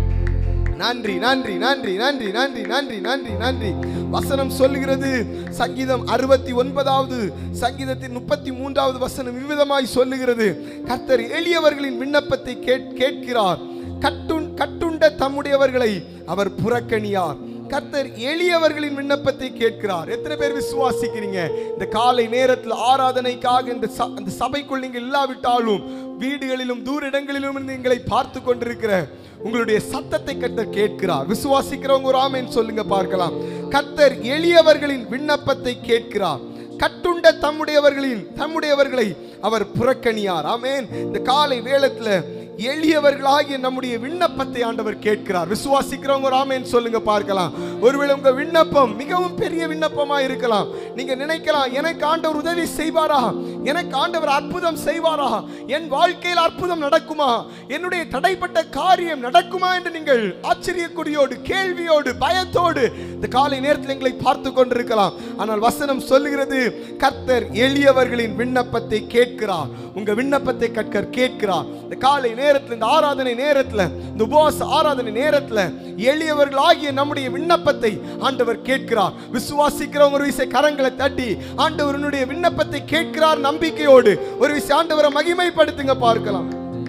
நன்றி நன்றி நன்றி நன்றி நன்றி நன்றி நன்றி நன்றி வசனம் சொல்லுகிறது சங்கீதம் அறுபத்தி ஒன்பதாவது சங்கீதத்தின் முப்பத்தி மூன்றாவது வசனம் விவிதமாய் சொல்லுகிறது கர்த்தர் எளியவர்களின் விண்ணப்பத்தை கேட்- கேட்கிறார் கட்டுண் கட்டுண்ட தம்முடையவர்களை அவர் புறக்கணியார் கர்த்தர் எளியவர்களின் விண்ணப்பத்தை கேட்கிறார் எத்தனை பேர் விசுவாசிக்கிறீங்க இந்த காலை நேரத்தில் ஆராதனைக்காக இந்த ச- அந்த சபைக்குள் நீங்கள் இல்லாவிட்டாலும் வீடுகளிலும் தூர இடங்களிலும் இருந்து எங்களை பார்த்து கொண்டிருக்கிற உங்களுடைய சத்தத்தை கர்த்தர் கேட்கிறார் விசுவாசிக்கிறவங்க ஒரு ஆமேன் சொல்லுங்க பார்க்கலாம் கர்த்தர் எளியவர்களின் விண்ணப்பத்தை கேட்கிறார் கட்டுண்ட தம்முடையவர்களின் தம்முடையவர்களை அவர் புறக்கணியார் ஆமென் இந்த காலை வேளத்துல எளியவர்களாகிய நம்முடைய விண்ணப்பத்தை ஆண்டவர் கேட்கிறார் விசுவாசிக்கிறவங்க ஒரு ஆமென் சொல்லுங்க பார்க்கலாம் ஒருவேளை உங்க விண்ணப்பம் மிகவும் பெரிய விண்ணப்பமா இருக்கலாம் நீங்க நினைக்கலாம் எனக்கு ஆண்டவர் உதவி செய்வாரா எனக்கு ஆண்டவர் அற்புதம் செய்வாரா என் வாழ்க்கையில் அற்புதம் நடக்குமா என்னுடைய தடைப்பட்ட காரியம் நடக்குமா என்று நீங்கள் ஆச்சரியக்குறியோடு கேள்வியோடு பயத்தோடு இந்த காலை நேரத்தில் எங்களை பார்த்து கொண்டிருக்கலாம் ஆனால் வசனம் சொல்லுகிறது கர்த்தர் எளியவர்களின் விண்ணப்பத்தை கேட்கிறார் உங்க விண்ணப்பத்தை கற்கர் கேட்கிறார் இந்த காலை நேரத்தில் இந்த ஆராதனை நேரத்தில் இந்த உபவாச ஆராதனை நேரத்தில் எளியவர்கள் ஆகிய நம்முடைய விண்ணப்பத்தை ஆண்டவர் கேட்கிறார் விசுவாசிக்கிறவங்க ஒரு விசை கரங்களை தட்டி ஆண்டவருடைய விண்ணப்பத்தை கேட்கிறார் நம்பிக்கையோடு ஒரு விசை ஆண்டவரை மகிமைப்படுத்துங்க பார்க்கலாம்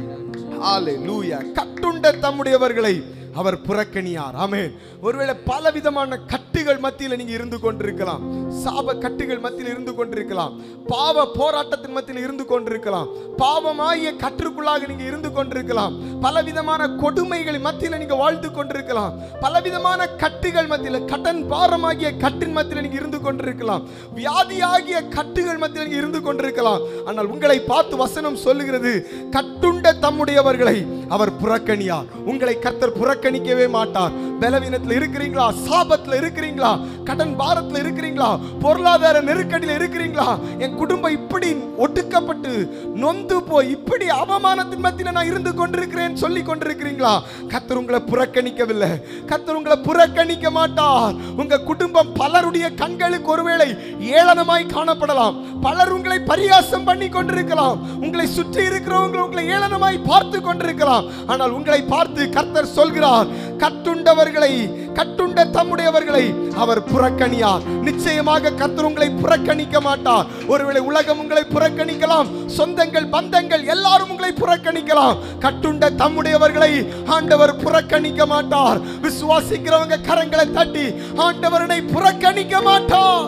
ஹalleluya கட்டுண்ட தம்முடையவர்களை அவர் புறக்கணியார் ஆமென் ஒருவேளை பல விதமான கட்டுகள் மத்தியில் நீங்க இருந்து கொண்டிருக்கலாம் சாப கட்டுகள் மத்தியில் இருந்து கொண்டிருக்கலாம் பாவ போராட்டத்தின் மத்தியில் இருந்து கொண்டிருக்கலாம் பாவமாகிய கற்றுக்குள்ளாக நீங்க இருந்து கொண்டிருக்கலாம் பலவிதமான கொடுமைகள் மத்தியில் நீங்க வாழ்ந்து கொண்டிருக்கலாம் பலவிதமான கட்டுகள் மத்தியில் கடன் பாரமாகிய கட்டின் மத்தியில் நீங்க இருந்து கொண்டிருக்கலாம் வியாதியாகிய கட்டுகள் மத்தியில் நீங்க இருந்து கொண்டிருக்கலாம் ஆனால் உங்களை பார்த்து வசனம் சொல்லுகிறது கட்டுண்ட தம்முடையவர்களை அவர் புறக்கணியார் உங்களை கர்த்தர் புறக்கணிக்கவே மாட்டார் பலவீனத்தில் இருக்கிறீங்களா சாபத்தில் இருக்கிறீங்களா கடன் பாரத்தில் இருக்கிறீங்களா பொருளாதார நெருக்கடியில் இருக்கிறீங்களா என் குடும்பம் இப்படி ஒடுக்கப்பட்டு நொந்து போய் இப்படி அவமானத்தின் மத்தியில் நான் இருந்து கொண்டிருக்கிறேன் சொல்லி கொண்டிருக்கிறீங்களா கர்த்தர் உங்களை புறக்கணிக்கவில்லை கர்த்தர் உங்களை புறக்கணிக்க மாட்டார் உங்க குடும்பம் பலருடைய கண்களுக்கு ஒருவேளை ஏளனமாய் காணப்படலாம் பலர் உங்களை பரியாசம் பண்ணி கொண்டிருக்கலாம் உங்களை சுற்றி இருக்கிறவங்க உங்களை ஏளனமாய் பார்த்து கொண்டிருக்கலாம் ஆனால் உங்களை பார்த்து கர்த்தர் சொல்கிறார் கட்டுண்டவர்களை கட்டுண்ட தம்முடையவர்களை அவர் புறக்கணியார் நிச்சயமாக கர்த்தர் உங்களை புறக்கணிக்க மாட்டார் ஒருவேளை உலகம் உங்களை புறக்கணிக்கலாம் சொந்தங்கள் பந்தங்கள் எல்லாரும் உங்களை புறக்கணிக்கலாம் கட்டுண்ட தம்முடையவர்களை ஆண்டவர் புறக்கணிக்க மாட்டார் விசுவாசிக்கிறவங்க கரங்களை தட்டி ஆண்டவரனை புறக்கணிக்க மாட்டார்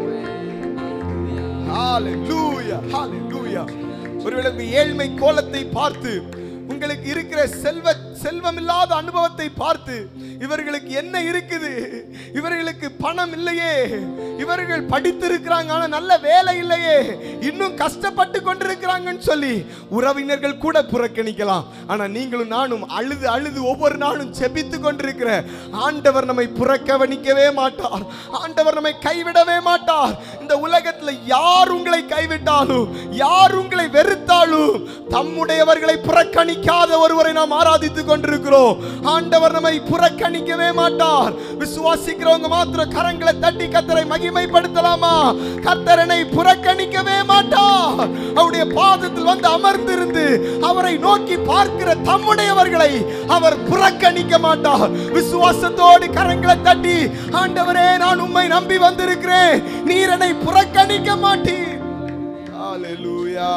Hallelujah, hallelujah. ஒருவேளை உங்க ஏழ்மை கோலத்தை பார்த்து உங்களுக்கு இருக்கிற செல்வ செல்வமில்லாத அனுபவத்தை பார்த்து இவர்களுக்கு என்ன இருக்குது இவர்களுக்கு பணம் இல்லையே இவர்கள் படித்திருக்கிறாங்க ஆனா நல்ல வேலை இல்லையே இன்னும் கஷ்டப்பட்டு கொண்டிருக்கிறாங்கன்னு சொல்லி உறவினர்கள் கூட புறக்கணிக்கலாம் ஆனா நீங்களும் நானும் அழுது அழுது ஒவ்வொரு நாளும் செபித்து கொண்டிருக்கிற ஆண்டவர் நம்மை புறக்கவனிக்கவே மாட்டார் ஆண்டவர் நம்மை கைவிடவே மாட்டார் இந்த உலகத்துல யார் உங்களை கைவிட்டாலும் யார் உங்களை வெறுத்தாலும் தம்முடையவர்களை புறக்கணிக்காத ஒருவரை நாம் ஆராதித்துக் கொண்டிருக்கிறோம் ஆண்டவர் நம்மை புறக்கணிக்கவே மாட்டார் விசுவாசிக்கிறவங்க மாத்திரம் கரங்களை தட்டி கத்தரை மகிமைப்படுத்தலாமா கத்தரனை புறக்கணிக்கவே மாட்டார் அவருடைய பாதத்தில் வந்து அமர்ந்திருந்து அவரை நோக்கி பார்க்கிற தம்முடையவர்களை அவர் புறக்கணிக்க மாட்டார் விசுவாசத்தோடு கரங்களை தட்டி ஆண்டவரே நான் உம்மை நம்பி வந்திருக்கிறேன் நீர் என்னை புறக்கணிக்க மாட்டீர் ஹalleluya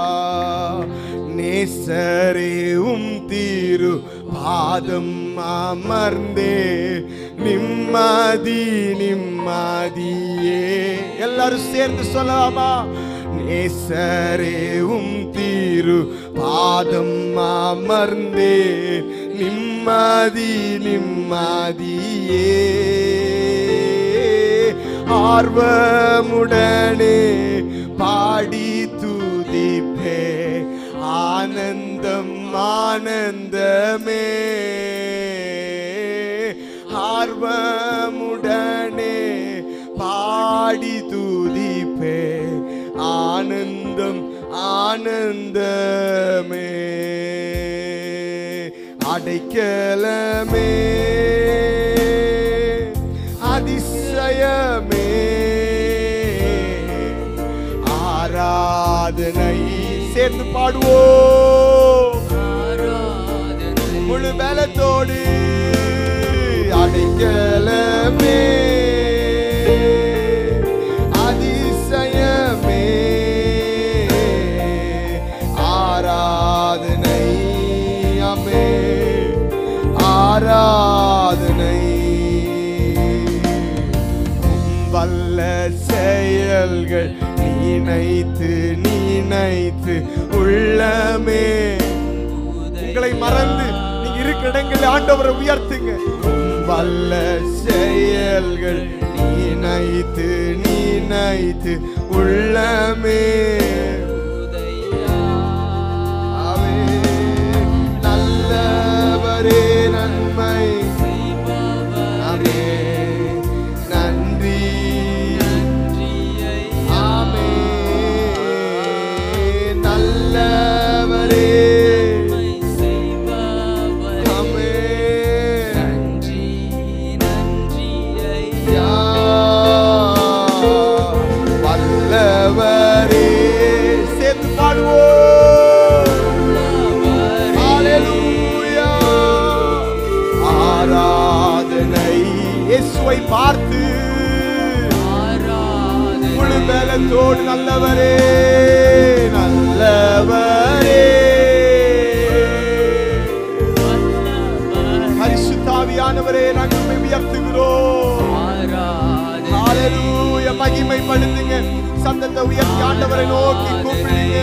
நேசரே உம் தீரு பாதம் அமர்ந்தே நிம்மதி நிம்மதியே எல்லாரும் சேர்ந்து சொல்லலாமா நேசரே உம் தீரு பாதம் அமர்ந்தே நிம்மதி நிம்மதியே ஆர்வமுடனே பாடி துதிப்பே ஆனந்தம் ஆனந்தமே ஆர்வமுடனே பாடி துதிப்பே ஆனந்தம் ஆனந்தமே அடைக்கலமே அதிசயமே ஆராதனை சேர்ந்து பாடுவோம் ஆராதனை முழு பலத்தோடு அடைக்கலமே அதிசயமே ஆராதனை அமே ஆராதனை உம் வல்ல செயல்கள் நினைத்து நினைத்து உள்ளமே உங்களை மறந்து நீங்க இருக்கிற இடங்களில் ஆண்டவரை உயர்த்துங்க உம் வல்ல செயல்கள் நினைத்து நினைத்து உள்ளமே ஆவே. நல்லவரே நன்மை ஆமே நன்றி ஆமே நல்லவரே ஆமே யா வல்லவரே சேர்ந்து பாடுவோம் ஹalleluya ஆராதனை இயேசுவை பார்த்து முழு பலத்தோடு நல்லவரே நல்லவரே பரிசுத்தாவியானவரே நாங்கள் உம்மை உயர்த்துகிறோம் ஹalleluya மகிமைப்படுத்துங்க சத்தத்தை உயர்த்தி ஆண்டவரை நோக்கி கூப்பிடுங்க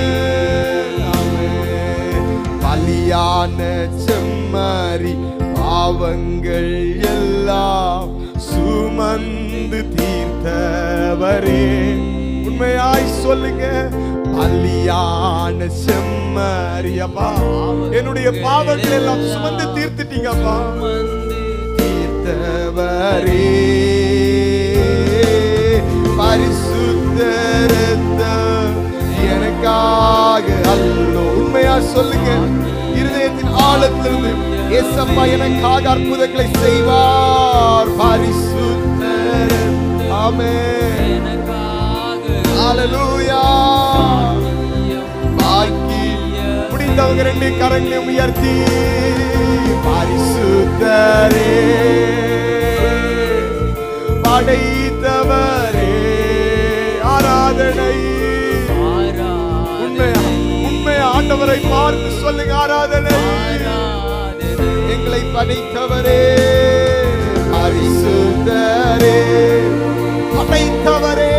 ஆமென். பலியான செம்மறி பாவங்கள் எல்லாம் சுமந்து தீர்த்தவரே உண்மையாய் சொல்லுங்க பலியான செம்மறி அப்பா என்னுடைய பாவங்கள் எல்லாம் சுமந்து தீர்த்துட்டீங்கப்பா தீர்த்தவரே பரிசுத்த ரத்தம் எனக்காக அல்லோ உண்மையா சொல்லுங்க இருதயத்தின் ஆழத்திலிருந்து ஏசப்பா எனக்காக அற்புதங்களை செய்வார் பரிசுத்த ரத்தம். ஆமென் ஹalleluya பாக்கி முடிந்தவங்க ரெண்டு கரங்களையும் உயர்த்தி பரிசுத்தரே படைத்தவரே ஆராதனை உண்மையா உண்மையா ஆண்டவரை பார்த்து சொல்லுங்க ஆராதனை எங்களை படைத்தவரே பரிசுத்தரே படைத்தவரே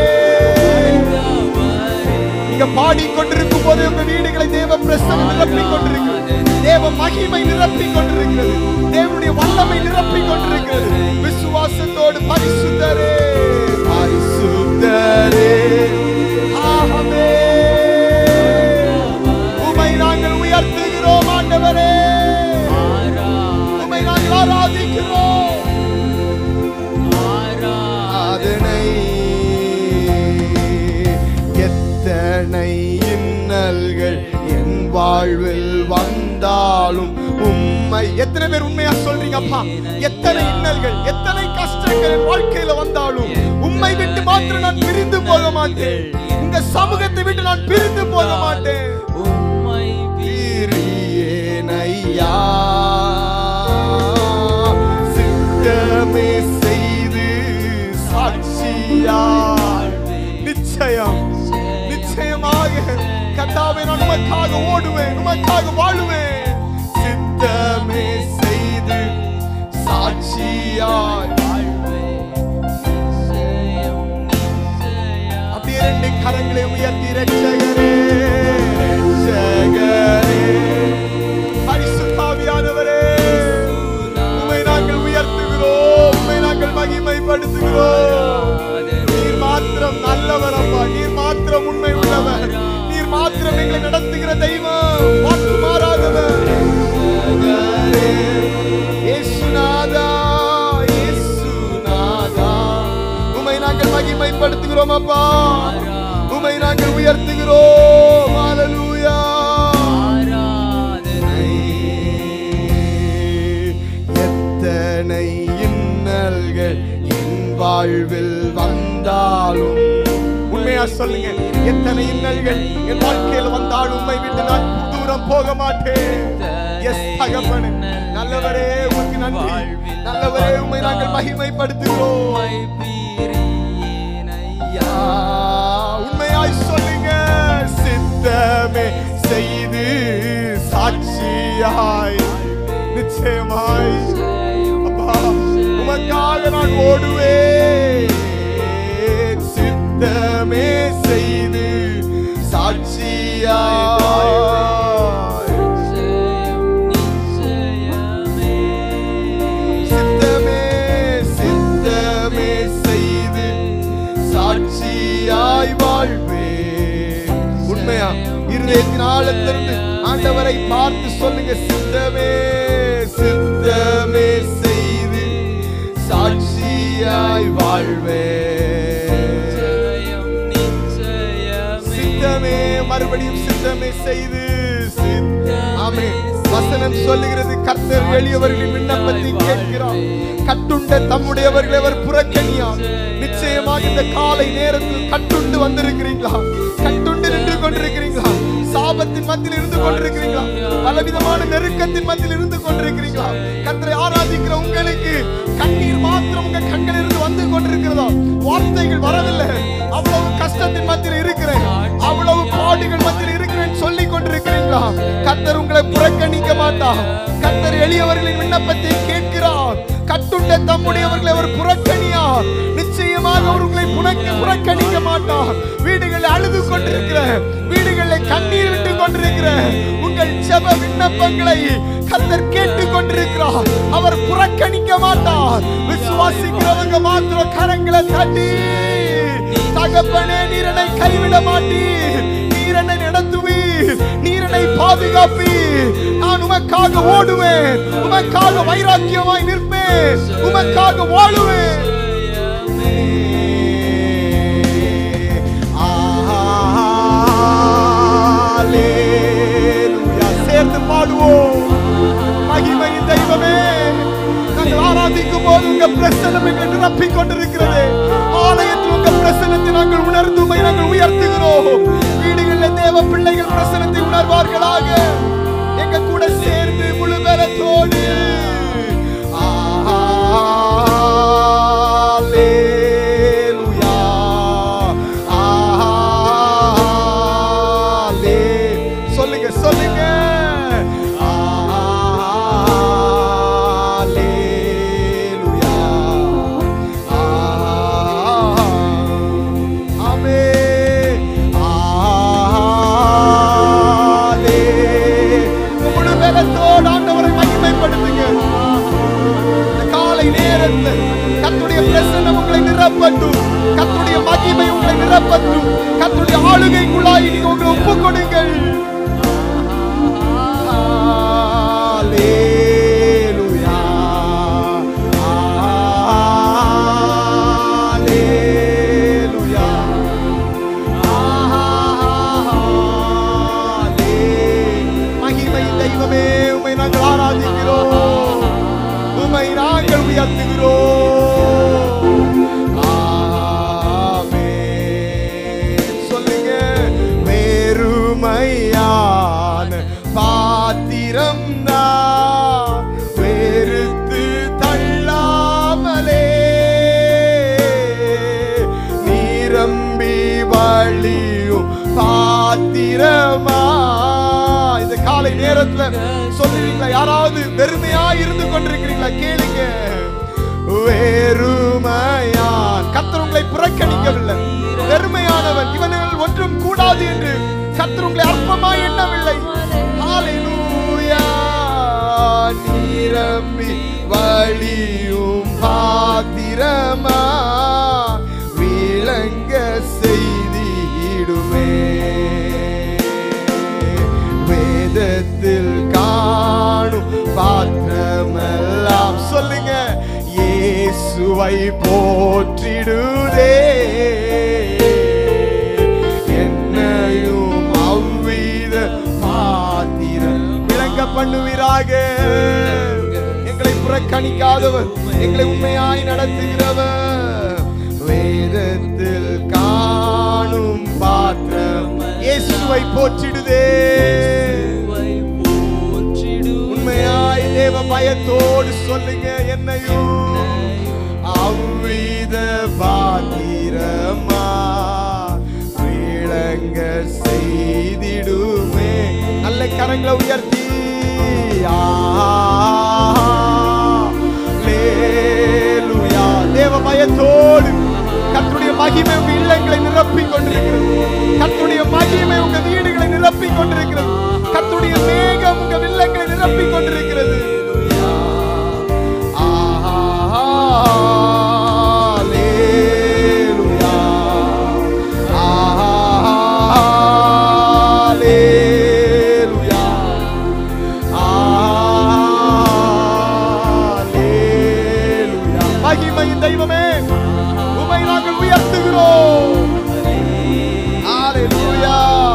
நீங்க பாடிக்கொண்டிருக்கும் போது உங்க வீடுகளை தேவ பிரசனம் நிரப்பிக் கொண்டிருக்கிறது தேவ மகிமை நிரப்பிக் கொண்டிருக்கிறது தேவனுடைய வல்லமை நிரப்பிக் கொண்டிருக்கிறது விசுவாசத்தோடு பரிசுத்தரே பரிசுத்தரே ஆகவே உமை நாங்கள் உயர்த்துகிறோம் ஆண்டவரே உமை நாங்கள் ஆராதிக்கிறோம் அதனை எத்தனை இன்னல்கள் என் வாழ்வில் வந்தாலும் உண்மை எத்தனை பேர் உண்மையா சொல்றீங்க அப்பா எத்தனை இன்னல்கள் எத்தனை கஷ்டங்கள் என் வாழ்க்கையில வந்தாலும் உண்மை விட்டு மாத்திரம் நான் பிரிந்து போக மாட்டேன் உங்க சமூகத்தை விட்டு நான் பிரிந்து போக மாட்டேன் பிரியேனையா சித்தமே செய்து சாட்சியாய் நிச்சயம் நிச்சயமாக கத்தாவை நான் உமக்காக ஓடுவேன் உமக்காக வாழுவேன் சித்தமே செய்து சாட்சியாய் அப்படியே ரெண்டு கரங்களை உயர்த்தி ரட்சகரே ரட்சகரே பரிசுத்தாவியானவரே உம்மை நாங்கள் உயர்த்துகிறோம் உம்மை நாங்கள் மகிமைப்படுத்துகிறோம் நீர் மாத்திரம் நல்லவர் அப்பா நீர் மாத்திரம் உண்மை உள்ளவர் நீர் மாத்திரம் எங்களை நடத்துகிற தெய்வம் மாற்று மாறாதவர் ரட்சகரே, இயேசுநாதா, இயேசுநாதா. உம்மை நாங்கள் மகிமைப்படுத்துகிறோம் அப்பா உம்மை நாங்கள் உயர்த்துகிறோம் ஹalleluya வாழ்வில் வந்தாலும் உண்மையா சொல்லுங்க எத்தனை இன்னல்கள் என் வாழ்க்கையில் வந்தாலும் உண்மை விட்டு நான் தூரம் போக மாட்டேன் எஸ் தகப்பனே நல்லவரே உமக்கு நன்றி நல்லவரே உண்மை நாங்கள் மகிமைப்படுத்துகிறோம் ஐயா, உண்மையாய் சொல்லுங்க சித்தமே செய்து சாட்சியாய் நிச்சயமாய் அப்பா உமக்காக நான் ஓடுவேன் சித்தமே செய்து சாட்சியாய் சித்தமே சித்தமே செய்து சாட்சியாய் வாழ்வே உண்மையா இருதயத்தின் ஆழத்திலிருந்து ஆண்டவரை பார்த்து சொல்லுங்க சித்தமே சித்தமே செய்து சாட்சியாய் வாழ்வே சித்தமே மறுபடியும் சித்தமே செய்து சித்த- ஆமென். வசனம் சொல்லுகிறது கர்த்தர் எளியவர்களின் விண்ணப்பத்தை கேட்கிறார் கட்டுண்ட தம்முடையவர்களை அவர் புறக்கணியார் நிச்சயமாக இந்த காலை நேரத்தில் கட்டுண்டு வந்திருக்கிறீங்களா கட்டுண்டு நின்று கொண்டிருக்கிறீங்களா சாபத்தின் மத்தியில் இருந்து கொண்டிருக்கிறீங்களா பலவிதமான நெருக்கத்தின் மத்தியில் இருந்து கொண்டிருக்கிறீங்களா கர்த்தரை ஆராதிக்கிற உங்களுக்கு கண்ணீர் மாத்திரம் உங்க கண்களில் இருந்து வந்து கொண்டிருக்கிறதா வார்த்தைகள் வரவில்லை அவ்வளவு கஷ்டத்தின் மத்தியில் இருக்கிறேன் அவ்வளவு பாடுகள் மத்தியில் இருக்கிறேன் சொல்லி கொண்டிருக்கிறீங்களா கர்த்தர் உங்களை புறக்கணிக்க மாட்டார் கர்த்தர் எளியவர்களின் விண்ணப்பத்தை கேட்கிறார் கட்டுண்ட தம்முடையவர்களை அவர் புறக்கணியார் நிச்சயமாக அவர் உங்களை புறக்க புறக்கணிக்க மாட்டார் வீடுகளில் அழுது கொண்டிருக்கிற வீடுகளில் கண்ணீர் விட்டு கொண்டிருக்கிற உங்கள் ஜெப விண்ணப்பங்களை கர்த்தர் கேட்டு கொண்டிருக்கிறார் அவர் புறக்கணிக்க மாட்டார் விசுவாசிக்கிறவங்க மாத்திரம் கரங்களை தட்டி தகப்பனே நீரனை கைவிட மாட்டீர் நீரனை நடத்துவீர் நீரனை பாதுகாப்பீர் நான் உமக்காக ஓடுவேன் உமக்காக வைராக்கியமாய் நிற்பேன் உமக்காக வாழுவேன் ஹalleluya. சேர்ந்து பாடுவோம் மகிமையின் தெய்வமே நாங்கள் ஆராதிக்கும் போது உங்க பிரசனம் எங்களை நிரப்பிக் கொண்டிருக்கிறது ஆலயத்தில் உங்க பிரசனத்தை நாங்கள் உணர்ந்து உம்மை நாங்கள் உயர்த்துகிறோம் வீடுகளில் தேவ பிள்ளைகள் பிரசனத்தை உணர்வார்களாக எங்க கூட சேர்ந்து முழு பலத்தோடு ஹalleluya. ஹalலே. சொல்லுங்க சொல்லுங்க ஹalleluya. ஆமென். ஹalலே. முழு பலத்தோடு ஆண்டவரை மகிமைப்படுத்துங்க இந்த காலை நேரத்தில் கத்துடைய பிரசன்னம் உங்களை நிரப்பட்டும் கத்துடைய மகிமை உங்களை நிரப்பட்டும் கத்துடைய ஆளுகைக்குள்ளாய் நீங்க உங்களை ஒப்பு கொடுங்கள் ஹalleluya. ஹalleluya. ஹalலே. மகிமை தெய்வமே உமை நாங்கள் ஆராதிக்கிறோம் உமை நாங்கள் உயர்த்துகிறோம் ஆமென். சொல்லுங்க வெறுமையான பாத்திரம் நான் வெறுத்து தள்ளாமலே நிரம்பி வழியும் பாத்திரமா இந்த காலை நேரத்துல சொல்லுவீங்களா யாராவது வெறுமையா இருந்து கொண்டிருக்கிறீங்களா கேளுங்க வெறுமையான் கர்த்தர் உங்களை புறக்கணிக்கவில்லை வெறுமையானவன் இவர்கள் ஒன்றும் கூடாது என்று கர்த்தர் உங்களை அற்பமா எண்ணவில்லை ஹalleluya நிரம்பி வழியும் பாத்திரமா விளங்க செய்திடுமே வேதத்தில் காணும் பாத்திரமெல்லாம் சொல்லுங்க இயேசுவை போற்றிடுதே என்னையும் அவ்வித பாத்திரம் விளங்க பண்ணுவீராக எங்களை புறக்கணிக்காதவர் எங்களை உண்மையாய் நடத்துகிறவர் வேதத்தில் காணும் பாத்திரம் இயேசுவை போற்றிடுதே உம்மை போற்றிடும் உண்மையாய் தேவ பயத்தோடு சொல்லுங்க என்னையும் அவ்வித பாத்திரமா விளங்க செய்திடுமே நல்ல கரங்களை உயர்த்தி ஆலேலுயா. தேவ பயத்தோடு கர்த்தருடைய மகிமை உங்க இல்லங்களை நிரப்பிக் கொண்டிருக்கிறது கர்த்தருடைய மகிமை உங்க வீடுகளை நிரப்பிக் கொண்டிருக்கிறது கர்த்தருடைய மேகம் உங்க வில்லங்களை நிரப்பிக் கொண்டிருக்கிறது ஆலேலுயா. ஆலேலுயா. ஆலேலுயா. மகிமையின் தெய்வமே உமை நாங்கள் உயர்த்துகிறோம் ஹalleluya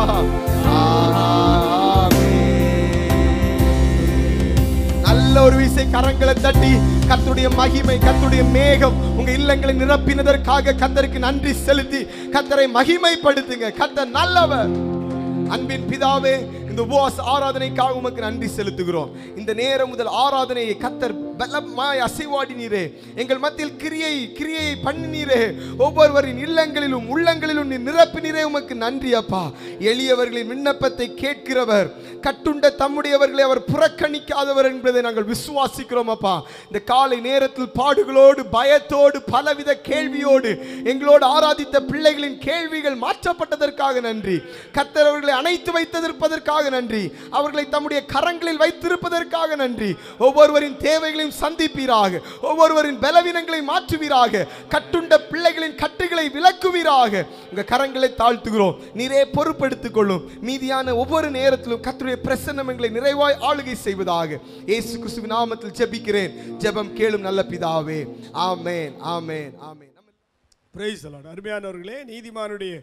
நல்ல ஒரு விசை கரங்களை தட்டி கர்த்தருடைய மகிமை கர்த்தருடைய மேகம் உங்க இல்லங்களை நிரப்பினதற்காக கர்த்தருக்கு நன்றி செலுத்தி கர்த்தரை மகிமைப்படுத்துங்க கர்த்தர் நல்லவர் அன்பின் பிதாவே இந்த உபவாச ஆராதனைக்காக உமக்கு நன்றி செலுத்துகிறோம் இந்த நேரம் முதல் ஆராதனையை கத்தர் பலமாய் அசைவாடினீரே எங்கள் மத்தியில் கிரியை கிரியை பண்ணினீரே ஒவ்வொருவரின் இல்லங்களிலும் உள்ளங்களிலும் நீ நிரப்பினீரே உமக்கு நன்றி அப்பா எளியவர்களின் விண்ணப்பத்தை கேட்கிறவர் கட்டுண்ட தம்முடையவர்களை அவர் புறக்கணிக்காதவர் என்பதை நாங்கள் விசுவாசிக்கிறோம் அப்பா இந்த காலை நேரத்தில் பாடுகளோடு பயத்தோடு பலவித கேள்வியோடு எங்களோடு ஆராதித்த பிள்ளைகளின் கேள்விகள் மாற்றப்பட்டதற்காக நன்றி கத்தர் அவர்களை அணைத்து வைத்திருப்பதற்காக நன்றி அவர்களை தம்முடைய கரங்களில் வைத்திருப்பதற்காக நன்றி ஒவ்வொருவரின் தேவைகளையும் சந்திப்பீராக ஒவ்வொருவரின் பலவீனங்களை மாற்றுவீராக கட்டுண்ட பிள்ளைகளின் கட்டுகளை விலக்குவீராக உங்க கரங்களை தாழ்த்துகிறோம் நீரே பொறுப்படுத்திக் கொள்ளும் மீதியான ஒவ்வொரு நேரத்திலும் கத்துடைய பிரசன்னம் எங்களை நிறைவாய் ஆளுகை செய்வதாக இயேசு கிறிஸ்துவின் நாமத்தில் ஜெபிக்கிறேன் ஜெபம் கேளும் நல்ல பிதாவே ஆமென் ஆமென் ஆமென் பிரைஸ் அருமையானவர்களே நீதிமானுடைய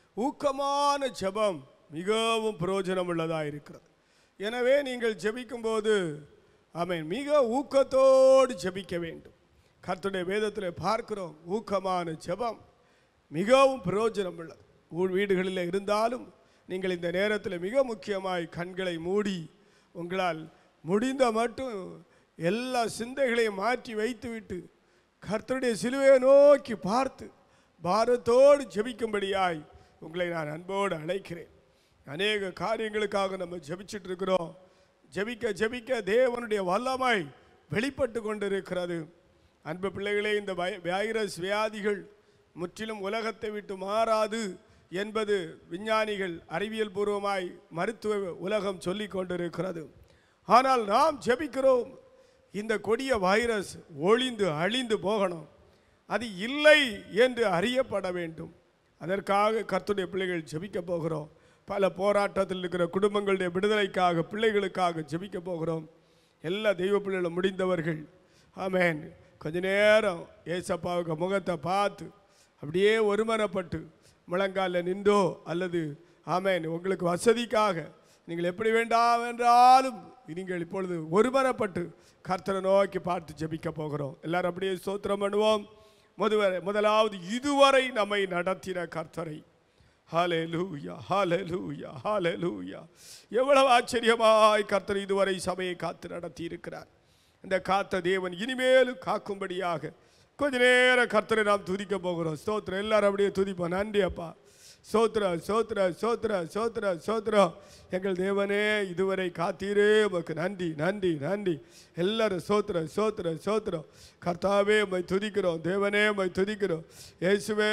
ஊக்கமான ஜெபம் மிகவும் பிரயோஜனம் உள்ளதாக இருக்கிறது எனவே நீங்கள் ஜெபிக்கும்போது ஆமென் மிக ஊக்கத்தோடு ஜெபிக்க வேண்டும் கர்த்தருடைய வேதத்தில் பார்க்கிறோம் ஊக்கமான ஜெபம் மிகவும் பிரயோஜனம் உள்ளது ஊர் வீடுகளில் இருந்தாலும் நீங்கள் இந்த நேரத்தில் மிக முக்கியமாய் கண்களை மூடி உங்களால் முடிந்த மட்டும் எல்லா சிந்தைகளையும் மாற்றி வைத்துவிட்டு கர்த்தருடைய சிலுவையை நோக்கி பார்த்து பாரத்தோடு ஜெபிக்கும்படியாய் உங்களை நான் அன்போடு அழைக்கிறேன் அநேக காரியங்களுக்காக நம்ம ஜெபிச்சிட்டு இருக்கிறோம் ஜெபிக்க ஜெபிக்க தேவனுடைய வல்லமை வெளிப்பட்டு கொண்டிருக்கிறது அன்பு பிள்ளைகளே இந்த வை- வைரஸ் வியாதிகள் முற்றிலும் உலகத்தை விட்டு மாறாது என்பது விஞ்ஞானிகள் அறிவியல் பூர்வமாய் மருத்துவ உலகம் சொல்லிக் கொண்டிருக்கிறது ஆனால் நாம் ஜெபிக்கிறோம் இந்த கொடிய வைரஸ் ஒளிந்து அழிந்து போகணும் அது இல்லை என்று அறியப்பட வேண்டும் அதற்காக கர்த்தருடைய பிள்ளைகள் ஜெபிக்க போகிறோம் பல போராட்டத்தில் இருக்கிற குடும்பங்களுடைய விடுதலைக்காக பிள்ளைகளுக்காக ஜெபிக்க போகிறோம் எல்லா தெய்வ பிள்ளைகளும் முடிந்தவர்கள் ஆமென் கொஞ்ச நேரம் ஏசப்பாவுக்கு முகத்தை பார்த்து அப்படியே ஒருமனப்பட்டு முழங்காலில் நின்றோ அல்லது ஆமென் உங்களுக்கு வசதிக்காக நீங்கள் எப்படி வேண்டாம் என்றாலும் நீங்கள் இப்பொழுது ஒருமனப்பட்டு கர்த்தரை நோக்கி பார்த்து ஜெபிக்க போகிறோம் எல்லாரும் அப்படியே ஸ்தோத்திரம் பண்ணுவோம் முதவரை முதலாவது இதுவரை நம்மை நடத்தின கர்த்தரை ஹalleluya ஹalleluya ஹalleluya எவ்வளவு ஆச்சரியமாய் கர்த்தர் இதுவரை சபையை காத்து நடத்தி இருக்கிறார் இந்த காத்த தேவன் இனிமேலும் காக்கும்படியாக கொஞ்ச நேரம் கர்த்தரை நாம் துதிக்க போகிறோம் ஸ்தோத்திரம் எல்லாரும் அப்படியே துதிப்போம் நன்றி அப்பா சோத்ரா சோத்ரா சோத்ரா சோத்ரா சோத்ரா எங்கள் தேவனே இதுவரை காத்தீரே உமக்கு நன்றி நன்றி நன்றி எல்லாரும் சோத்ரா சோத்ரா சோத்ரம் கர்த்தாவே மை துதிக்கிறோம் தேவனே மை துதிக்கிறோம் இயேசுவே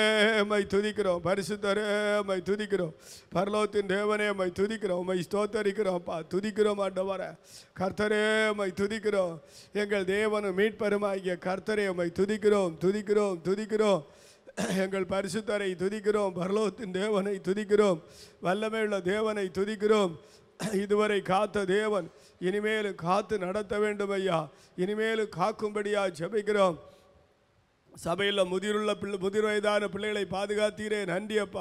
மை துதிக்கிறோம் பரிசுத்தரே மை துதிக்கிறோம் பரலோகத்தின் தேவனே மை துதிக்கிறோம் மை ஸ்தோத்தரிக்கிறோம்ப்பா துதிக்கிறோம் ஆண்டவர கர்த்தரே மை துதிக்கிறோம் எங்கள் தேவனும் மீட்பருமாகிய கர்த்தரே மை துதிக்கிறோம் துதிக்கிறோம் துதிக்கிறோம் எங்கள் பரிசுத்தரை துதிக்கிறோம் பரலோகத்தின் தேவனை துதிக்கிறோம் வல்லமையுள்ள தேவனை துதிக்கிறோம் இதுவரை காத்த தேவன் இனிமேலும் காத்து நடத்த வேண்டும் ஐயா இனிமேலும் காக்கும்படியா ஜெபிக்கிறோம் சபையில் முதிருள்ள பிள்ளை முதிர் வயதான பிள்ளைகளை பாதுகாத்தீரே நன்றி அப்பா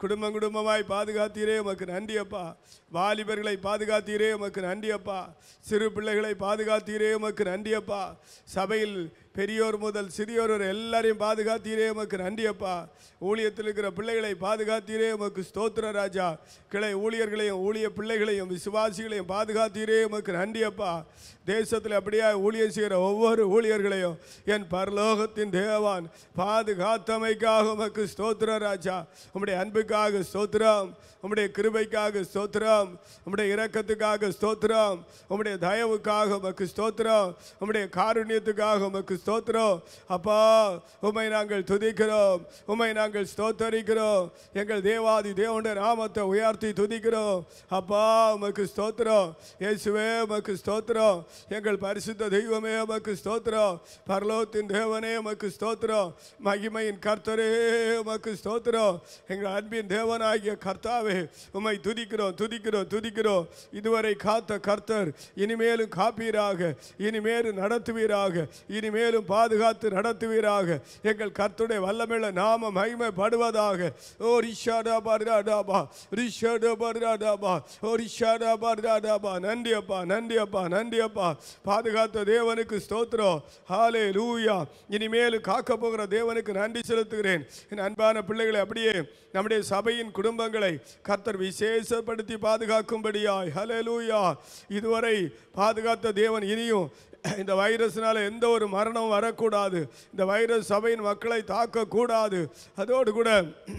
குடும்பம் குடும்பமாய் பாதுகாத்தீரே உமக்கு நன்றி அப்பா வாலிபர்களை பாதுகாத்தீரே உமக்கு நன்றி அப்பா சிறு பிள்ளைகளை பாதுகாத்தீரே உமக்கு நன்றி அப்பா சபையில் பெரியோர் முதல் சிறியோர் வரை எல்லாரையும் பாதுகாத்தீரே உமக்கு நன்றி அப்பா ஊழியத்தில் இருக்கிற பிள்ளைகளை பாதுகாத்தீரே உமக்கு ஸ்தோத்திர ராஜா கிளை ஊழியர்களையும் ஊழிய பிள்ளைகளையும் விசுவாசிகளையும் பாதுகாத்தீரே உமக்கு நன்றி அப்பா தேசத்தில் அப்படியே ஊழியம் செய்கிற ஒவ்வொரு ஊழியர்களையும் என் பரலோகத்தின் தேவான் பாதுகாத்தமைக்காக உமக்கு ஸ்தோத்திர ராஜா உம்முடைய அன்புக்காக ஸ்தோத்திரம் உம்முடைய கிருபைக்காக ஸ்தோத்திரம் உம்முடைய இரக்கத்துக்காக ஸ்தோத்திரம் உம்முடைய தயவுக்காக உமக்கு ஸ்தோத்திரம் உம்முடைய காருண்யத்துக்காக உமக்கு ஸ்தோத்திரம் அப்பா உம்மை நாங்கள் துதிக்கிறோம் உம்மை நாங்கள் ஸ்தோத்தரிக்கிறோம் எங்கள் தேவாதி தேவனுடைய நாமத்தை உயர்த்தி துதிக்கிறோம் அப்பா உமக்கு ஸ்தோத்திரம் இயேசுவே உமக்கு ஸ்தோத்திரம் எங்கள் பரிசுத்த தெய்வமே உமக்கு ஸ்தோத்திரம் பரலோகத்தின் தேவனே உமக்கு ஸ்தோத்திரம் மகிமையின் கர்த்தரே உமக்கு ஸ்தோத்திரம் எங்கள் அன்பின் தேவனாகிய கர்த்தாவே உம்மை துதிக்கிறோம் துதிக்கிறோம் துதிக்கிறோம் இதுவரை காத்த கர்த்தர் இனிமேலும் காப்பீராக இனிமேலும் நடத்துவீராக இனிமேலும் பாதுகாத்து நடத்துவீராக எங்கள் கர்த்தருடைய வல்லமையுள்ள நாம மகிமைப்படுவதாக ஓ ரிஷாடா பர்டாடாபா ரிஷாடா பர்டாடாபா ஓ ரிஷாடா பர்டாடாபா நன்றி அப்பா நன்றி அப்பா நன்றி அப்பா பாதுகாத்த தேவனுக்கு ஸ்தோத்திரம் ஹாலே லூயா இனிமேலும் காக்க போகிற தேவனுக்கு நன்றி செலுத்துகிறேன் என் அன்பான பிள்ளைகளை அப்படியே நம்முடைய சபையின் குடும்பங்களை கர்த்தர் விசேஷப்படுத்தி பாதுகாக்கும்படியாய் ஹalleluya இதுவரை பாதுகாத்த தேவன் இனியும் இந்த வைரஸ்னால எந்த ஒரு மரணம் வரக்கூடாது இந்த வைரஸ் சபையின் மக்களை தாக்கக்கூடாது அதோடு கூட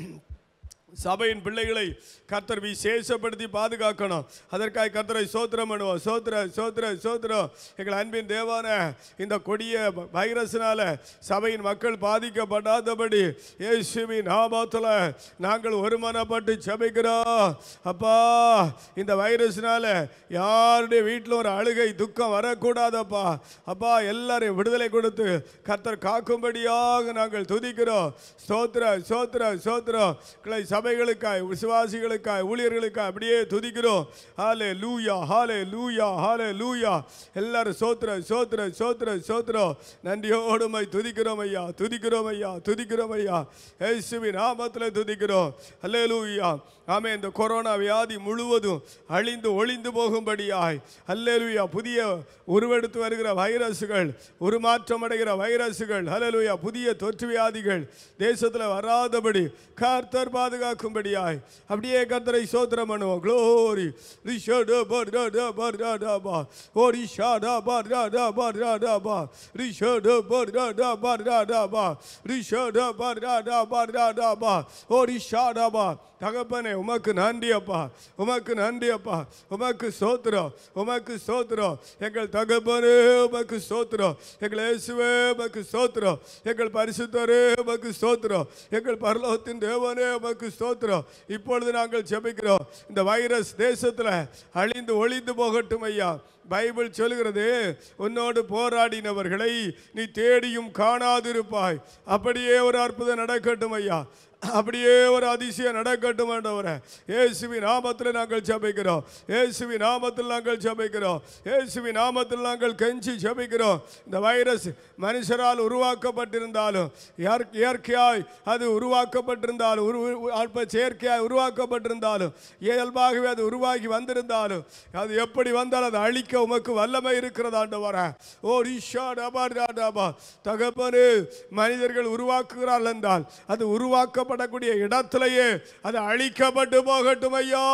சபையின் பிள்ளைகளை கர்த்தர் விசேஷப்படுத்தி பாதுகாக்கணும் அதற்காக கர்த்தரை சோத்திரம் பண்ணுவோம் சோத்திர சோத்திர சோத்திரம் எங்கள் அன்பின் தேவான இந்த கொடிய வைரஸ்னால சபையின் மக்கள் பாதிக்கப்படாதபடி இயேசுவின் நாமத்தில் நாங்கள் ஒருமனப்பட்டு ஜெபிக்கிறோம் அப்பா இந்த வைரஸ்னால யாருடைய வீட்டில் ஒரு அழுகை துக்கம் வரக்கூடாதப்பா அப்பா எல்லாரையும் விடுதலை கொடுத்து கர்த்தர் காக்கும்படியாக நாங்கள் துதிக்கிறோம் ஸ்தோத்திர சோத்திர சோத்திரம் கிளை சபைகளுக்காய் விசுவாசிகளுக்காய் ஊழியர்களுக்காய் அப்படியே துதிக்கிறோம் ஹாலே லூயா ஹாலே லூயா ஹாலே லூயா எல்லாரும் சோத்திர சோத்திர சோத்திர சோத்திரம் நன்றியோடு மை துதிக்கிறோம் ஐயா துதிக்கிறோம் ஐயா துதிக்கிறோம் ஐயா இயேசுவின் நாமத்தில் துதிக்கிறோம் ஹலே லூயா ஆமே இந்த கொரோனா வியாதி முழுவதும் அழிந்து ஒளிந்து போகும்படியாய் அல்லேலுயா புதிய உருவெடுத்து வருகிற வைரஸுகள் உருமாற்றம் அடைகிற வைரஸுகள் ஹalleluya புதிய தொற்று வியாதிகள் தேசத்தில் வராதபடி கர்த்தர் பாதுகாக்கும்படியாய் அப்படியே கர்த்தரை சோத்திரம் பண்ணுவோம் க்ளோரி ரிஷட பர்டா பர்டா பா ஓ ரிஷாடா பர்டா பர்டா பா ரிஷட பர்டா பர்டா பா ரிஷட பர்டா பர்டா பா ஓ ரிஷாடா பா தகப்பனே உமக்கு நன்றி அப்பா உமக்கு நன்றி அப்பா உமக்கு சோத்திரம் உமக்கு சோத்திரம் எங்கள் தகப்பனே உமக்கு சோத்திரம் எங்கள் இயேசுவே உமக்கு சோத்திரம் எங்கள் பரிசுத்தரே உமக்கு சோத்திரம் எங்கள் பரலோகத்தின் தேவனே உமக்கு சோத்திரம் இப்பொழுது நாங்கள் ஜெபிக்கிறோம் இந்த வைரஸ் தேசத்தில் அழிந்து ஒளிந்து போகட்டும் ஐயா பைபிள் சொல்கிறது உன்னோடு போராடினவர்களை நீ தேடியும் காணாதிருப்பாய் அப்படியே ஒரு அற்புதம் நடக்கட்டும் ஐயா அப்படியே ஒரு அதிசயம் நடக்கட்டும் ஆண்டவரே இயேசுவி நாமத்தில் நாங்கள் ஜெபிக்கிறோம் இயேசுவி நாமத்தில் நாங்கள் ஜெபிக்கிறோம் இயேசுவி நாமத்தில் நாங்கள் கெஞ்சி ஜெபிக்கிறோம் இந்த வைரஸ் மனுஷரால் உருவாக்கப்பட்டிருந்தாலும் இயற்- இயற்கையாய் அது உருவாக்கப்பட்டிருந்தாலும் உரு உரு- அற்ப செயற்கையாய் உருவாக்கப்பட்டிருந்தாலும் இயல்பாகவே அது உருவாகி வந்திருந்தாலும் அது எப்படி வந்தால் அதை அழிக்க உமக்கு வல்லமை இருக்கிறது ஆண்டவரே ஓ ரிஷா டபா டா டபா தகப்பனே மனிதர்கள் உருவாக்குகிறார்கள் என்றால் அது உருவாக்கப்படக்கூடிய இடத்திலேயே அது அழிக்கப்பட்டு போகட்டும் ஐயா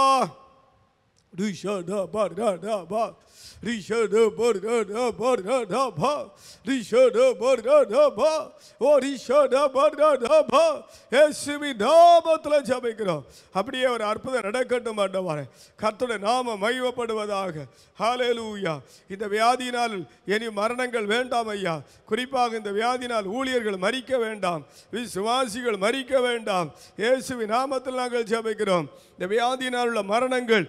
ரிஷா டபா டா டபா ரிஷா டபா டா டபா டா டபா ரிஷா டபா டா டபா ஓ ரிஷா டபா டா டபா இயேசுவின் நாமத்தில் ஜெபிக்கிறோம் அப்படியே ஒரு அற்புதம் நடக்கட்டும் ஆண்டவரே கர்த்தருடைய நாம மகிமைப்படுவதாக ஹalleluya இந்த வியாதியினால் இனி மரணங்கள் வேண்டாம் ஐயா குறிப்பாக இந்த வியாதியினால் ஊழியர்கள் மறிக்க வேண்டாம் விசுவாசிகள் மறிக்க வேண்டாம் இயேசுவின் நாமத்தில் நாங்கள் ஜெபிக்கிறோம் இந்த வியாதியினால் உள்ள மரணங்கள் இயேசு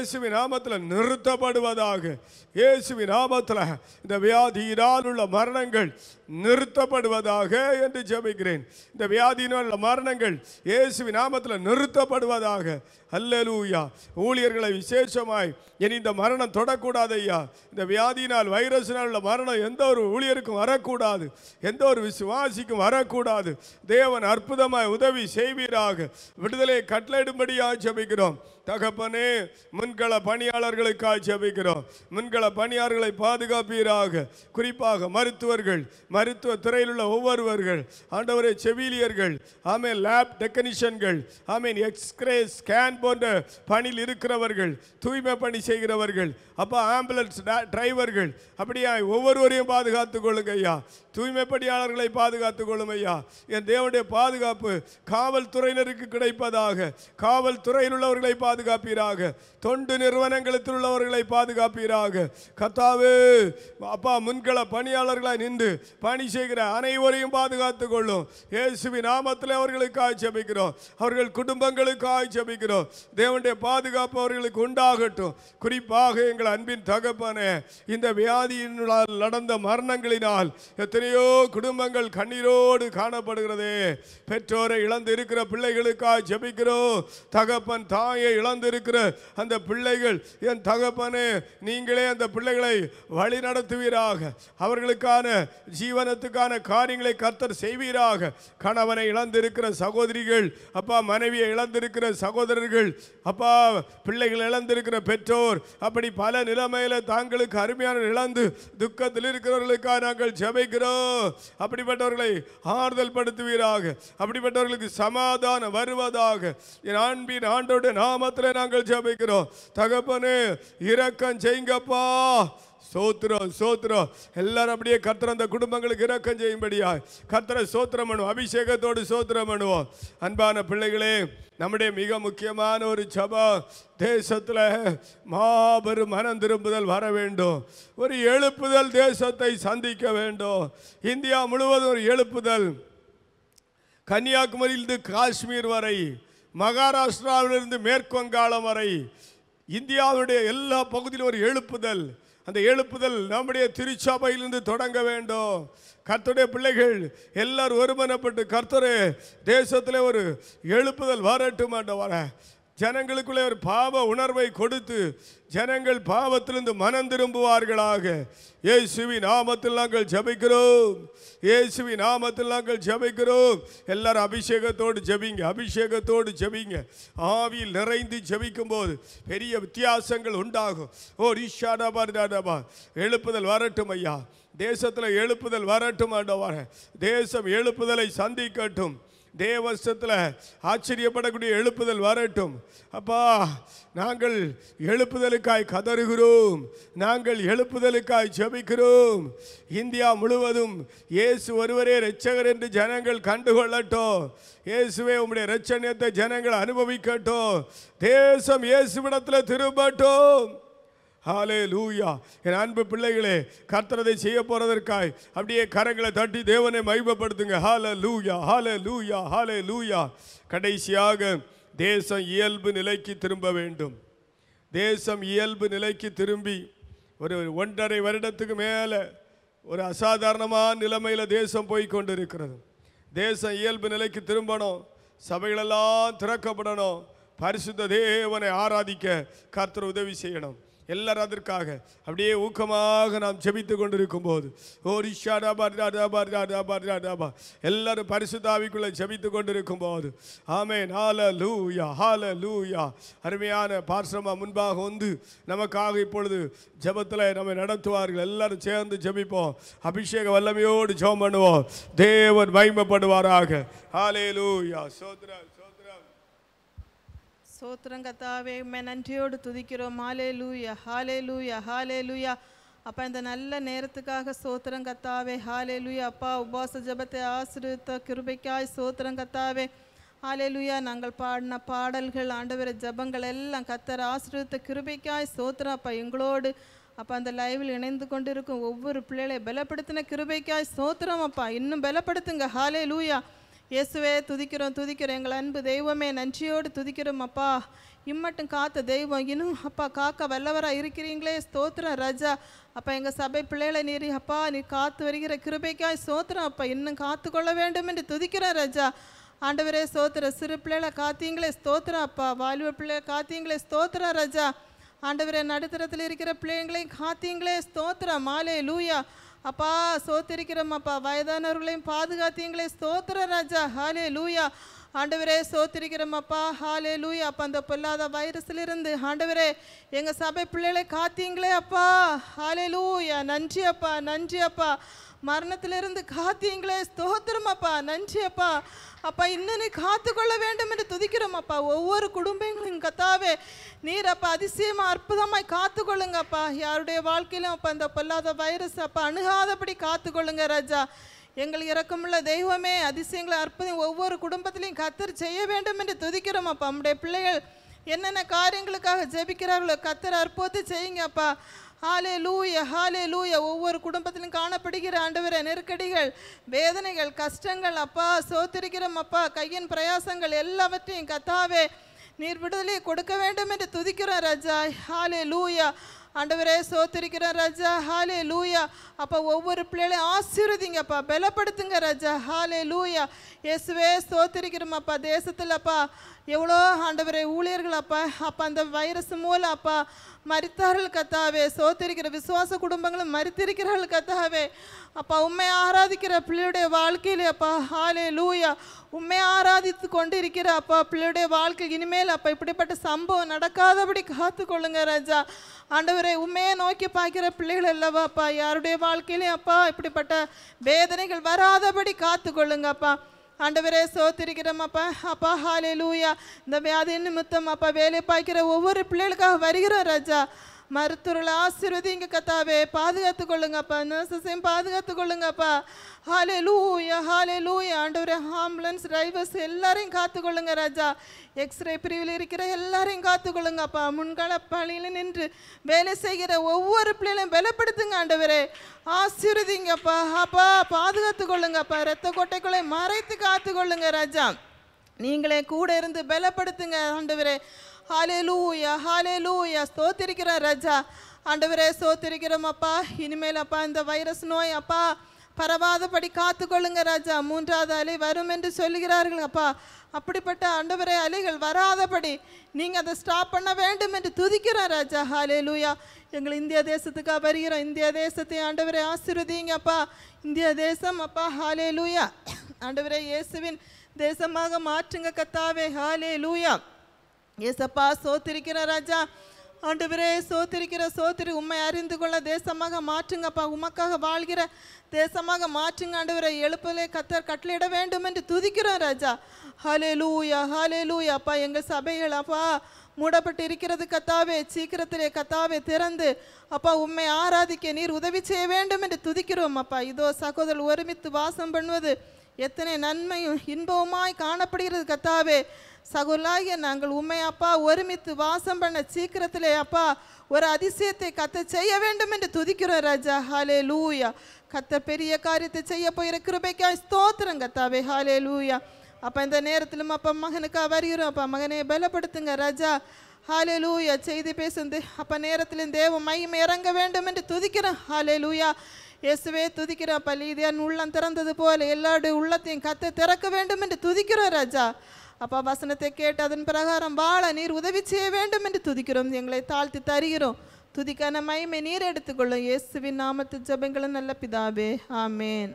இயேசுவின் நாமத்தில் நிறுத்தப்படுவதாக இயேசுவின் நாமத்தில் இந்த வியாதியினால் உள்ள மரணங்கள் நிறுத்தப்படுவதாக என்று ஜெபிக்கிறேன் இந்த வியாதியினால் உள்ள மரணங்கள் இயேசுவின் நாமத்தில் நிறுத்தப்படுவதாக அல்லேலூயா ஊழியர்களை விசேஷமாய் இனி இந்த மரணம் தொடக்கூடாது ஐயா இந்த வியாதியினால் வைரஸினால் உள்ள மரணம் எந்த ஒரு ஊழியருக்கும் வரக்கூடாது எந்த ஒரு விசுவாசிக்கும் வரக்கூடாது தேவன் அற்புதமாய் உதவி செய்வீராக விடுதலை கட்டளையிடும்படியாக ஜெபிக்கிறோம் தகப்பனே முன்கள பணியாளர்களுக்காக ஜெபிக்கிறோம் முன்கள பணியாளர்களை பாதுகாப்பீராக குறிப்பாக மருத்துவர்கள் மருத்துவ துறையில் உள்ள ஒவ்வொருவர்கள் ஆண்டவரே செவிலியர்கள் ஆமேன் லேப் டெக்னீஷியன்கள் ஆமீன் எக்ஸ்ரே ஸ்கேன் போன்ற பணியில் இருக்கிறவர்கள் தூய்மை பணி செய்கிறவர்கள் அப்போ ஆம்புலன்ஸ் டிரைவர்கள் அப்படியா ஒவ்வொருவரையும் பாதுகாத்துக் கொள்ளுங்க ஐயா தூய்மை பணியாளர்களை பாதுகாத்துக் கொள்ளும் ஐயா என் தேவனுடைய பாதுகாப்பு காவல்துறையினருக்கு கிடைப்பதாக காவல்துறையில் உள்ளவர்களை பாதுகாப்பீராக தொண்டு நிறுவனங்களில் உள்ளவர்களை பாதுகாப்பீராக கத்தாவே அப்பா முன்கள பணியாளர்களாய் நின்று பணி செய்கிற அனைவரையும் பாதுகாத்துக் கொள்ளும் இயேசுவி நாமத்தில் அவர்களுக்காக ஜெபிக்கிறோம் அவர்கள் குடும்பங்களுக்காக ஜெபிக்கிறோம் தேவனுடைய பாதுகாப்பு அவர்களுக்கு உண்டாகட்டும் குறிப்பாக எங்கள் அன்பின் தகப்பனே இந்த வியாதியினால் நடந்த மரணங்களினால் எத்தனையோ குடும்பங்கள் கண்ணீரோடு காணப்படுகிறதே பெற்றோரை இழந்து இருக்கிற பிள்ளைகளுக்காக ஜெபிக்கிறோம் தகப்பன் தாயை இழந்து இருக்கிற அந்த பிள்ளைகள் என் தகப்பனே நீங்களே அந்த பிள்ளைகளை வழி நடத்துவீராக அவர்களுக்கான ஜீவனத்துக்கான காரியங்களை கர்த்தர் செய்வீராக கணவனை இழந்திருக்கிற சகோதரிகள் அப்பா மனைவியை இழந்திருக்கிற சகோதரர்கள் அப்பா பிள்ளைகள் இழந்திருக்கிற பெற்றோர் அப்படி பல நிலைமையில தாங்களுக்கு அருமையான இழந்து துக்கத்தில் இருக்கிறவர்களுக்காக நாங்கள் ஜெபிக்கிறோம் அப்படிப்பட்டவர்களை ஆறுதல் படுத்துவீராக அப்படிப்பட்டவர்களுக்கு சமாதானம் வருவதாக என் அன்பின் ஆண்டோட நாமத்தில் நாங்கள் ஜெபிக்கிறோம் தகப்பனே இரக்கம் செய்யுங்கப்பா சோத்திரம் சோத்திரம் எல்லாரும் அப்படியே கர்த்தர் அந்த குடும்பங்களுக்கு இரக்கம் செய்யும்படியா கர்த்தரை சோத்திரம் பண்ணுவோம் அபிஷேகத்தோடு சோத்திரம் பண்ணுவோம் அன்பான பிள்ளைகளே நம்முடைய மிக முக்கியமான ஒரு ஜபம் தேசத்தில் மாபெரும் மனம் திரும்புதல் வர வேண்டும் ஒரு எழுப்புதல் தேசத்தை சந்திக்க வேண்டும் இந்தியா முழுவதும் ஒரு எழுப்புதல் கன்னியாகுமரியிலிருந்து காஷ்மீர் வரை மகாராஷ்டிராவிலிருந்து மேற்கு வங்காளம் வரை இந்தியாவுடைய எல்லா பகுதியிலும் ஒரு எழுப்புதல் அந்த எழுப்புதல் நம்முடைய திருச்சபையிலிருந்து தொடங்க வேண்டும் கர்த்தருடைய பிள்ளைகள் எல்லாரும் ஒருமனப்பட்டு கர்த்தரே தேசத்தில் ஒரு எழுப்புதல் வரட்டும் வர ஜனங்களுக்குள்ளே ஒரு பாவ உணர்வை கொடுத்து ஜனங்கள் பாவத்திலிருந்து மனம் திரும்புவார்களாக இயேசுவி நாமத்தில் நாங்கள் ஜெபிக்கிறோம் இயேசுவி நாமத்தில் நாங்கள் ஜெபிக்கிறோம் எல்லாரும் அபிஷேகத்தோடு ஜெபிங்க அபிஷேகத்தோடு ஜெபிங்க ஆவியில் நிறைந்து ஜெபிக்கும் போது பெரிய வித்தியாசங்கள் உண்டாகும் ஓ ரிஷாடாபா டாடாபா எழுப்புதல் வரட்டும் ஐயா தேசத்தில் எழுப்புதல் வரட்டும் ஆண்டவரே தேசம் எழுப்புதலை சந்திக்கட்டும் தேவசத்தில் ஆச்சரியப்படக்கூடிய எழுப்புதல் வரட்டும் அப்பா நாங்கள் எழுப்புதலுக்காய் கதறுகிறோம் நாங்கள் எழுப்புதலுக்காய் ஜெபிக்கிறோம் இந்தியா முழுவதும் இயேசு ஒருவரே இரட்சகர் என்று ஜனங்கள் கண்டுகொள்ளட்டும் இயேசுவே உம்முடைய இரட்சணியத்தை ஜனங்கள் அனுபவிக்கட்டும் தேசம் இயேசுவிடத்தில் திரும்பட்டும் ஹாலே லூயா என் அன்பு பிள்ளைகளே கர்த்தரதை செய்ய போறதற்காய் அப்படியே கரங்களை தட்டி தேவனை மகிமைப்படுத்துங்க ஹால லூயா ஹாலே லூயா ஹாலே லூயா கடைசியாக தேசம் இயல்பு நிலைக்கு திரும்ப வேண்டும் தேசம் இயல்பு நிலைக்கு திரும்பி ஒரு ஒன்றரை வருடத்துக்கு மேலே ஒரு அசாதாரணமான நிலைமையில் தேசம் போய் கொண்டிருக்கிறது தேசம் இயல்பு நிலைக்கு திரும்பணும் சபைகளெல்லாம் திறக்கப்படணும் பரிசுத்த தேவனை ஆராதிக்க கர்த்தர் உதவி செய்யணும் எல்லாரும் அதற்காக அப்படியே ஊக்கமாக நாம் ஜெபித்து கொண்டிருக்கும் போது ஓ ரிஷாடா பர்டா டபா டபா டபா எல்லாரும் பரிசுத்தாவிக்குள்ள ஜெபித்து கொண்டிருக்கும் போது ஆமே ஹால லூயா ஹால லூயா அருமையான பார்சமா முன்பாக வந்து நமக்காக இப்பொழுது ஜெபத்தில் நம்மை நடத்துவார்கள் எல்லாரும் சேர்ந்து ஜெபிப்போம் அபிஷேக வல்லமையோடு ஜெபம் பண்ணுவோம் தேவன் மகிமைப்படுவாராக ஹாலே லூயா சோத்ரா சோத்ரா சோத்திரம் கத்தாவே உம்மை நன்றியோடு துதிக்கிறோம் ஹாலே லூயா ஹாலே லூயா ஹாலே லூயா அப்பா இந்த நல்ல நேரத்துக்காக சோத்திரம் கத்தாவே ஹாலே லூயா அப்பா உபாச ஜபத்தை ஆசிரியத்த கிருபைக்காய் சோத்திரம் கத்தாவே ஹாலே லூயா நாங்கள் பாடின பாடல்கள் ஆண்டவர ஜபங்கள் எல்லாம் கத்தர் ஆசிரியத்த கிருபைக்காய் சோத்திரம் அப்பா எங்களோடு அப்பா அந்த லைவில் இணைந்து கொண்டிருக்கும் ஒவ்வொரு பிள்ளைகளை பலப்படுத்தின கிருபைக்காய் சோத்திரம் அப்பா இன்னும் பலப்படுத்துங்க ஹாலே லூயா இயேசுவே துதிக்கிறோம் துதிக்கிறோம் எங்கள் அன்பு தெய்வமே நன்றியோடு துதிக்கிறோம் அப்பா இம்மட்டும் காத்த தெய்வம் இன்னும் அப்பா காக்க வல்லவராக இருக்கிறீங்களே ஸ்தோத்திரம் ராஜா அப்பா எங்கள் சபை பிள்ளைகளை நீர் அப்பா நீ காத்து வருகிற கிருபைக்காய் ஸ்தோத்திரம் அப்பா இன்னும் காத்து கொள்ள வேண்டும் என்று துதிக்கிறோம் ராஜா ஆண்டவரே ஸ்தோத்திர சிறு பிள்ளைகளை காத்தீங்களே ஸ்தோத்திரம் அப்பா வாலிப பிள்ளைகளை காத்தீங்களே ஸ்தோத்திரம் ராஜா ஆண்டவரே நடுத்தரத்தில் இருக்கிற பிள்ளைங்களையும் காத்தீங்களே ஸ்தோத்திரம் மாலே லூயா அப்பா சோத்திருக்கிறோம் அப்பா வயதானவர்களையும் பாதுகாத்தீங்களே ஸ்தோத்திர ராஜா ஹாலே லூயா ஆண்டவரே சோத்திருக்கிறோம் அப்பா ஹாலே லூயா அப்பா அந்த பொல்லாத வைரஸ்ல இருந்து ஆண்டவரே எங்க சபை பிள்ளைகளை காத்தீங்களே அப்பா ஹாலே லூயா நன்றி அப்பா நன்றி அப்பா மரணத்திலிருந்து காத்தீங்களே ஸ்தோத்திரம் அப்பா நன்றி அப்பா அப்பா இன்னும் நீ காத்துக்கொள்ள வேண்டும் என்று துதிக்கிறோம் அப்பா ஒவ்வொரு குடும்பங்களும் கத்தாவே நீர் அப்பா அதிசயமா அற்புதமாய் காத்துக்கொள்ளுங்க அப்பா யாருடைய வாழ்க்கையிலும் அப்பா இந்த பொல்லாத வைரஸ் அப்பா அணுகாதபடி காத்துக்கொள்ளுங்க ராஜா எங்கள் இரக்கமுள்ள தெய்வமே அதிசயங்களை அற்புதம் ஒவ்வொரு குடும்பத்திலையும் கத்தர் செய்ய வேண்டும் என்று துதிக்கிறோம் அப்பா நம்முடைய பிள்ளைகள் என்னென்ன காரியங்களுக்காக ஜெபிக்கிறார்களோ கத்தர் அற்புதத்தை செய்யுங்க அப்பா ஹாலே லூய ஹாலே லூய ஒவ்வொரு குடும்பத்திலும் காணப்படுகிற ஆண்டவரே நெருக்கடிகள் வேதனைகள் கஷ்டங்கள் அப்பா சோத்திருக்கிறோம் அப்பா கையின் பிரயாசங்கள் எல்லாவற்றையும் கத்தாவே நீர் விடுதலையை கொடுக்க வேண்டும் என்று துதிக்கிறோம் ராஜா ஹாலே லூயா ஆண்டவரே சோத்திருக்கிறோம் ராஜா ஹாலே லூயா அப்பா ஒவ்வொரு பிள்ளைகளையும் ஆசீர்வதிங்கப்பா பலப்படுத்துங்க ராஜா ஹாலே லூயா இயேசுவே சோத்திருக்கிறோம் அப்பா தேசத்தில் அப்பா எவ்வளோ ஆண்டவரே ஊழியர்கள் அப்பா அப்பா அந்த வைரஸ் மூலம் அப்பா மரித்தார்கள் கத்தாவே சோத்திருக்கிற விசுவாச குடும்பங்களும் மரித்திருக்கிறார்கள் கத்தாவே அப்பா உண்மை ஆராதிக்கிற பிள்ளையுடைய வாழ்க்கையிலே அப்பா ஹாலே லூயா உண்மை ஆராதித்து கொண்டு இருக்கிற அப்பா பிள்ளையுடைய வாழ்க்கை இனிமேல் அப்பா இப்படிப்பட்ட சம்பவம் நடக்காதபடி காத்துக்கொள்ளுங்க ராஜா ஆண்டவரே உண்மையை நோக்கி பார்க்கிற பிள்ளைகள் அல்லவா அப்பா யாருடைய வாழ்க்கையிலையும் அப்பா இப்படிப்பட்ட வேதனைகள் வராதபடி காத்துக்கொள்ளுங்க அப்பா ஆண்டவரே சோத்திருக்கிறோம் அப்பா அப்பா ஹாலே லூயா இந்த வியாதி நிமித்தம் அப்பா வேலை பார்க்கிற ஒவ்வொரு பிள்ளைகளுக்காக வருகிறோம் ராஜா மருத்துவர்களை ஆசீர்வதிங்க கத்தாவே பாதுகாத்து கொள்ளுங்கப்பா நர்சஸையும் பாதுகாத்து கொள்ளுங்கப்பா ஹாலே லூயா ஹாலே லூயா ஆண்டவரே ஆம்புலன்ஸ் டிரைவர்ஸ் எல்லாரையும் காத்து கொள்ளுங்க ராஜா எக்ஸ்ரே பிரிவில் இருக்கிற எல்லாரையும் காத்து கொள்ளுங்கப்பா முன்கள பணியில் நின்று வேலை செய்கிற ஒவ்வொரு பிள்ளைகளையும் பலப்படுத்துங்க ஆண்டவரே ஆசீர்வதிங்கப்பா அப்பா பாதுகாத்து கொள்ளுங்கப்பா ரத்த கொட்டைக்குள்ளே மறைத்து காத்து கொள்ளுங்க ராஜா நீங்களே கூட இருந்து பலப்படுத்துங்க ஆண்டவரே ஹாலே லூயா ஹாலே லூயா ஸ்தோத்திருக்கிறேன் ராஜா ஆண்டவரே ஸ்தோத்திருக்கிறோம் அப்பா இனிமேல் அப்பா இந்த வைரஸ் நோய் அப்பா பரவாதபடி காத்துக்கொள்ளுங்க ராஜா மூன்றாவது அலை வரும் என்று சொல்லுகிறார்கள் அப்பா அப்படிப்பட்ட ஆண்டவரே அலைகள் வராதபடி நீங்கள் அதை ஸ்டாப் பண்ண வேண்டும் என்று துதிக்கிறோம் ராஜா ஹாலே லூயா எங்கள் இந்திய தேசத்துக்காக வருகிறோம் இந்திய தேசத்தை ஆண்டவரை ஆசீர்வதிங்க அப்பா இந்திய தேசம் அப்பா ஹாலே லூயா ஆண்டவரே இயேசுவின் தேசமாக மாற்றுங்க கத்தாவே ஹாலே லூயா ஏசப்பா சோத்திருக்கிற ராஜா ஆண்டவரே சோத்திருக்கிற சோத்திரி உண்மை அறிந்து கொள்ள தேசமாக மாற்றுங்கப்பா உமக்காக வாழ்கிற தேசமாக மாற்றுங்க ஆண்டவரை எழுப்பலே கத்தர் கட்டளையிட வேண்டும் என்று துதிக்கிறோம் ராஜா ஹலே லூயா ஹலே லூயா அப்பா எங்கள் சபைகள் அப்பா மூடப்பட்டு இருக்கிறது கத்தாவே சீக்கிரத்திலே கத்தாவே திறந்து அப்பா உண்மை ஆராதிக்க நீர் உதவி செய்ய வேண்டும் என்று துதிக்கிறோம் அப்பா இதோ சகோதரர் ஒருமித்து வாசம் பண்ணுவது எத்தனை நன்மையும் இன்பவுமாய் காணப்படுகிறது கத்தாவே சகுலாகிய நாங்கள் உண்மை அப்பா ஒருமித்து வாசம் பண்ண சீக்கிரத்திலே அப்பா ஒரு அதிசயத்தை கத்த செய்ய வேண்டும் என்று துதிக்கிறோம் ராஜா ஹாலே லூயா கத்த பெரிய காரியத்தை செய்ய போகிற கிருபைக்காய் ஸ்தோத்திரம் கத்தாவே ஹாலே லூயா அப்போ இந்த நேரத்திலும் அப்பா மகனுக்காக வருகிறோம் அப்பா மகனை பலப்படுத்துங்க ராஜா ஹாலே லூயா செய்தி பேசுந்து அப்போ நேரத்திலும் தேவ மகிமை இறங்க வேண்டும் என்று துதிக்கிறோம் ஹாலே லூயா இயேசுவே துதிக்கிறோம் அப்பா லீதியான் உள்ளம் திறந்தது போல எல்லாருடைய உள்ளத்தையும் கத்த திறக்க வேண்டும் என்று துதிக்கிறோம் ராஜா அப்பா வசனத்தை கேட்டு அதன் பிரகாரம் வாழ நீர் உதவி செய்ய வேண்டும் என்று துதிக்கிறோம் எங்களை தாழ்த்தி தருகிறோம் துதிக்கான மகிமை நீர் எடுத்துக்கொள்ளும் இயேசுவின் நாமத்து ஜெபங்களும் நல்ல பிதாவே ஆமேன்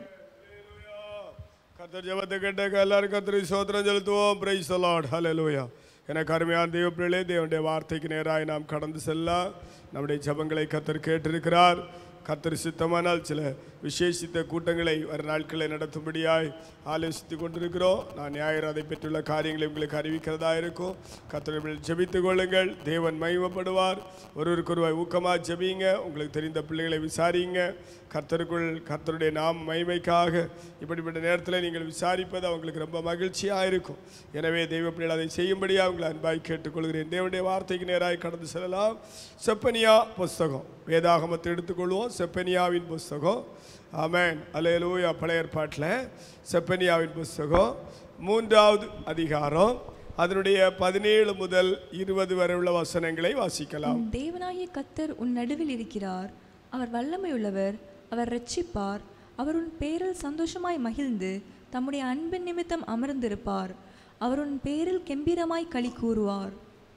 கர்த்தர் ஜெபத்தை கேட்ட எல்லாரும் கர்த்தரை சோத்திரம் செலுத்துவோம் பிரைஸ் லார்ட் ஹalleluya எனக்கு அருமையான தேவ பிள்ளைகளே தேவனுடைய வார்த்தைக்கு நேராக நாம் கடந்து செல்ல நம்முடைய ஜெபங்களை கர்த்தர் கேட்டிருக்கிறார் கர்த்தர் சித்தமானால் சில விசேஷித்த கூட்டங்களை வர நாட்களை நடத்தும்படியாய் ஆலோசித்து கொண்டிருக்கிறோம் நான் ஞாயிறு அதை பெற்றுள்ள காரியங்களை உங்களுக்கு அறிவிக்கிறதா இருக்கும் கர்த்தர்கள் ஜெபித்துக் கொள்ளுங்கள் தேவன் மகிமைப்படுவார் ஒருவருக்கொருவர் ஊக்கமாக ஜெபிங்க உங்களுக்கு தெரிந்த பிள்ளைகளை விசாரிங்க கர்த்தருக்குள் கர்த்தருடைய நாம் மகிமைக்காக இப்படிப்பட்ட நேரத்தில் நீங்கள் விசாரிப்பது அவங்களுக்கு ரொம்ப மகிழ்ச்சியாக இருக்கும் எனவே தெய்வ பிள்ளைகள் அதை செய்யும்படியாக உங்களை அன்பாய் கேட்டுக்கொள்கிறேன் தேவனுடைய வார்த்தைக்கு நேராக கடந்து செல்லலாம் செப்பனியா புஸ்தகம் வேதாகமத்தை எடுத்துக்கொள்வோம் செப்பனியாவின் புஸ்தகம் ஆமென் அல்லேலூயா பழைய ஏற்பாட்டில் செப்பனியாவின் புஸ்தகம் மூன்றாவது அதிகாரம் அதனுடைய பதினேழு முதல் இருபது வரை உள்ள வசனங்களை வாசிக்கலாம் உன் தேவனாகிய கத்தர் உன் நடுவில் இருக்கிறார் அவர் வல்லமையுள்ளவர் அவர் இரட்சிப்பார் அவர் உன் பேரில் சந்தோஷமாய் மகிழ்ந்து தம்முடைய அன்பின் நிமித்தம் அமர்ந்திருப்பார் அவர் உன் பேரில் கெம்பீரமாய் களி கூறுவார்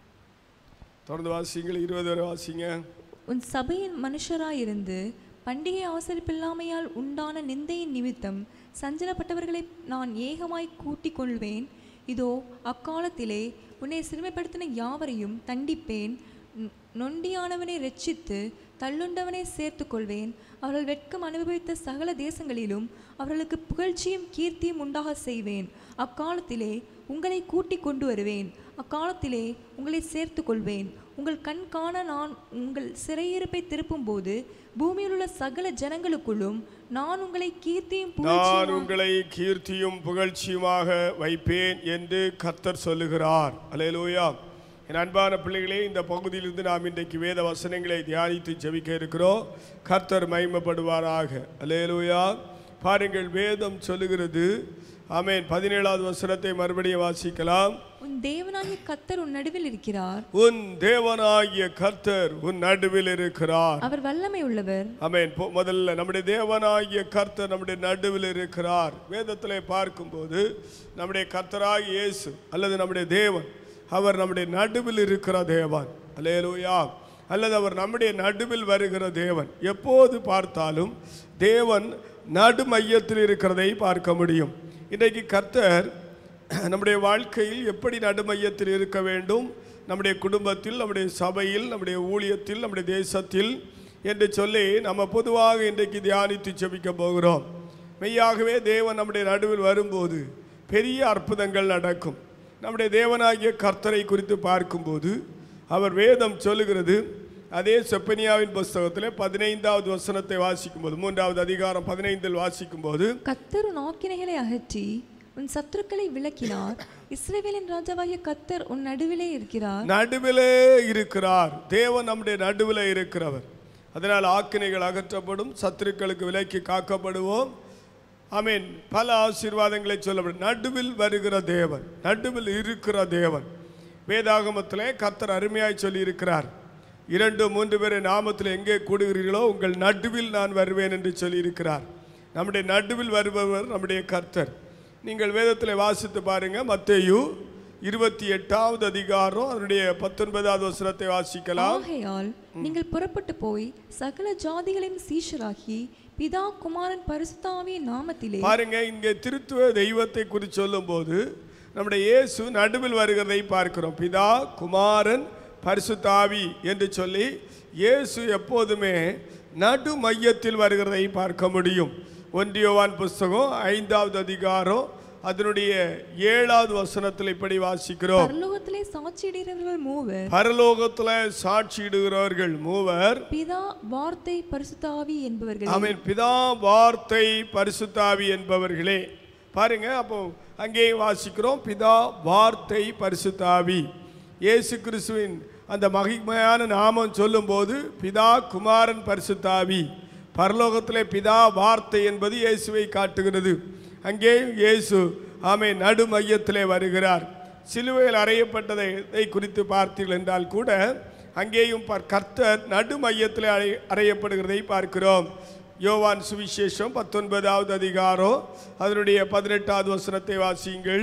தொடர்ந்து வாசிங்கள் இருபது வரை வாசிங்க உன் சபையின் மனுஷராயிருந்து பண்டிகை அவசரிப்பில்லாமையால் உண்டான நிந்தையின் நிமித்தம் சஞ்சலப்பட்டவர்களை நான் ஏகமாய் கூட்டிக் கொள்வேன் இதோ அக்காலத்திலே உன்னை சிறுமைப்படுத்தின யாவரையும் தண்டிப்பேன் நொ- நொண்டியானவனை ரட்சித்து தள்ளுண்டவனை சேர்த்துக் கொள்வேன் அவர்கள் வெட்கம் அனுபவித்த சகல தேசங்களிலும் அவர்களுக்கு புகழ்ச்சியும் கீர்த்தியும் உண்டாக செய்வேன் அக்காலத்திலே உங்களை கூட்டிக் கொண்டு வருவேன் அக்காலத்திலே உங்களை சேர்த்துக் கொள்வேன் உங்கள் கண் காண நான் உங்கள் சிறையிருப்பை திருப்பும்போது பூமியில் உள்ள சகல ஜனங்களுக்குள்ளும் நான் உங்களை கீர்த்தியும் நான் புகழ்ச்சியுமாக உங்களை கீர்த்தியும் புகழ்ச்சியுமாக வைப்பேன் என்று கர்த்தர் சொல்லுகிறார் அல்லேலூயா என் அன்பான பிள்ளைகளே இந்த பகுதியிலிருந்து நாம் இன்றைக்கு வேத வசனங்களை தியானித்து ஜெபிக்க இருக்கிறோம் கர்த்தர் மகிமைப்படுவாராக அல்லேலூயா பாருங்கள் வேதம் சொல்லுகிறது ஆமென் பதினேழாவது வசனத்தை மறுபடியும் வாசிக்கலாம் உன் தேவனாகிய கத்தர் உன் நடுவில் இருக்கிறார் உன் தேவனாகிய கர்த்தர் உன் நடுவில் இருக்கிறார் அவர் வல்லமை உள்ளவர் ஆமென் போ- முதல்ல நம்முடைய தேவனாகிய கர்த்தர் நம்முடைய நடுவில் இருக்கிறார் வேதத்திலே பார்க்கும்போது நம்முடைய கர்த்தராகிய இயேசு அல்லது நம்முடைய தேவன் அவர் நம்முடைய நடுவில் இருக்கிற தேவன் அல்லேலூயா அல்லது அவர் நம்முடைய நடுவில் வருகிற தேவன் எப்போது பார்த்தாலும் தேவன் நடு மையத்தில் இருக்கிறதை பார்க்க முடியும் இன்றைக்கு கர்த்தர் நம்முடைய வாழ்க்கையில் எப்படி நடுமையத்தில் இருக்க வேண்டும் நம்முடைய குடும்பத்தில் நம்முடைய சபையில் நம்முடைய ஊழியத்தில் நம்முடைய தேசத்தில் என்று சொல்லி நம்ம பொதுவாக இன்றைக்கு தியானித்து ஜெபிக்க போகிறோம் மெய்யாகவே தேவன் நம்முடைய நடுவில் வரும்போது பெரிய அற்புதங்கள் நடக்கும் நம்முடைய தேவனாகிய கர்த்தரை குறித்து பார்க்கும்போது அவர் வேதம் சொல்லுகிறது அதே செப்பனியாவின் புஸ்தகத்தில் பதினைந்தாவது வசனத்தை வாசிக்கும்போது மூன்றாவது அதிகாரம் பதினைந்தில் வாசிக்கும்போது கத்தர் உன் ஆக்கினைகளை அகற்றி உன் சத்துருக்களை விலக்கினார் இஸ்ரவேலின் ராஜாவாகிய கத்தர் உன் நடுவிலே இருக்கிறார் நடுவிலே இருக்கிறார் தேவன் நம்முடைய நடுவில் இருக்கிறவர் அதனால் ஆக்கினைகள் அகற்றப்படும் சத்துருக்களுக்கு விலக்கி காக்கப்படுவோம் ஆமீன் பல ஆசீர்வாதங்களை சொல்லப்படும் நடுவில் வருகிற தேவன் நடுவில் இருக்கிற தேவன் வேதாகமத்திலே கர்த்தர் அருமையாய் சொல்லி இருக்கிறார் இரண்டு மூன்று பேரை நாமத்தில் எங்கே கூடுகிறீர்களோ உங்கள் நடுவில் நான் வருவேன் என்று சொல்லியிருக்கிறார் நம்முடைய நடுவில் வருபவர் நம்முடைய கர்த்தர் நீங்கள் வேதத்தில் வாசித்து பாருங்க மத்தேயு இருபத்தி எட்டாவது அதிகாரம் அதனுடைய பத்தொன்பதாவது வசனத்தை வாசிக்கலாம் ஆகையால் நீங்கள் புறப்பட்டு போய் சகல ஜாதிகளையும் சீஷராகி பிதா குமாரன் பரிசுத்தாவியின் நாமத்திலே பாருங்க இங்கே திருத்துவ தெய்வத்தை குறித்து சொல்லும்போது நம்முடைய இயேசு நடுவில் வருகிறதை பார்க்கிறோம் பிதா குமாரன் பரிசுத்தாவி என்று சொல்லி இயேசு எப்போதுமே நடு மையத்தில் வருகிறதை பார்க்க முடியும் ஒன்றியோவான் புஸ்தகம் ஐந்தாவது அதிகாரம் அதனுடைய ஏழாவது வசனத்தில் இப்படி வாசிக்கிறோம் பரலோகத்திலே சாட்சியிடுகிறவர்கள் மூவர் பரலோகத்துல சாட்சியிடுகிறவர்கள் மூவர் பிதா வார்த்தை பரிசுத்தாவி என்பவர்கள் ஆமென் பிதா வார்த்தை பரிசுத்தாவி என்பவர்களே பாருங்க அப்போ அங்கே வாசிக்கிறோம் பிதா வார்த்தை பரிசுத்தாவி இயேசு கிறிஸ்துவின் அந்த மகிமையான நாமம் சொல்லும்போது பிதா குமாரன் பரிசுத்தாவி பரலோகத்திலே பிதா வார்த்தை என்பது இயேசுவை காட்டுகிறது அங்கேயும் இயேசு ஆமை நடு மையத்திலே வருகிறார் சிலுவையில் அறையப்பட்டதை இதை குறித்து பார்த்தீர்கள் என்றால் கூட அங்கேயும் பார் கர்த்தர் நடு மையத்தில் அறை அறையப்படுகிறதை பார்க்கிறோம் யோவான் சுவிசேஷம் பத்தொன்பதாவது அதிகாரம் அதனுடைய பதினெட்டாவது வசனத்தை வாசியுங்கள்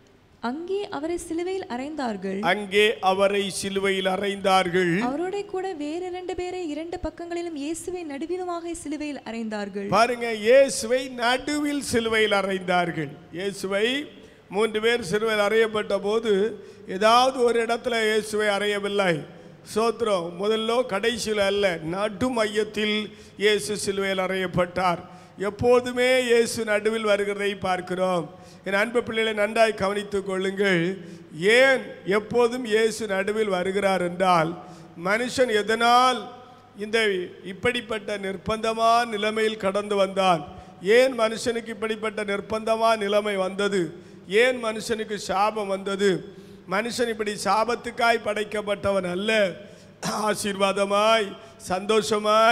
அங்கே அவரை சிலுவையில் அறைந்தார்கள் அங்கே அவரை சிலுவையில் அறைந்தார்கள் அவரோட கூட வேற இரண்டு பேரை இரண்டு பக்கங்களிலும் இயேசுவை நடுவிலுமாக சிலுவையில் அறைந்தார்கள் பாருங்க இயேசுவை நடுவில் சிலுவையில் அறைந்தார்கள் இயேசுவை மூன்று பேர் சிலுவையில் அறையப்பட்ட போது ஏதாவது ஒரு இடத்துல இயேசுவை அறையவில்லை சோத்திரம் முதல்லோ கடைசியில் அல்ல நடு மையத்தில் இயேசு சிலுவையில் அறையப்பட்டார் எப்போதுமே இயேசு நடுவில் வருகிறதை பார்க்கிறோம் என் அன்பு பிள்ளைகளை நன்றாய் கவனித்துக் கொள்ளுங்கள் ஏன் எப்போதும் இயேசு நடுவில் வருகிறார் என்றால் மனுஷன் எதனால் இந்த இப்படிப்பட்ட நிர்பந்தமான நிலைமையில் கடந்து வந்தான் ஏன் மனுஷனுக்கு இப்படிப்பட்ட நிர்பந்தமான நிலைமை வந்தது ஏன் மனுஷனுக்கு சாபம் வந்தது மனுஷன் இப்படி சாபத்துக்காய் படைக்கப்பட்டவன் அல்ல ஆசீர்வாதமாய் சந்தோஷமாய்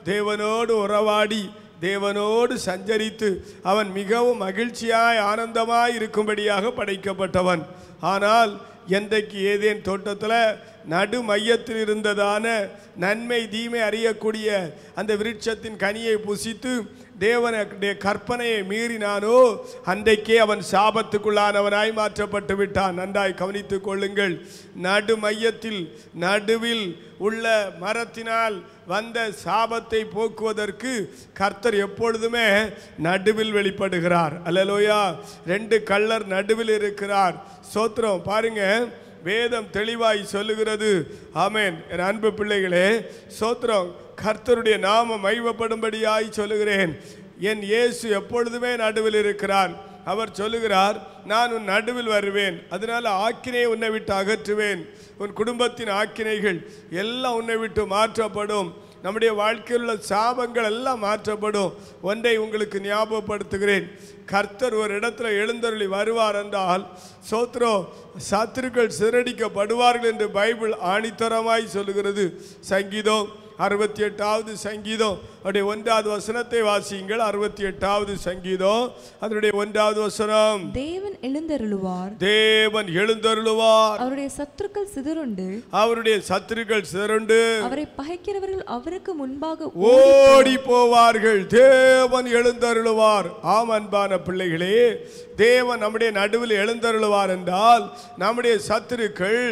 தேவனோடு உறவாடி தேவனோடு சஞ்சரித்து அவன் மிகவும் மகிழ்ச்சியாய் ஆனந்தமாய் இருக்கும்படியாக படைக்கப்பட்டவன் ஆனால் என்றைக்கு ஏதேன் தோட்டத்தில் நடு மையத்தில் இருந்ததான நன்மை தீமை அறியக்கூடிய அந்த விருட்சத்தின் கனியை புசித்து தேவனுடைய கற்பனையை மீறினானோ அன்றைக்கே அவன் சாபத்துக்குள்ளானவனாய் மாற்றப்பட்டு விட்டான் நன்றாய் கவனித்துக் கொள்ளுங்கள் நடு மையத்தில் நடுவில் உள்ள மரத்தினால் வந்த சாபத்தை போக்குவதற்கு கர்த்தர் எப்பொழுதுமே நடுவில் வெளிப்படுகிறார் அல்லலோயா ரெண்டு கள்ளர் நடுவில் இருக்கிறார் சோத்திரம் பாருங்க வேதம் தெளிவாய் சொல்லுகிறது ஆமென் என் அன்பு பிள்ளைகளே சோத்திரம் கர்த்தருடைய நாம மைவப்படும்படியாய் சொல்லுகிறேன் என் இயேசு எப்பொழுதுமே நடுவில் இருக்கிறார் அவர் சொல்லுகிறார் நான் உன் நடுவில் வருவேன் அதனால ஆக்கினையை உன்னை விட்டு அகற்றுவேன் உன் குடும்பத்தின் ஆக்கினைகள் எல்லாம் உன்னை விட்டு மாற்றப்படும் நம்முடைய வாழ்க்கையில் உள்ள சாபங்கள் எல்லாம் மாற்றப்படும் ஒன்றை உங்களுக்கு ஞாபகப்படுத்துகிறேன் கர்த்தர் ஒரு இடத்துல எழுந்தருளி வருவார் என்றால் சோத்ரோ சத்துருக்கள் சிறடிக்கப்படுவார்கள் என்று பைபிள் ஆணித்தரமாய் சொல்லுகிறது சங்கீதம் அறுபத்தி எட்டாவது சங்கீதம் அவருடைய ஒன்றாவது வசனத்தை வாசியுங்கள் அறுபத்தி எட்டாவது சங்கீதம் அதனுடைய ஒன்றாவது வசனம் தேவன் எழுந்தருளுவார் தேவன் எழுந்தருளுவார் அவருடைய சத்துருக்கள் சிதறுண்டு அவருடைய சத்துருக்கள் சிறண்டு அவரை பகைக்கிறவர்கள் அவருக்கு முன்பாக ஓடி போவார்கள் தேவன் எழுந்தருளுவார் ஆம் அன்பான பிள்ளைகளே தேவன் நம்முடைய நடுவில் எழுந்தருளுவார் என்றால் நம்முடைய சத்துருக்கள்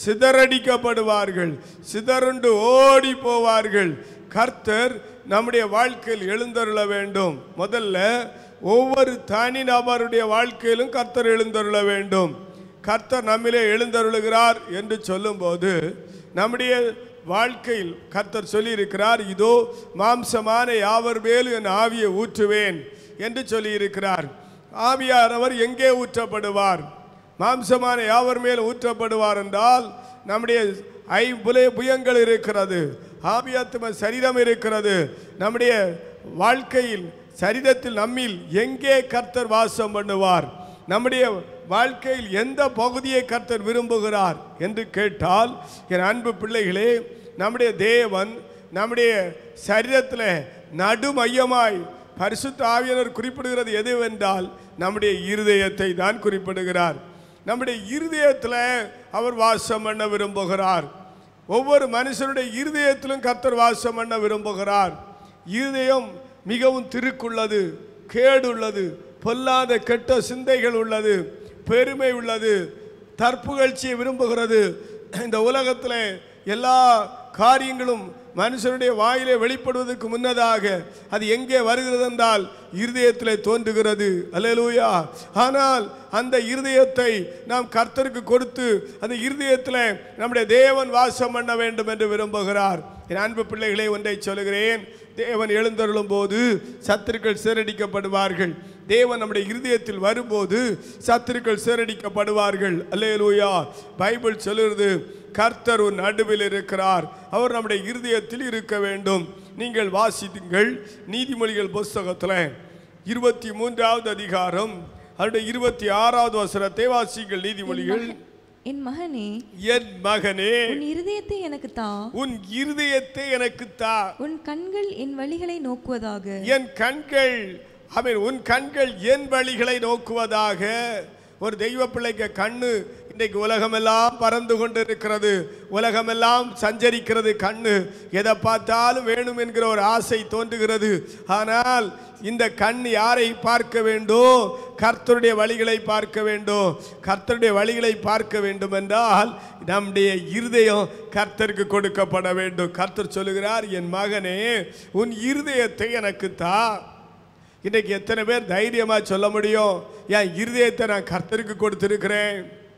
சிதறடிக்கப்படுவார்கள் சிதறுண்டு ஓடி போவார்கள் கர்த்தர் நம்முடைய வாழ்க்கையில் எழுந்தருள வேண்டும் முதல்ல ஒவ்வொரு தனி நபருடைய வாழ்க்கையிலும் கர்த்தர் எழுந்தருள வேண்டும் கர்த்தர் நம்மிலே எழுந்தருளுகிறார் என்று சொல்லும்போது நம்முடைய வாழ்க்கையில் கர்த்தர் சொல்லியிருக்கிறார் இதோ மாம்சமான யாவர் மேலும் என் ஆவியை ஊற்றுவேன் என்று சொல்லியிருக்கிறார் ஆவியானவர் எங்கே ஊற்றப்படுவார் மாம்சமான யாவர் மேல் ஊற்றப்படுவார் என்றால் நம்முடைய ஐம்புலை புயங்கள் இருக்கிறது ஆவியாத்ம சரீரம் இருக்கிறது நம்முடைய வாழ்க்கையில் சரீரத்தில் நம்மில் எங்கே கர்த்தர் வாசம் பண்ணுவார் நம்முடைய வாழ்க்கையில் எந்த பகுதியை கர்த்தர் விரும்புகிறார் என்று கேட்டால் என் அன்பு பிள்ளைகளே நம்முடைய தேவன் நம்முடைய சரீரத்தில் நடுமையமாய் பரிசுத்த ஆவியனர் குறிப்பிடுகிறது எதுவென்றால் நம்முடைய இருதயத்தை தான் குறிப்பிடுகிறார் நம்முடைய இருதயத்தில் அவர் வாசம் பண்ண விரும்புகிறார் ஒவ்வொரு மனுஷனுடைய இருதயத்திலும் கர்த்தர் வாசம் பண்ண விரும்புகிறார் இருதயம் மிகவும் திருக்குள்ளது கேடுள்ளது பொல்லாத கெட்ட சிந்தைகள் உள்ளது பெருமை உள்ளது தற்புகழ்ச்சியை விரும்புகிறது இந்த உலகத்தில் எல்லா காரியங்களும் மனுஷனுடைய வாயிலே வெளிப்படுவதற்கு முன்னதாக அது எங்கே வருகிறது என்றால் இருதயத்திலே தோன்றுகிறது அல்லேலூயா ஆனால் அந்த இருதயத்தை நாம் கர்த்தருக்கு கொடுத்து அந்த இருதயத்தில் நம்முடைய தேவன் வாசம் பண்ண வேண்டும் என்று விரும்புகிறார் என் அன்பு பிள்ளைகளே ஒன்றை சொல்லுகிறேன் தேவன் எழுந்தருளும் போது சத்துருக்கள் சீரடிக்கப்படுவார்கள் தேவன் நம்முடைய இருதயத்தில் வரும்போது சத்துருக்கள் சீரடிக்கப்படுவார்கள் அல்லேலூயா பைபிள் சொல்லுறது கர்த்தர் ஒரு நடுவில் இருக்கிறார் அவர் நம்முடைய இருதயத்தில் இருக்க வேண்டும் நீங்கள் வாசித்துங்கள் நீதிமொழிகள் புஸ்தகத்தில் இருபத்தி மூன்றாவது அதிகாரம் அவருடைய இருபத்தி ஆறாவது வசனத்தை வாசிங்கள் நீதிமொழிகள் என் மகனே என் மகனே உன் இருதயத்தை எனக்கு தா உன் இருதயத்தை எனக்கு தா உன் கண்கள் என் வழிகளை நோக்குவதாக என் கண்கள் அவன் உன் கண்கள் என் வழிகளை நோக்குவதாக ஒரு தெய்வ பிள்ளைக்கு கண்ணு இன்றைக்கு உலகமெல்லாம் பறந்து கொண்டிருக்கிறது உலகமெல்லாம் சஞ்சரிக்கிறது கண்ணு எதை பார்த்தாலும் வேணும் என்கிற ஒரு ஆசை தோன்றுகிறது ஆனால் இந்த கண் யாரை பார்க்க வேண்டும் கர்த்தருடைய வழிகளை பார்க்க வேண்டும் கர்த்தருடைய வழிகளை பார்க்க வேண்டும் என்றால் நம்முடைய இருதயம் கர்த்தருக்கு கொடுக்கப்பட வேண்டும் கர்த்தர் சொல்லுகிறார் என் மகனே உன் இருதயத்தை எனக்கு தா இன்றைக்கு எத்தனை பேர் தைரியமாக சொல்ல முடியும் என் இருதயத்தை நான் கர்த்தருக்கு கொடுத்துருக்கிறேன்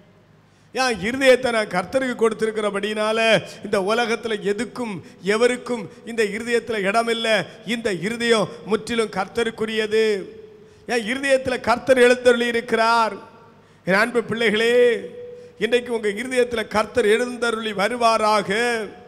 என் இருதயத்தை நான் கர்த்தருக்கு கொடுத்திருக்கிறபடினால இந்த உலகத்தில் எதுக்கும் எவருக்கும் இந்த இருதயத்தில் இடமில்லை இந்த இருதயம் முற்றிலும் கர்த்தருக்குரியது என் இருதயத்தில் கர்த்தர் எழுந்தருளி இருக்கிறார் என் அன்பு பிள்ளைகளே இன்றைக்கு உங்கள் இருதயத்தில் கர்த்தர் எழுந்தருளி வருவாராக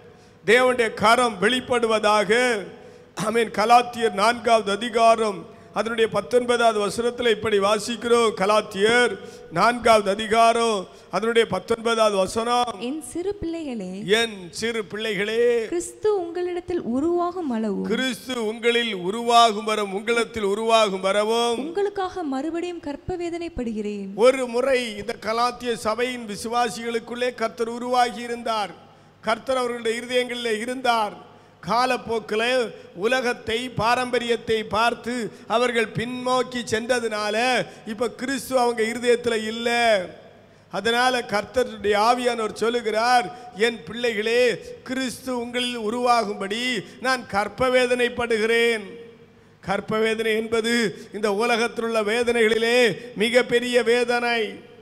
தேவனுடைய கரம் வெளிப்படுவதாக ஆமென் கலாத்தியர் நான்காவது அதிகாரம் அதனுடைய பத்தொன்பதாவது வசனத்தில் இப்படி வாசிக்கிறோம் கலாத்தியர் நான்காவது அதிகாரம் அதனுடைய பத்தொன்பதாவது வசனம் என் சிறு பிள்ளைகளே என் சிறு பிள்ளைகளே கிறிஸ்து உங்களிடத்தில் உருவாகும் அளவும் கிறிஸ்து உங்களில் உருவாகும் வரம் உங்களத்தில் உருவாகும் வரவும் உங்களுக்காக மறுபடியும் கற்ப வேதனைப்படுகிறேன் ஒரு முறை இந்த கலாத்திய சபையின் விசுவாசிகளுக்குள்ளே கர்த்தர் உருவாகி இருந்தார் கர்த்தர் அவர்களுடைய இருதயங்களில் இருந்தார் காலப்போக்கில் உலகத்தை பாரம்பரியத்தை பார்த்து அவர்கள் பின்னோக்கி சென்றதுனால இப்போ கிறிஸ்து அவங்க இருதயத்தில் இல்லை அதனால கர்த்தருடைய ஆவியானவர் சொல்லுகிறார் என் பிள்ளைகளே கிறிஸ்து உங்களில் உருவாகும்படி நான் கற்ப வேதனைப்படுகிறேன் கற்ப வேதனை என்பது இந்த உலகத்தில் உள்ள வேதனைகளிலே மிகப்பெரிய வேதனை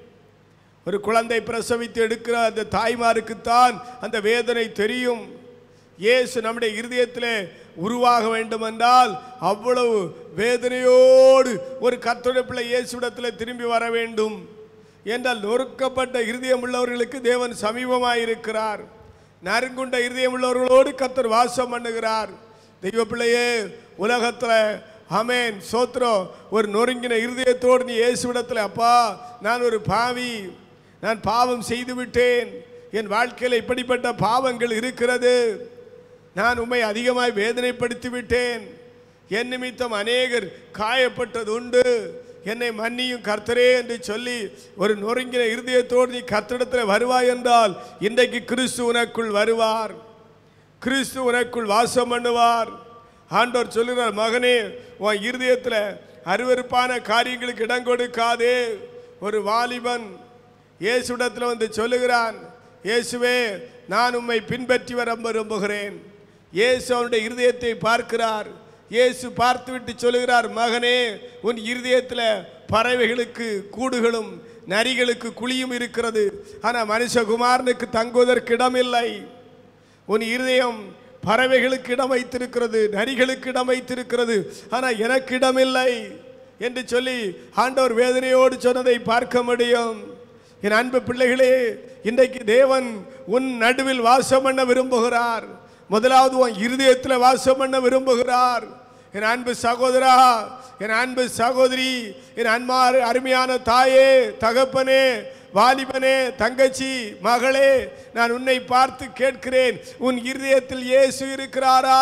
ஒரு குழந்தை பிரசவித்து எடுக்கிற அந்த தாய்மாருக்குத்தான் அந்த வேதனை தெரியும் இயேசு நம்முடைய இருதயத்திலே உருவாக வேண்டும் என்றால் அவ்வளவு வேதனையோடு ஒரு கர்த்தருடைய பிள்ளை இயேசுவிடத்தில் திரும்பி வர வேண்டும் என்றால் நொறுக்கப்பட்ட இருதயம் உள்ளவர்களுக்கு தேவன் சமீபமாக இருக்கிறார் நறுங்குண்ட இருதயம் உள்ளவர்களோடு கர்த்தர் வாசம் பண்ணுகிறார் தெய்வ பிள்ளையே உலகத்தில் ஆமென் சோத்திரம் ஒரு நொறுங்கின இருதயத்தோடு நீ இயேசுவிடத்தில் அப்பா நான் ஒரு பாவி நான் பாவம் செய்து விட்டேன் என் வாழ்க்கையில் இப்படிப்பட்ட பாவங்கள் இருக்கிறது நான் உம்மை அதிகமாய் வேதனைப்படுத்தி விட்டேன் என் நிமித்தம் அநேகர் காயப்பட்டது உண்டு என்னை மன்னியும் கர்த்தரே என்று சொல்லி ஒரு நொறுங்கின இருதயத்தோடு நீ கர்த்தரிடத்தில் வருவாய் என்றால் இன்றைக்கு கிறிஸ்து உனக்குள் வருவார் கிறிஸ்து உனக்குள் வாசம் பண்ணுவார் ஆண்டவர் சொல்லுகிறார் மகனே உன் இருதயத்தில் அருவருப்பான காரியங்களுக்கு இடம் கொடுக்காதே ஒரு வாலிபன் இயேசுடத்தில் வந்து சொல்லுகிறான் இயேசுவே நான் உம்மை பின்பற்றி வர விரும்புகிறேன் இயேசு அவனுடைய இருதயத்தை பார்க்கிறார் இயேசு பார்த்துவிட்டு சொல்லுகிறார் மகனே உன் இருதயத்தில் பறவைகளுக்கு கூடுகளும் நரிகளுக்கு குழியும் இருக்கிறது ஆனால் மனுஷகுமாரனுக்கு தங்குவதற்கு இடமில்லை உன் இருதயம் பறவைகளுக்கு இடம் வைத்திருக்கிறது நரிகளுக்கு இடம் வைத்திருக்கிறது ஆனால் எனக்கு இடமில்லை என்று சொல்லி ஆண்டவர் வேதனையோடு சொன்னதை பார்க்க முடியும் என் அன்பு பிள்ளைகளே இன்றைக்கு தேவன் உன் நடுவில் வாசம் பண்ண விரும்புகிறார் முதலாவது உன் இருதயத்தில் வாசம் பண்ண விரும்புகிறார் என் அன்பு சகோதரா என் அன்பு சகோதரி என் அன்பார் அருமையான தாயே தகப்பனே வாலிபனே தங்கச்சி மகளே நான் உன்னை பார்த்து கேட்கிறேன் உன் இருதயத்தில் இயேசு இருக்கிறாரா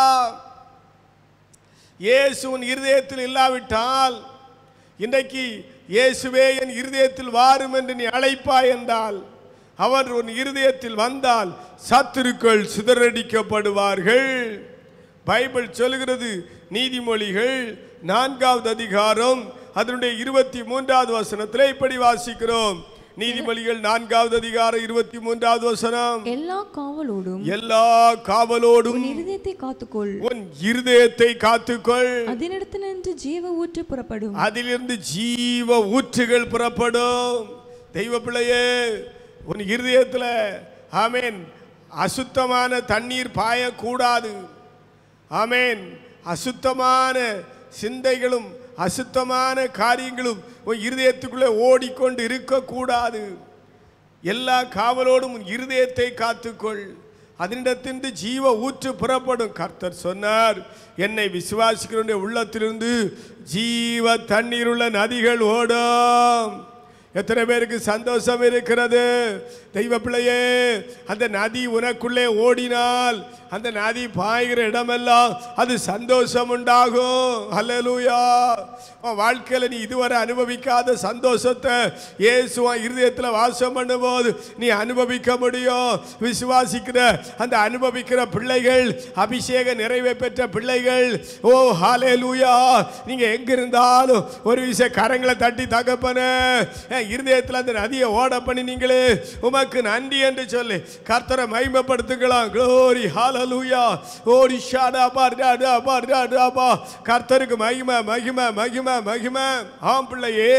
இயேசு உன் இருதயத்தில் இல்லாவிட்டால் இன்றைக்கு இயேசுவே என் இருதயத்தில் வாரும் என்று நீ அழைப்பாய் என்றால் அவர் உன் இருதயத்தில் வந்தால் சத்துருக்கள் சிதறடிக்கப்படுவார்கள் பைபிள் சொல்கிறது நீதிமொழிகள் நான்காவது அதிகாரம் அதனுடைய இருபத்தி மூன்றாவது வசனத்தில் இப்படி வாசிக்கிறோம் நீதிமொழிகள் நான்காவது அதிகாரம் இருபத்தி மூன்றாவது வசனம் எல்லா காவலோடும் எல்லா காவலோடும் உன் இருதயத்தை காத்துக்கொள் உன் இருதயத்தை காத்துக்கொள் அதனிடத்தினின்று ஜீவ ஊற்று புறப்படும் அதிலிருந்து ஜீவ ஊற்றுகள் புறப்படும் தெய்வ பிள்ளையே உன் இருதயத்தில் ஆமேன் அசுத்தமான தண்ணீர் பாயக்கூடாது ஆமேன் அசுத்தமான சிந்தைகளும் அசுத்தமான காரியங்களும் உன் இருதயத்துக்குள்ளே ஓடிக்கொண்டு இருக்கக்கூடாது எல்லா காவலோடும் உன் இருதயத்தை காத்துக்கொள் அதனிடத்தின்று ஜீவ ஊற்று புறப்படும் கர்த்தர் சொன்னார் என்னை விசுவாசிக்கிறவனுடைய உள்ளத்திலிருந்து ஜீவ தண்ணீருள்ள நதிகள் ஓடும் எத்தனை பேருக்கு சந்தோஷம் இருக்கிறது தெய்வ பிள்ளையே அந்த நதி உனக்குள்ளே ஓடினால் அந்த நதி பாய்கிற இடமெல்லாம் அது சந்தோஷம் உண்டாகும் அல்லேலூயா உன் வாழ்க்கையில் நீ இதுவரை அனுபவிக்காத சந்தோஷத்தை இயேசுவன் இருதயத்தில் வாசம் பண்ணும்போது நீ அனுபவிக்க முடியும் விசுவாசிக்கிற அந்த அனுபவிக்கிற பிள்ளைகள் அபிஷேக நிறைவை பெற்ற பிள்ளைகள் ஓ ஹாலே லூயா நீங்க எங்க இருந்தாலும் ஒரு விஷயம் கரங்களை தட்டி தகப்பன இருதயத்தில் அந்த நதியை ஓட பண்ணி நீங்களே உமக்கு நன்றி என்று சொல்லி கர்த்தரை மகிமைப்படுத்துக்கலாம் க்ளோரி ஹalleluya ஓடி ஷாடா பார்டா டா பார்டா டா பா கர்த்தருக்கு மகிமை மகிமை மகிமை மகிமை ஆம் பிள்ளையே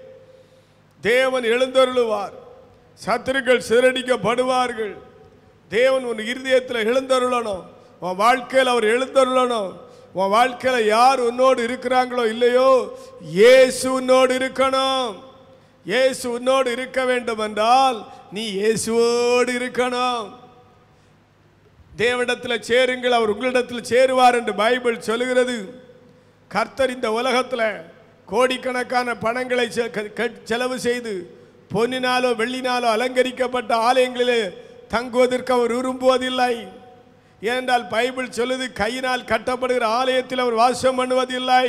தேவன் எழுந்தருளுவார் சத்துருக்கள் சிறடிக்கப்படுவார்கள் தேவன் உன் இருதயத்தில் எழுந்தருளணும் உன் வாழ்க்கையில் அவர் எழுந்தருளணும் உன் வாழ்க்கையில் யார் உன்னோடு இருக்கிறாங்களோ இல்லையோ இயேசு உன்னோடு இருக்கணும் இயேசு உன்னோடு இருக்க வேண்டும் என்றால் நீ இயேசுவோடு இருக்கணும் தேவனிடத்தில் சேருங்கள் அவர் உங்களிடத்தில் சேருவார் என்று பைபிள் சொல்லுகிறது கர்த்தர் இந்த உலகத்தில் கோடிக்கணக்கான பணங்களை செ- க- க- செலவு செய்து பொன்னினாலோ வெள்ளினாலோ அலங்கரிக்கப்பட்ட ஆலயங்களிலே தங்குவதற்கு அவர் விரும்புவதில்லை ஏனென்றால் பைபிள் சொல்லுது கையினால் கட்டப்படுகிற ஆலயத்தில் அவர் வாசம் பண்ணுவதில்லை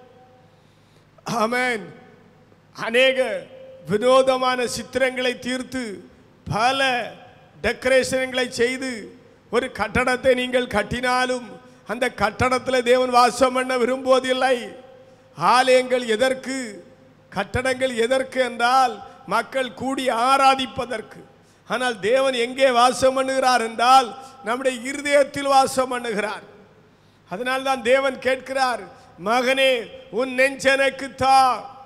ஆமென் அநேக வினோதமான சித்திரங்களை தீர்த்து பல டெக்கரேஷன்களை செய்து ஒரு கட்டடத்தை நீங்கள் கட்டினாலும் அந்த கட்டடத்தில் தேவன் வாசம் பண்ண விரும்புவதில்லை ஆலயங்கள் எதற்கு கட்டடங்கள் எதற்கு என்றால் மக்கள் கூடி ஆராதிப்பதற்கு ஆனால் தேவன் எங்கே வாசம் பண்ணுகிறார் என்றால் நம்முடைய இருதயத்தில் வாசம் பண்ணுகிறார் அதனால்தான் தேவன் கேட்கிறார் மகனே உன் நெஞ்சனக்கு தா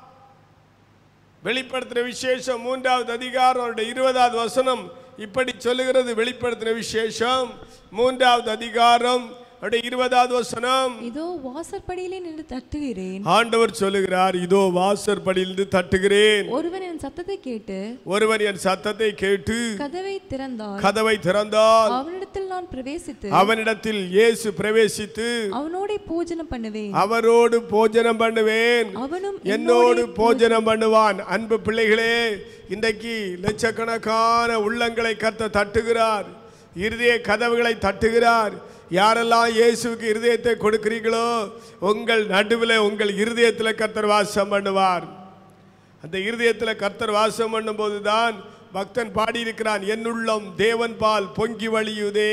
வெளிப்படுத்தின விசேஷம் மூன்றாவது அதிகாரம் அவருடைய இருபதாவது வசனம் இப்படி சொல்லுகிறது வெளிப்படுத்தின விசேஷம் மூன்றாவது அதிகாரம் அவருடைய இருபதாவது வசனம் இதோ வாசற்படியிலே நின்று தட்டுகிறேன் ஆண்டவர் சொல்லுகிறார் இதோ வாசற்படியிலிருந்து தட்டுகிறேன் ஒருவன் என் சத்தத்தை கேட்டு ஒருவன் என் சத்தத்தை கேட்டு கதவை திறந்தால் கதவை திறந்தால் அவனிடத்தில் நான் பிரவேசித்து அவனிடத்தில் இயேசு பிரவேசித்து அவனோடே பூஜனம் பண்ணுவேன் அவரோடு போஜனம் பண்ணுவேன் அவனும் என்னோடு என்னோடே போஜனம் பண்ணுவான் அன்பு பிள்ளைகளே இன்றைக்கு லட்சக்கணக்கான உள்ளங்களை கத்த தட்டுகிறார் இருதய கதவுகளை தட்டுகிறார் யாரெல்லாம் இயேசுவுக்கு இருதயத்தை கொடுக்கிறீங்களோ உங்கள் நடுவில் உங்கள் இருதயத்தில் கர்த்தர் வாசம் பண்ணுவார் அந்த இருதயத்தில் கர்த்தர் வாசம் பண்ணும்போது தான் பக்தன் பாடியிருக்கிறான் என்னுள்ளம் தேவன் பால் பொங்கி வழியுதே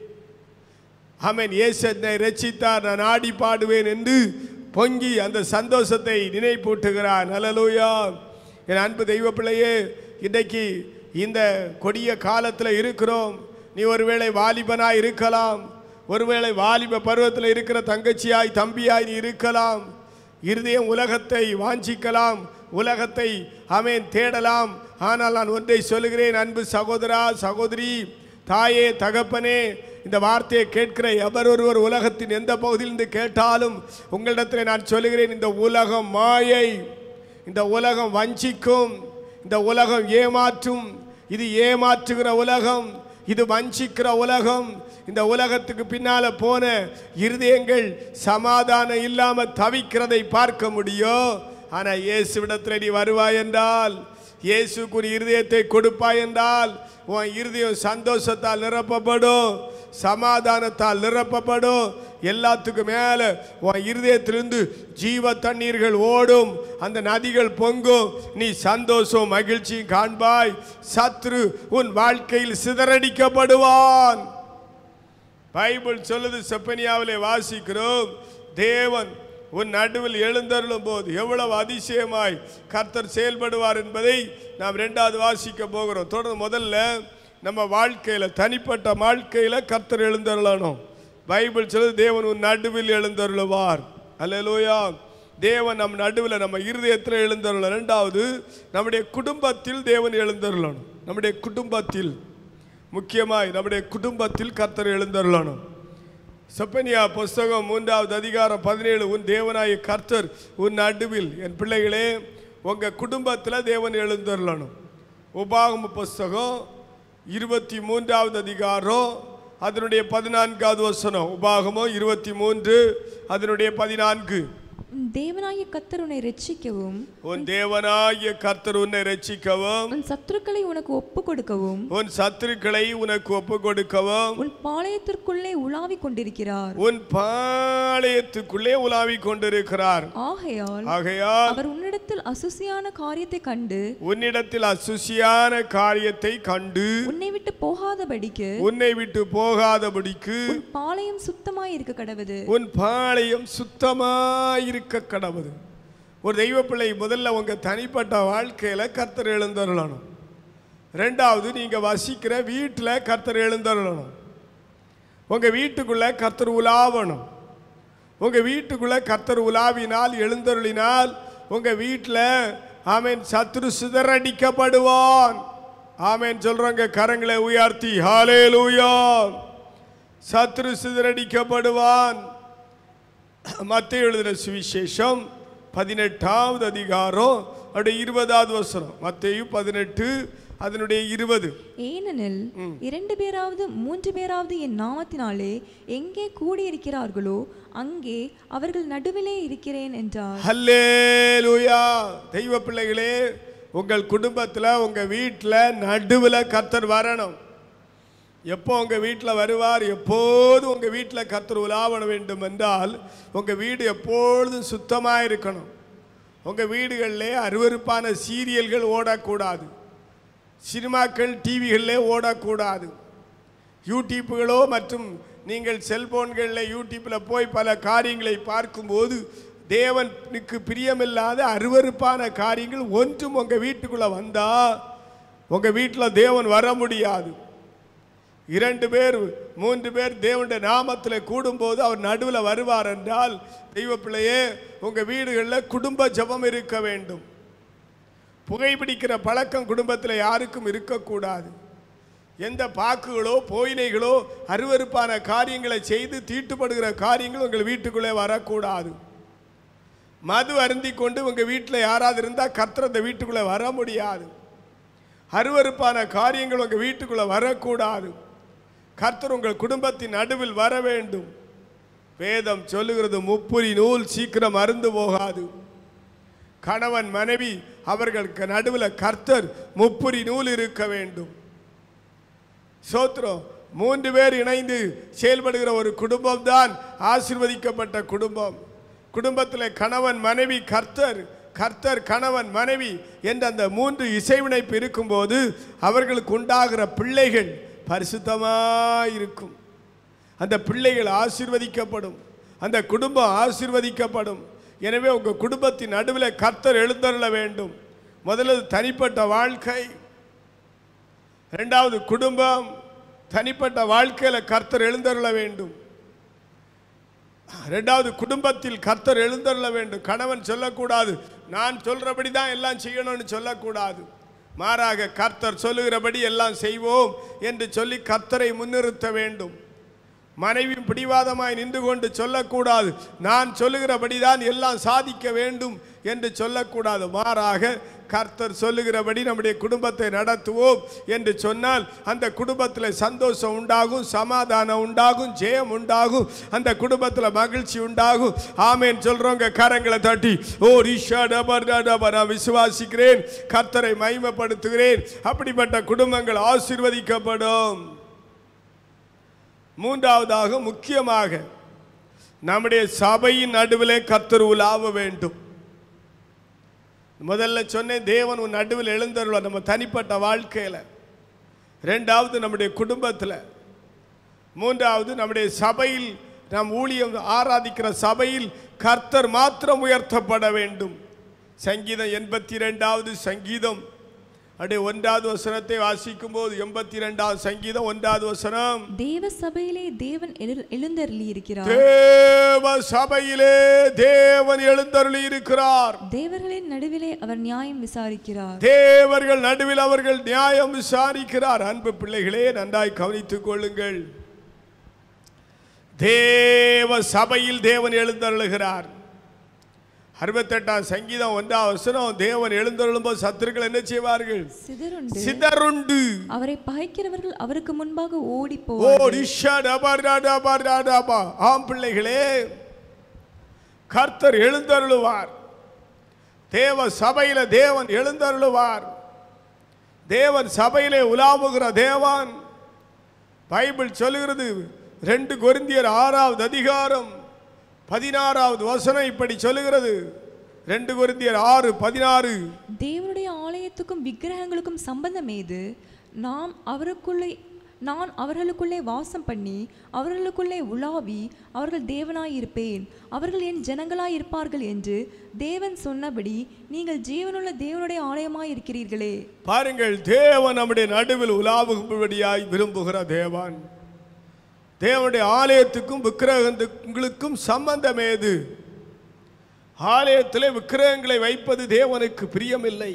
ஆமென் இயேசு என்னை ரட்சித்தார் நான் ஆடி பாடுவேன் என்று பொங்கி அந்த சந்தோஷத்தை நினைப்பூட்டுகிறான் ஹalleluya என் அன்பு தெய்வ பிள்ளையே இன்றைக்கு இந்த கொடிய காலத்தில் இருக்கிறோம் நீ ஒருவேளை வாலிபனாய் இருக்கலாம் ஒருவேளை வாலிப பருவத்தில் இருக்கிற தங்கச்சியாய் தம்பியாய் நீ இருக்கலாம் இருதயம் உலகத்தை வாஞ்சிக்கலாம் உலகத்தை ஆமென் தேடலாம் ஆனால் நான் ஒன்றை சொல்லுகிறேன் அன்பு சகோதரா சகோதரி தாயே தகப்பனே இந்த வார்த்தையை கேட்கிற எவர் ஒருவர் உலகத்தின் எந்த பகுதியிலிருந்து கேட்டாலும் உங்களிடத்தில் நான் சொல்லுகிறேன் இந்த உலகம் மாயை இந்த உலகம் வஞ்சிக்கும் இந்த உலகம் ஏமாற்றும் இது ஏமாற்றுகிற உலகம் இது வஞ்சிக்கிற உலகம் இந்த உலகத்துக்கு பின்னால போன இருதயங்கள் சமாதானம் இல்லாம தவிக்கிறதை பார்க்க முடியும் ஆனா இயேசுவிடத்தில் நீ வருவாய் என்றால் இயேசுக்கு ஒரு இருதயத்தை கொடுப்பாய் என்றால் உன் இருதயம் சந்தோஷத்தால் நிரப்பப்படும் சமாதானத்தால் நிரப்பப்படும் எல்லாத்துக்கும் மேல உன் இருதயத்திலிருந்து ஜீவ தண்ணீர்கள் ஓடும் அந்த நதிகள் பொங்கும் நீ சந்தோஷம் மகிழ்ச்சியும் காண்பாய் சத்ரு உன் வாழ்க்கையில் சிதறடிக்கப்படுவான் பைபிள் சொல்லுது செப்பனியாவிலே வாசிக்கிறோம் தேவன் உன் நடுவில் எழுந்தருளும் போது எவ்வளவு அதிசயமாய் கர்த்தர் செயல்படுவார் என்பதை நாம் ரெண்டாவது வாசிக்க போகிறோம் தொடர்ந்து முதல்ல நம்ம வாழ்க்கையில் தனிப்பட்ட வாழ்க்கையில் கர்த்தர் எழுந்தருளணும் பைபிள் சொல்லுது தேவன் உன் நடுவில் எழுந்தருளுவார் அல்லேலூயா தேவன் நம் நடுவில் நம்ம இருதயத்தில் எழுந்தருளணும் ரெண்டாவது நம்முடைய குடும்பத்தில் தேவன் எழுந்தருளணும் நம்முடைய குடும்பத்தில் முக்கியமாய் நம்முடைய குடும்பத்தில் கர்த்தர் எழுந்தருளணும் செப்பனியா புஸ்தகம் மூன்றாவது அதிகாரம் பதினேழு உன் தேவனாய கர்த்தர் உன் நடுவில் என் பிள்ளைகளே உங்கள் குடும்பத்தில் தேவன் எழுந்தருளணும் உபாகம புஸ்தகம் இருபத்தி மூன்றாவது அதிகாரம் அதனுடைய பதினான்காவது வசனம் உபாகமம் இருபத்தி மூன்று அதனுடைய பதினான்கு உன் தேவனாகிய கத்தர் உன்னை ரட்சிக்கவும் உன் தேவனாகிய கர்த்தர் உன்னை ரட்சிக்கவும் உன் சத்துருக்களை உனக்கு ஒப்பு கொடுக்கவும் உன் சத்துருக்களை உனக்கு ஒப்பு கொடுக்கவும் உன் பாளையத்திற்குள்ளே உலாவிக் கொண்டிருக்கிறார் உன் பாளையத்துக்குள்ளே உலாவிக் கொண்டிருக்கிறார் ஆகையால் ஆகையால் அவர் உன்னிடத்தில் அசுசியான காரியத்தை கண்டு உன்னிடத்தில் அசுசியான காரியத்தை கண்டு உன்னை விட்டு போகாதபடிக்கு உன்னை விட்டு போகாதபடிக்கு உன் பாளையம் சுத்தமாய் இருக்க கடவுது உன் பாளையம் சுத்தமாயிருக்க கடவுது ஒரு தெய்வ பிள்ளை முதல்ல உங்க தனிப்பட்ட வாழ்க்கையில கர்த்தர் எழுந்தருளணும் ரெண்டாவது நீங்க வசிக்கிற வீட்டில் கர்த்தர் எழுந்தருளணும் உங்க வீட்டுக்குள்ள கர்த்தர் உலாவணும் உங்க வீட்டுக்குள்ள கர்த்தர் உலாவினால் எழுந்தருளினால் உங்க வீட்டில் ஆமேன் சத்ரு சிதறடிக்கப்படுவான் ஆமேன் சொல்றாங்க கரங்களை உயர்த்தி ஹாலே சத்ரு சிதறடிக்கப்படுவான் மத்திய எழுதின சுவிசேஷம் பதினெட்டாவது அதிகாரம் அப்படியே இருபதாவது வசனம் மத்தேயு பதினெட்டு அதனுடைய இருபது ஏனெனில் இரண்டு பேராவது மூன்று பேராவது என் நாமத்தினாலே எங்கே கூடியிருக்கிறார்களோ அங்கே அவர்கள் நடுவிலே இருக்கிறேன் என்றார் ஹல்லேலூயா தெய்வ பிள்ளைகளே உங்கள் குடும்பத்தில் உங்கள் வீட்டில் நடுவில் கர்த்தர் வரணும் எப்போ உங்கள் வீட்டில் வருவார் எப்போதும் உங்கள் வீட்டில் கர்த்தர் உலாவண வேண்டும் என்றால் உங்கள் வீடு எப்பொழுதும் சுத்தமாக இருக்கணும் உங்கள் வீடுகளிலே அருவருப்பான சீரியல்கள் ஓடக்கூடாது சினிமாக்கள் டிவிகளிலே ஓடக்கூடாது யூடியூப்புகளோ மற்றும் நீங்கள் செல்போன்களில் யூடியூப்பில் போய் பல காரியங்களை பார்க்கும்போது தேவனுக்கு பிரியமில்லாத அருவருப்பான காரியங்கள் ஒன்றும் உங்கள் வீட்டுக்குள்ளே வந்தால் உங்கள் வீட்டில் தேவன் வர முடியாது இரண்டு பேர் மூன்று பேர் தேவனுடைய நாமத்தில் கூடும்போது அவர் நடுவில் வருவார் என்றால் தெய்வ பிள்ளையே உங்கள் வீடுகளில் குடும்ப ஜெபம் இருக்க வேண்டும் புகைப்பிடிக்கிற பழக்கம் குடும்பத்தில் யாருக்கும் இருக்கக்கூடாது எந்த பாக்குகளோ போயிலைகளோ அருவருப்பான காரியங்களை செய்து தீட்டுப்படுகிற காரியங்கள் உங்கள் வீட்டுக்குள்ளே வரக்கூடாது மது அருந்தி கொண்டு உங்கள் வீட்டில் யாராவது இருந்தால் கர்த்தர் அந்த வீட்டுக்குள்ளே வர முடியாது அருவருப்பான காரியங்கள் உங்கள் வீட்டுக்குள்ளே வரக்கூடாது கர்த்தர் உங்கள் குடும்பத்தின் நடுவில் வர வேண்டும் வேதம் சொல்லுகிறது முப்புரி நூல் சீக்கிரம் அருந்து போகாது கணவன் மனைவி அவர்களுக்கு நடுவில் கர்த்தர் முப்புரி நூல் இருக்க வேண்டும் சோத்திரம் மூன்று பேர் இணைந்து செயல்படுகிற ஒரு குடும்பம் தான் ஆசிர்வதிக்கப்பட்ட குடும்பம் குடும்பத்தில் கணவன் மனைவி கர்த்தர் கர்த்தர் கணவன் மனைவி என்ற அந்த மூன்று இசைவினைப்பு இருக்கும்போது அவர்களுக்கு உண்டாகிற பிள்ளைகள் பரிசுத்தமாக இருக்கும் அந்த பிள்ளைகள் ஆசீர்வதிக்கப்படும் அந்த குடும்பம் ஆசீர்வதிக்கப்படும் எனவே உங்கள் குடும்பத்தின் நடுவில் கர்த்தர் எழுந்தருள வேண்டும் முதல்ல தனிப்பட்ட வாழ்க்கை ரெண்டாவது குடும்பம் தனிப்பட்ட வாழ்க்கையில் கர்த்தர் எழுந்தருள வேண்டும் ரெண்டாவது குடும்பத்தில் கர்த்தர் எழுந்தருள வேண்டும் கணவன் சொல்லக்கூடாது நான் சொல்றபடி தான் எல்லாம் செய்யணும்னு சொல்லக்கூடாது மாறாக கர்த்தர் சொல்லுகிறபடி எல்லாம் செய்வோம் என்று சொல்லி கர்த்தரை முன்னிறுத்த வேண்டும் மனைவியும் பிடிவாதமாய் நின்று கொண்டு சொல்லக்கூடாது நான் சொல்லுகிறபடிதான் எல்லாம் சாதிக்க வேண்டும் என்று சொல்லக்கூடாது மாறாக கர்த்தர் சொல்லுகிறபடி நம்முடைய குடும்பத்தை நடத்துவோம் என்று சொன்னால் அந்த குடும்பத்தில் சந்தோஷம் உண்டாகும் சமாதானம் உண்டாகும் ஜெயம் உண்டாகும் அந்த குடும்பத்தில் மகிழ்ச்சி உண்டாகும் ஆமேன் சொல்றவங்க கரங்களை தட்டி ஓ ரிஷா டபர் டபர் நான் விசுவாசிக்கிறேன் கர்த்தரை மகிமைப்படுத்துகிறேன் அப்படிப்பட்ட குடும்பங்கள் ஆசீர்வதிக்கப்படும் மூன்றாவதாக முக்கியமாக நம்முடைய சபையின் நடுவிலே கர்த்தர் உலாவ வேண்டும் முதல்ல சொன்னேன் தேவன் உன் நடுவில் எழுந்தருள்வார் நம்ம தனிப்பட்ட வாழ்க்கையில் ரெண்டாவது நம்முடைய குடும்பத்தில் மூன்றாவது நம்முடைய சபையில் நாம் ஊழியம் ஆராதிக்கிற சபையில் கர்த்தர் மாத்திரம் உயர்த்தப்பட வேண்டும் சங்கீதம் எண்பத்தி ரெண்டாவது சங்கீதம் அப்படியே ஒன்றாவது வசனத்தை வாசிக்கும் போது எண்பத்தி ரெண்டாவது சங்கீதம் ஒன்றாவது வசனம் தேவ சபையிலே தேவன் எழு- எழுந்தருளி இருக்கிறார் தேவ சபையிலே தேவன் எழுந்தருளி இருக்கிறார் தேவர்களின் நடுவிலே அவர் நியாயம் விசாரிக்கிறார் தேவர்கள் நடுவில் அவர்கள் நியாயம் விசாரிக்கிறார் அன்பு பிள்ளைகளே நன்றாய் கவனித்துக் கொள்ளுங்கள் தேவ சபையில் தேவன் எழுந்தருளுகிறார் அறுபத்தெட்டாம் சங்கீதம் ஒன்றாம் வசனம் தேவன் எழுந்தருளும்போது சத்துருக்கள் என்ன செய்வார்கள் சிதறுண்டு சிதறுண்டு அவரை பகைக்கிறவர்கள் அவருக்கு முன்பாக ஓடி ஓ போவார்கள் ரிஷா டபா டபா டபா டபா. ஆம் பிள்ளைகளே கர்த்தர் எழுந்தருளுவார் தேவ சபையில தேவன் எழுந்தருளுவார் தேவன் சபையிலே உலாவுகிற தேவன் பைபிள் சொல்லுகிறது ரெண்டு கொரிந்தியர் ஆறாவது அதிகாரம் பதினாறாவது வசனம் இப்படி சொல்லுகிறது ரெண்டு கொரிந்தியர் ஆறு பதினாறு தேவனுடைய ஆலயத்துக்கும் விக்கிரகங்களுக்கும் சம்பந்தம் ஏது நாம் அவருக்குள்ளே நான் அவர்களுக்குள்ளே வாசம் பண்ணி அவர்களுக்குள்ளே உலாவி அவர்கள் தேவனாயிருப்பேன் அவர்கள் என் ஜனங்களாயிருப்பார்கள் என்று தேவன் சொன்னபடி நீங்கள் ஜீவனுள்ள தேவனுடைய ஆலயமாயிருக்கிறீர்களே பாருங்கள் தேவன் நம்முடைய நடுவில் உலாவும்படியாய் விரும்புகிற தேவன் தேவனுடைய ஆலயத்துக்கும் விக்கிரகங்களுக்கும் சம்பந்தம் ஏது ஆலயத்திலே விக்கிரகங்களை வைப்பது தேவனுக்கு பிரியமில்லை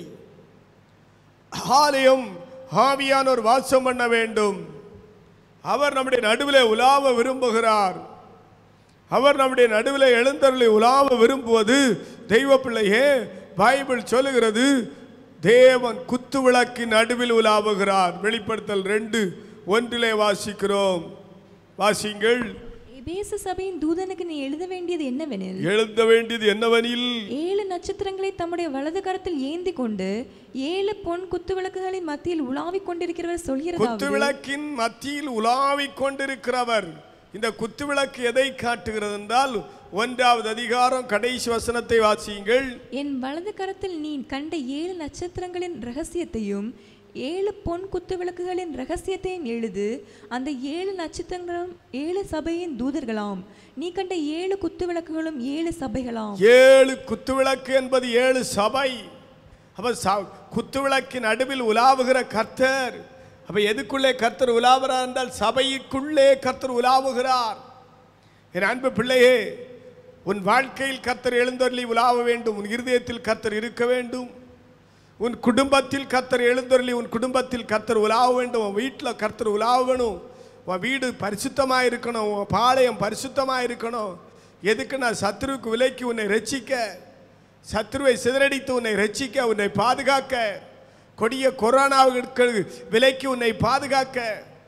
ஆலயம் ஆவியானோர் வாசம் பண்ண வேண்டும் அவர் நம்முடைய நடுவிலே உலாவ விரும்புகிறார் அவர் நம்முடைய நடுவில் எழுந்தருளை உலாவ விரும்புவது தெய்வ பிள்ளையே பைபிள் சொல்லுகிறது தேவன் குத்து விளக்கின் நடுவில் உலாவுகிறார் வெளிப்படுத்தல் ரெண்டு ஒன்றிலே வாசிக்கிறோம் வாசிங்கள் எபேசு சபையின் தூதனுக்கு நீ எழுத வேண்டியது என்னவெனில் எழுத வேண்டியது என்னவெனில் ஏழு நட்சத்திரங்களை தம்முடைய வலது கரத்தில் ஏந்தி கொண்டு ஏழு பொன் குத்துவிளக்குகளின் மத்தியில் உலாவிக் கொண்டிருக்கிறவர் குத்து சொல்கிறதாவது விளக்கின் மத்தியில் உலாவிக் கொண்டிருக்கிறவர் இந்த குத்து விளக்கு எதை காட்டுகிறது என்றால் ஒன்றாவது அதிகாரம் கடைசி வசனத்தை வாசியுங்கள் என் வலது கரத்தில் நீ கண்ட ஏழு நட்சத்திரங்களின் ரகசியத்தையும் ஏழு பொன் குத்துவிளக்குகளின் ரகசியத்தையும் எழுது அந்த ஏழு நட்சத்திரங்களும் ஏழு சபையின் தூதர்களாம் நீ கண்ட ஏழு குத்துவிளக்குகளும் ஏழு சபைகளாம் ஏழு குத்துவிளக்கு என்பது ஏழு சபை அப்ப ச- குத்துவிளக்கின் நடுவில் உலாவுகிற கர்த்தர் அப்ப எதுக்குள்ளே கர்த்தர் உலாவுகிறார் என்றால் சபைக்குள்ளே கர்த்தர் உலாவுகிறார் என் அன்பு பிள்ளையே உன் வாழ்க்கையில் கர்த்தர் எழுந்தருளி உலாவ வேண்டும் உன் இருதயத்தில் கர்த்தர் இருக்க வேண்டும் உன் குடும்பத்தில் கர்த்தர் எழுந்தருளி உன் குடும்பத்தில் கர்த்தர் உலாவ வேண்டும் உன் வீட்டில் கர்த்தர் உலாவ வேணும் உன் வீடு பரிசுத்தமாக இருக்கணும் உன் பாளையம் பரிசுத்தமாக இருக்கணும் எதுக்கு நான் சத்ருவுக்கு விலைக்கு உன்னை ரட்சிக்க சத்ருவை சிதறடித்து உன்னை ரட்சிக்க உன்னை பாதுகாக்க கொடிய கொரோனாவுக்கு விலைக்கு உன்னை பாதுகாக்க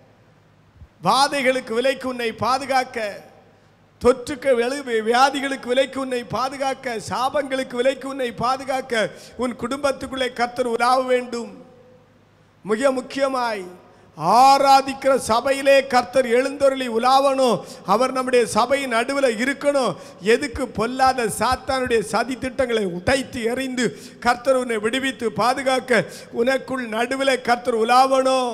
வாதைகளுக்கு விலைக்கு உன்னை பாதுகாக்க தொற்றுக்கு விளை வியாதிகளுக்கு விலைக்கு உன்னை பாதுகாக்க சாபங்களுக்கு விலைக்கு உன்னை பாதுகாக்க உன் குடும்பத்துக்குள்ளே கர்த்தர் உலாவ வேண்டும் மிக முக்கியமாய் ஆராதிக்கிற சபையிலே கர்த்தர் எழுந்தருளி உலாவணும் அவர் நம்முடைய சபையின் நடுவில் இருக்கணும் எதுக்கு பொல்லாத சாத்தானுடைய சதி திட்டங்களை உடைத்து எறிந்து கர்த்தர் உன்னை விடுவித்து பாதுகாக்க உனக்குள் நடுவில் கர்த்தர் உலாவணும்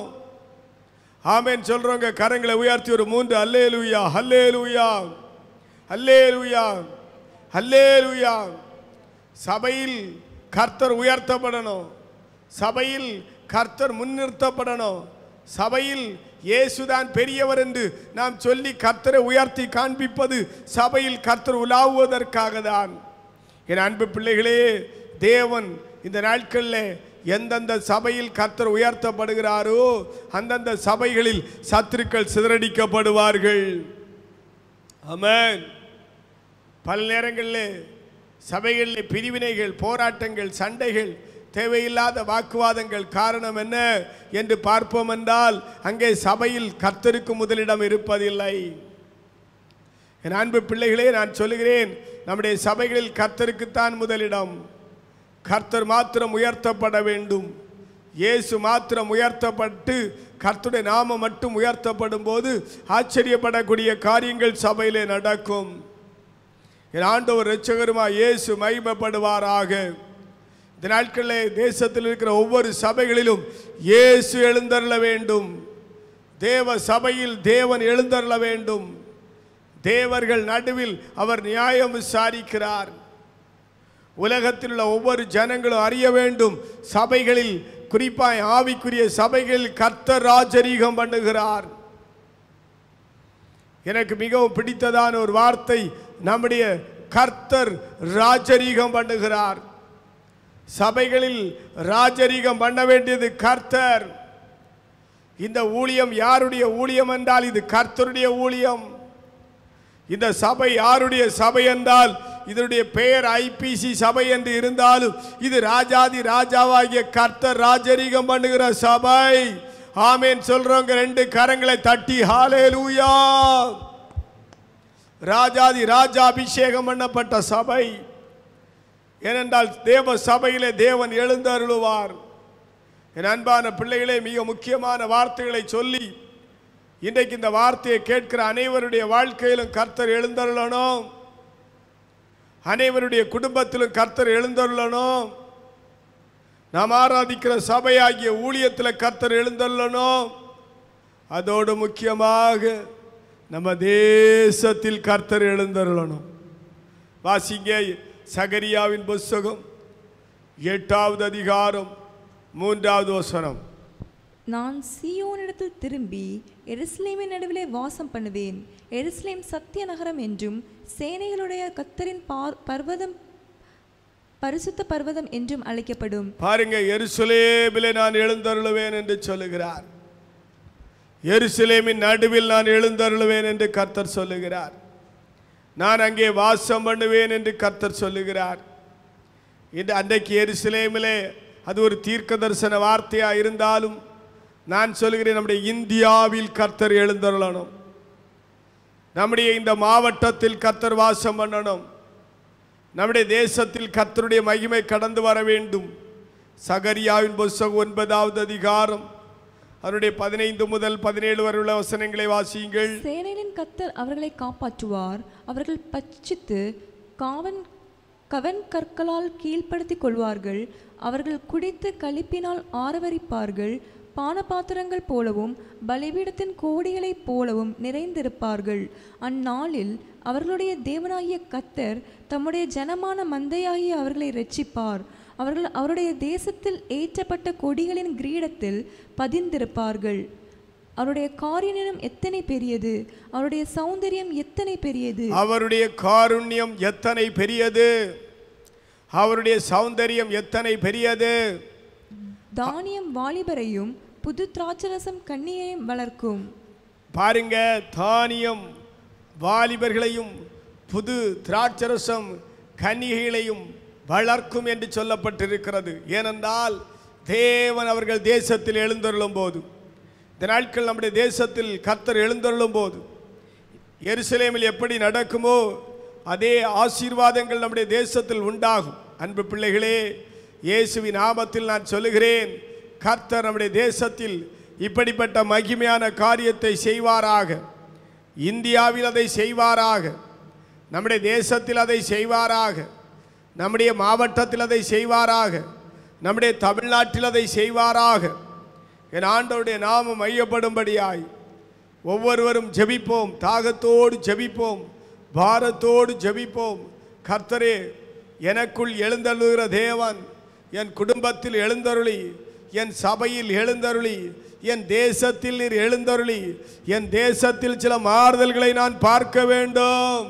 ஆமென் சொல்றவங்க கரங்களை உயர்த்தி ஒரு மூன்று அல்லேலூயா ஹல்லேலூயா ஹல்லேலூயா ஹல்லேலூயா சபையில் கர்த்தர் உயர்த்தப்படணும் சபையில் கர்த்தர் முன்னிறுத்தப்படணும் சபையில் இயேசுதான் பெரியவர் என்று நாம் சொல்லி கர்த்தரை உயர்த்தி காண்பிப்பது சபையில் கர்த்தர் உலாவுவதற்காக தான் என் அன்பு பிள்ளைகளே தேவன் இந்த நாட்களில் எந்தெந்த சபையில் கர்த்தர் உயர்த்தப்படுகிறாரோ அந்தந்த சபைகளில் சத்துருக்கள் சிதறடிக்கப்படுவார்கள் ஆமென் பல நேரங்களில் சபைகளில் பிரிவினைகள் போராட்டங்கள் சண்டைகள் தேவையில்லாத வாக்குவாதங்கள் காரணம் என்ன என்று பார்ப்போம் என்றால் அங்கே சபையில் கர்த்தருக்கு முதலிடம் இருப்பதில்லை என் அன்பு பிள்ளைகளே நான் சொல்லுகிறேன் நம்முடைய சபைகளில் கர்த்தருக்குத்தான் முதலிடம் கர்த்தர் மாத்திரம் உயர்த்தப்பட வேண்டும் இயேசு மாத்திரம் உயர்த்தப்பட்டு கர்த்தருடைய நாமம் மட்டும் உயர்த்தப்படும் போது ஆச்சரியப்படக்கூடிய காரியங்கள் சபையிலே நடக்கும் என் ஆண்டவர் இரட்சகருமா இயேசு மகிமைப்படுவாராக இந்த நாட்களில் தேசத்தில் இருக்கிற ஒவ்வொரு சபைகளிலும் இயேசு எழுந்தருள வேண்டும் தேவ சபையில் தேவன் எழுந்தருள வேண்டும் தேவர்கள் நடுவில் அவர் நியாயம் விசாரிக்கிறார் உலகத்தில் உள்ள ஒவ்வொரு ஜனங்களும் அறிய வேண்டும் சபைகளில் குறிப்பாய் ஆவிக்குரிய சபைகளில் கர்த்தர் ராஜரீகம் பண்ணுகிறார் எனக்கு மிகவும் பிடித்ததான ஒரு வார்த்தை நம்முடைய கர்த்தர் ராஜரீகம் பண்ணுகிறார் சபைகளில் ராஜரீகம் பண்ண வேண்டியது கர்த்தர் இந்த ஊழியம் யாருடைய ஊழியம் என்றால் இது கர்த்தருடைய ஊழியம் இந்த சபை யாருடைய சபை என்றால் இதனுடைய பெயர் ஐபிசி சபை என்று இருந்தாலும் இது ராஜாதி ராஜாவாகிய கர்த்தர் ராஜரீகம் பண்ணுகிற சபை ஆமேன் சொல்றவங்க ரெண்டு கரங்களை தட்டி ஹalleluya ராஜாதி ராஜா அபிஷேகம் பண்ணப்பட்ட சபை ஏனென்றால் தேவ சபையிலே தேவன் எழுந்தருளுவார் என் அன்பான பிள்ளைகளே மிக முக்கியமான வார்த்தைகளை சொல்லி இன்றைக்கு இந்த வார்த்தையை கேட்கிற அனைவருடைய வாழ்க்கையிலும் கர்த்தர் எழுந்தருளணும் அனைவருடைய குடும்பத்திலும் கர்த்தர் எழுந்தருளணும் நாம் ஆராதிக்கிற சபையாகிய ஊழியத்தில் கர்த்தர் எழுந்தருளணும் அதோடு முக்கியமாக நம்ம தேசத்தில் கர்த்தர் எழுந்தருளணும் வாசிங்க சகரியாவின் புஸ்தகம் எட்டாவது அதிகாரம் மூன்றாவது வசனம் நான் சீயோனிடத்தில் திரும்பி எருசலேமின் நடுவிலே வாசம் பண்ணுவேன் எருசலேம் சத்திய நகரம் என்றும் சேனைகளுடைய கத்தரின் பார் பர்வதம் பரிசுத்த பர்வதம் என்றும் அழைக்கப்படும் பாருங்க எருசலேமிலே நான் எழுந்தருளுவேன் என்று சொல்லுகிறார் எருசலேமின் நடுவில் நான் எழுந்தருளுவேன் என்று கர்த்தர் சொல்லுகிறார் நான் அங்கே வாசம் பண்ணுவேன் என்று கர்த்தர் சொல்லுகிறார் இந்த அன்றைக்கு எருசலேமிலே அது ஒரு தீர்க்க தரிசன வார்த்தையா இருந்தாலும் நான் சொல்கிறேன் நம்முடைய இந்தியாவில் கர்த்தர் எழுந்தருளணும் நம்முடைய இந்த மாவட்டத்தில் கர்த்தர் வாசம் பண்ணணும் நம்முடைய தேசத்தில் கர்த்தருடைய மகிமை கடந்து வர வேண்டும் சகரியாவின் புஸ்தகம் ஒன்பதாவது அதிகாரம் அவருடைய பதினைந்து முதல் பதினேழு வரை உள்ள வசனங்களை வாசியுங்கள் சேனையின் கத்தர் அவர்களை காப்பாற்றுவார் அவர்கள் பட்சித்து காவன் கவன் கற்களால் கீழ்ப்படுத்திக் கொள்வார்கள் அவர்கள் குடித்து களிப்பினால் ஆரவரிப்பார்கள் பானபாத்திரங்கள் போலவும் பலிபீடத்தின் கோடிகளைப் போலவும் நிறைந்திருப்பார்கள் அந்நாளில் அவர்களுடைய தேவனாகிய கத்தர் தம்முடைய ஜனமான மந்தையாகிய அவர்களை இரட்சிப்பார் அவர்கள் அவருடைய தேசத்தில் ஏற்றப்பட்ட கொடிகளின் கிரீடத்தில் பதிந்திருப்பார்கள் அவருடைய காரியனம் எத்தனை பெரியது அவருடைய சௌந்தரியம் எத்தனை பெரியது அவருடைய காருண்யம் எத்தனை பெரியது அவருடைய சௌந்தரியம் எத்தனை பெரியது தானியம் வாலிபரையும் புது திராட்சரசம் கன்னியையும் வளர்க்கும் பாருங்க தானியம் வாலிபர்களையும் புது திராட்சரசம் கன்னிகைகளையும் வளர்க்கும் என்று சொல்லப்பட்டிருக்கிறது ஏனென்றால் தேவன் அவர்கள் தேசத்தில் எழுந்தருளும் போது இந்த நாட்கள் நம்முடைய தேசத்தில் கர்த்தர் எழுந்தருளும் போது எருசலேமில் எப்படி நடக்குமோ அதே ஆசீர்வாதங்கள் நம்முடைய தேசத்தில் உண்டாகும் அன்பு பிள்ளைகளே இயேசுவின் நாமத்தில் நான் சொல்லுகிறேன் கர்த்தர் நம்முடைய தேசத்தில் இப்படிப்பட்ட மகிமையான காரியத்தை செய்வாராக இந்தியாவில் அதை செய்வாராக நம்முடைய தேசத்தில் அதை செய்வாராக நம்முடைய மாவட்டத்தில் அதை செய்வாராக நம்முடைய தமிழ்நாட்டில் அதை செய்வாராக என் ஆண்டவருடைய நாமம் மையப்படும்படியாய் ஒவ்வொருவரும் ஜெபிப்போம் தாகத்தோடு ஜெபிப்போம் பாரத்தோடு ஜெபிப்போம் கர்த்தரே எனக்குள் எழுந்தருளுகிற தேவன் என் குடும்பத்தில் எழுந்தருளி என் சபையில் எழுந்தருளி என் தேசத்தில் நீர் எழுந்தருளி என் தேசத்தில் சில மாறுதல்களை நான் பார்க்க வேண்டும்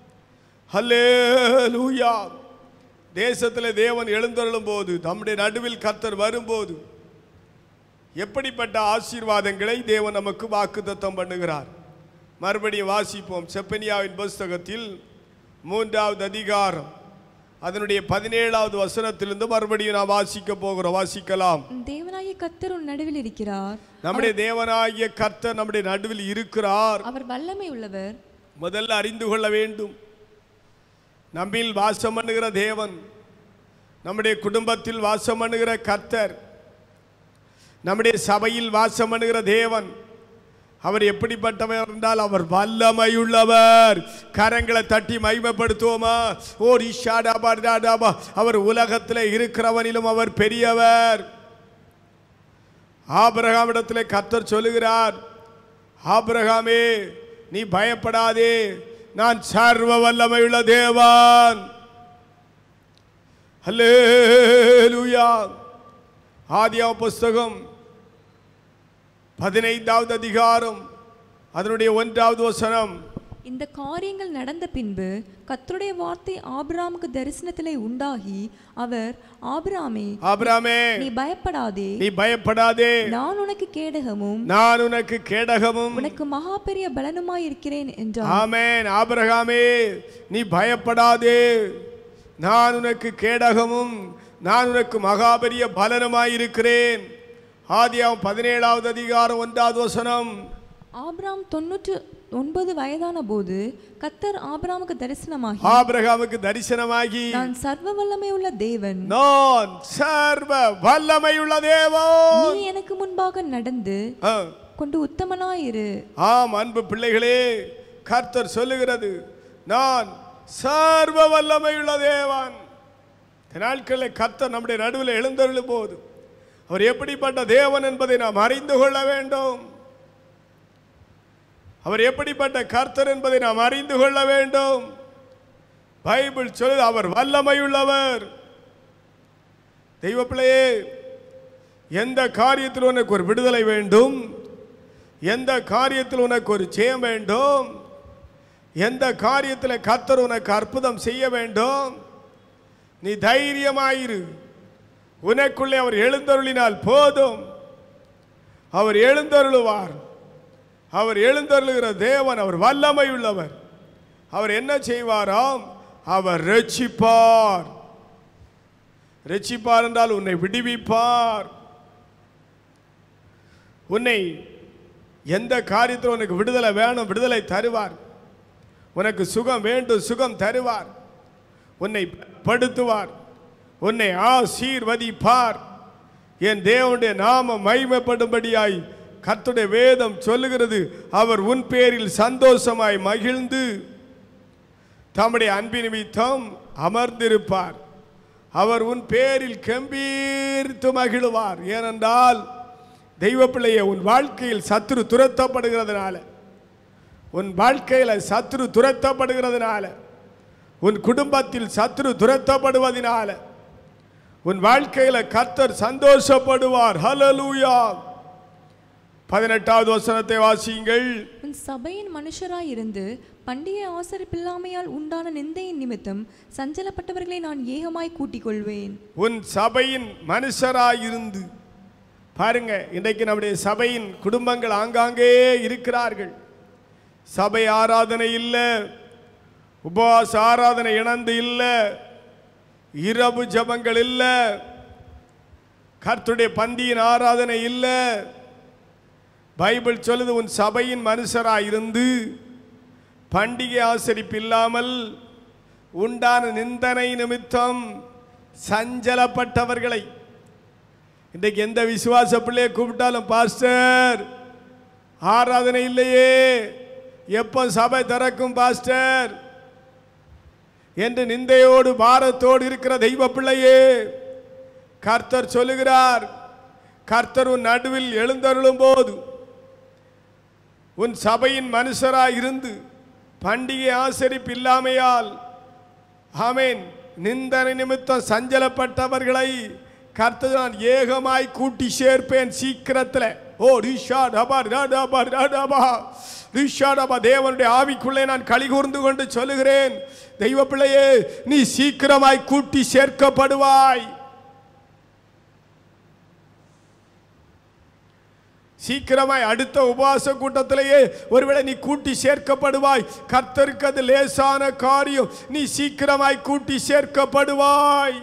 ஹல்லேலூயா தேசத்தில் தேவன் எழுந்தருளும் போது நம்முடைய நடுவில் கர்த்தர் வரும்போது எப்படிப்பட்ட ஆசீர்வாதங்களை தேவன் நமக்கு வாக்குத்தத்தம் பண்ணுகிறார் மறுபடியும் வாசிப்போம் செப்பனியாவின் புஸ்தகத்தில் மூன்றாவது அதிகாரம் அதனுடைய பதினேழாவது வசனத்திலிருந்து மறுபடியும் நான் வாசிக்க போகிறோம் வாசிக்கலாம் தேவனாகிய கத்தர் உன் நடுவில் இருக்கிறார் நம்முடைய தேவனாகிய கர்த்தர் நம்முடைய நடுவில் இருக்கிறார் அவர் வல்லமை உள்ளவர் முதல்ல அறிந்து கொள்ள வேண்டும் நம்மில் வாசம் பண்ணுகிற தேவன் நம்முடைய குடும்பத்தில் வாசம் பண்ணுகிற கர்த்தர் நம்முடைய சபையில் வாசம் பண்ணுகிற தேவன் அவர் எப்படிப்பட்டவர் என்றால் அவர் வல்லமையுள்ளவர் கரங்களை தட்டி மகிமைப்படுத்துவோமா ஓ ரிஷாடாபா டாடாபா அவர் உலகத்தில் இருக்கிறவனிலும் அவர் பெரியவர் ஆபிரகாமிடத்தில் கர்த்தர் சொல்லுகிறார் ஆபிரகாமே நீ பயப்படாதே நான் சர்வ வல்லமையுள்ள தேவன் அல்லேலூயா ஆதியா புஸ்தகம் பதினைந்தாவது அதிகாரம் அதனுடைய ஒன்றாவது வசனம் இந்த காரியங்கள் நடந்த பின்பு கர்த்தருடைய வார்த்தை ஆபிராமுக்கு தரிசனத்திலே உண்டாகி அவர் ஆபிராமே ஆபிராமே நீ பயப்படாதே நீ பயப்படாதே நான் உனக்கு கேடகமும் நான் உனக்கு கேடகமும் உனக்கு மகா பெரிய பலனுமாயிருக்கிறேன் என்றார் ஆமென் ஆபிரகாமே நீ பயப்படாதே நான் உனக்கு கேடகமும் நான் உனக்கு மகாபெரிய பலனுமாயிருக்கிறேன் ஆதியாம் பதினேழாவது அதிகாரம் ஒன்றாவது வசனம் ஆபிராம் தொன்னூற்று ஒன்பது வயதான போது கத்தர் ஆபிராமுக்கு தரிசனமாகி ஆபிரகாமுக்கு தரிசனமாகி நான் சர்வ வல்லமை உள்ள தேவன் நான் சர்வ வல்லமையுள்ள நீ தேவன் எனக்கு முன்பாக நடந்து ஆ, கொண்டு உத்தமனாயிரு ஆம் அன்பு பிள்ளைகளே கர்த்தர் சொல்லுகிறது நான் சர்வ வல்லமையுள்ள தேவன் இந்த நாட்களில் கர்த்தர் நம்முடைய நடுவில் எழுந்தருளும் போது அவர் எப்படிப்பட்ட தேவன் என்பதை நாம் அறிந்து கொள்ள வேண்டும் அவர் எப்படிப்பட்ட கர்த்தர் என்பதை நாம் அறிந்து கொள்ள வேண்டும் பைபிள் சொல்லுது அவர் வல்லமையுள்ளவர் தெய்வ பிள்ளையே எந்த காரியத்தில் உனக்கு ஒரு விடுதலை வேண்டும் எந்த காரியத்தில் உனக்கு ஒரு ஜெயம் வேண்டும் எந்த காரியத்தில் கர்த்தர் உனக்கு அற்புதம் செய்ய வேண்டும் நீ தைரியமாயிரு உனக்குள்ளே அவர் எழுந்தருளினால் போதும் அவர் எழுந்தருளுவார் அவர் எழுந்தருளுகிற தேவன் அவர் வல்லமை உள்ளவர் அவர் என்ன செய்வாராம் அவர் ரட்சிப்பார் ரட்சிப்பார் என்றால் உன்னை விடுவிப்பார் உன்னை எந்த காரியத்தில் உனக்கு விடுதலை வேணும் விடுதலை தருவார் உனக்கு சுகம் வேண்டும் சுகம் தருவார் உன்னை படுத்துவார் உன்னை ஆசீர்வதிப்பார் என் தேவனுடைய நாம மகிமைப்படும்படியாய் கர்த்தருடைய வேதம் சொல்லுகிறது அவர் உன் பேரில் சந்தோஷமாய் மகிழ்ந்து தம்முடைய அன்பின் நிமித்தம் அமர்ந்திருப்பார் அவர் உன் பேரில் கம்பீர்த்து மகிழுவார் ஏனென்றால் தெய்வ பிள்ளையை உன் வாழ்க்கையில் சத்துரு துரத்தப்படுகிறதுனால உன் வாழ்க்கையில் சத்துரு துரத்தப்படுகிறதுனால உன் குடும்பத்தில் சத்துரு துரத்தப்படுவதனால உன் வாழ்க்கையில் கர்த்தர் சந்தோஷப்படுவார் ஹலலூயா பதினெட்டாவது வசனத்தை வாசியுங்கள் உன் சபையின் மனுஷராயிருந்து பண்டிகை ஆசரிப்பில்லாமையால் உண்டான நிந்தையின் நிமித்தம் சஞ்சலப்பட்டவர்களை நான் ஏகமாய் கூட்டிக் கொள்வேன் உன் சபையின் மனுஷராயிருந்து பாருங்க இன்றைக்கு நம்முடைய சபையின் குடும்பங்கள் ஆங்காங்கே இருக்கிறார்கள் சபை ஆராதனை இல்லை உபவாச ஆராதனை இணைந்து இல்லை இரவு ஜபங்கள் இல்லை கர்த்தருடைய பந்தியின் ஆராதனை இல்லை பைபிள் சொல்லுது உன் சபையின் மனுஷராய் இருந்து பண்டிகை ஆசரிப்பு இல்லாமல் உண்டான நிந்தனை நிமித்தம் சஞ்சலப்பட்டவர்களை இன்றைக்கு எந்த விசுவாச பிள்ளையை கூப்பிட்டாலும் பாஸ்டர் ஆராதனை இல்லையே எப்போ சபை திறக்கும் பாஸ்டர் என்று நிந்தையோடு பாரத்தோடு இருக்கிற தெய்வ பிள்ளையே கர்த்தர் சொல்லுகிறார் கர்த்தர் உன் நடுவில் எழுந்தருளும் போது உன் சபையின் மனுஷராய் இருந்து பண்டிகை ஆசரிப்பு இல்லாமையால் ஆமேன் நிந்தனை நிமித்தம் சஞ்சலப்பட்டவர்களை கர்த்தர் நான் ஏகமாய் கூட்டி சேர்ப்பேன் சீக்கிரத்தில் ஓ ரிஷா டபா டபா டபா ரிஷா டபா தேவனுடைய ஆவிக்குள்ளே நான் களி கூர்ந்து கொண்டு சொல்லுகிறேன் தெய்வ பிள்ளையே நீ சீக்கிரமாய் கூட்டி சேர்க்கப்படுவாய் சீக்கிரமாய் அடுத்த உபவாச கூட்டத்திலேயே ஒருவேளை நீ கூட்டி சேர்க்கப்படுவாய் கர்த்தருக்கு அது லேசான காரியம் நீ சீக்கிரமாய் கூட்டி சேர்க்கப்படுவாய்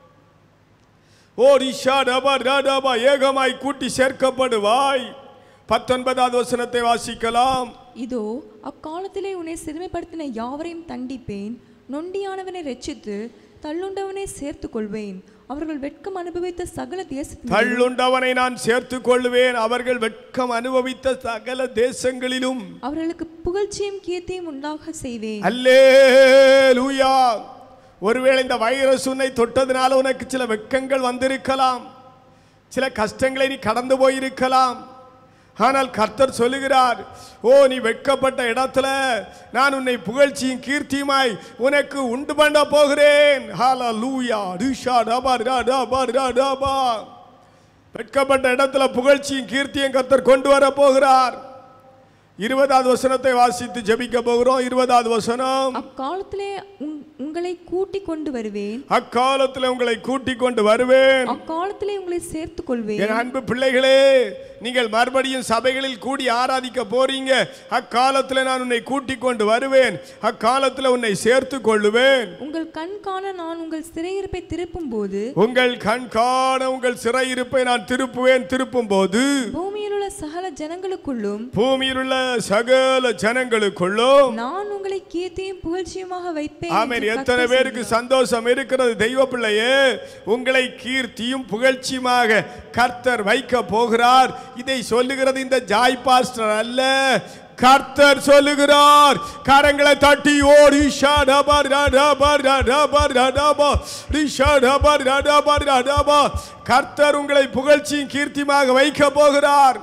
ஓ ரிஷா டபா டபா ஏகமாய் கூட்டி சேர்க்கப்படுவாய் பத்தொன்பதாவது வசனத்தை வாசிக்கலாம் இதோ அக்காலத்திலே உன்னை சிறுமைப்படுத்தின யாவரையும் தண்டிப்பேன் நொண்டியானவனை ரட்சித்து தள்ளுண்டவனை சேர்த்துக் கொள்வேன் அவர்கள் வெட்கம் அனுபவித்த சகல தேசத்திலும் தள்ளுண்டவனை நான் சேர்த்துக் கொள்வேன் அவர்கள் வெட்கம் அனுபவித்த சகல தேசங்களிலும் அவர்களுக்கு புகழ்ச்சியும் கீர்த்தியும் உண்டாக செய்வேன் அல்லேலூயா ஒருவேளை இந்த வைரஸ் உன்னை தொட்டதுனால உனக்கு சில வெட்கங்கள் வந்திருக்கலாம் சில கஷ்டங்களை நீ கடந்து போயிருக்கலாம் ஆனால் கர்த்தர் சொல்லுகிறார் ஓ நீ வெட்கப்பட்ட இடத்துல நான் உன்னை புகழ்ச்சியும் கீர்த்தியுமாய் உனக்கு உண்டு பண்ண போகிறேன் ஹாலா லூயா ரிஷா டபா ரா டபா ரா டபா வெட்கப்பட்ட இடத்துல புகழ்ச்சியும் கீர்த்தியும் கர்த்தர் கொண்டு வர போகிறார் இருபதாவது வசனத்தை வாசித்து ஜெபிக்க போகிறோம் இருபதாவது வசனம் அக்காலத்திலே உங்- உங்களை கூட்டிக் கொண்டு வருவேன் அக்காலத்தில் உங்களை கூட்டிக் கொண்டு வருவேன் அக்காலத்திலே உங்களை சேர்த்துக் கொள்வேன் என் அன்பு பிள்ளைகளே நீங்கள் மறுபடியும் சபைகளில் கூடி ஆராதிக்க போறீங்க அக்காலத்தில் நான் உன்னை கூட்டிக் கொண்டு வருவேன் அக்காலத்தில் உன்னை சேர்த்து கொள்ளுவேன் உங்கள் கண் காண நான் உங்கள் சிறையிருப்பை திருப்பும் போது உங்கள் கண் காண உங்கள் சிறையிருப்பை நான் திருப்புவேன் திருப்பும் போது பூமியில் உள்ள சகல ஜனங்களுக்குள்ளும் பூமியில் உள்ள சகல ஜனங்களுக்குள்ளும் நான் உங்களை கீர்த்தியும் புகழ்ச்சியுமாக வைப்பேன் ஆமென் என்று எத்தனை கர்த்தர் பேருக்கு சொல்கிறார். சந்தோஷம் இருக்கிறது தெய்வ பிள்ளையே உங்களை கீர்த்தியும் புகழ்ச்சியுமாக கர்த்தர் வைக்க போகிறார் இதை சொல்லுகிறது இந்த ஜாய் பாஸ்டர் அல்ல கர்த்தர் சொல்லுகிறார் கரங்களை தட்டி ஓ ரிஷா டபர் டபர் டபர் டபர் ரிஷா டபர் டபர் டபர் கர்த்தர் உங்களை புகழ்ச்சியும் கீர்த்தியுமாக வைக்க போகிறார்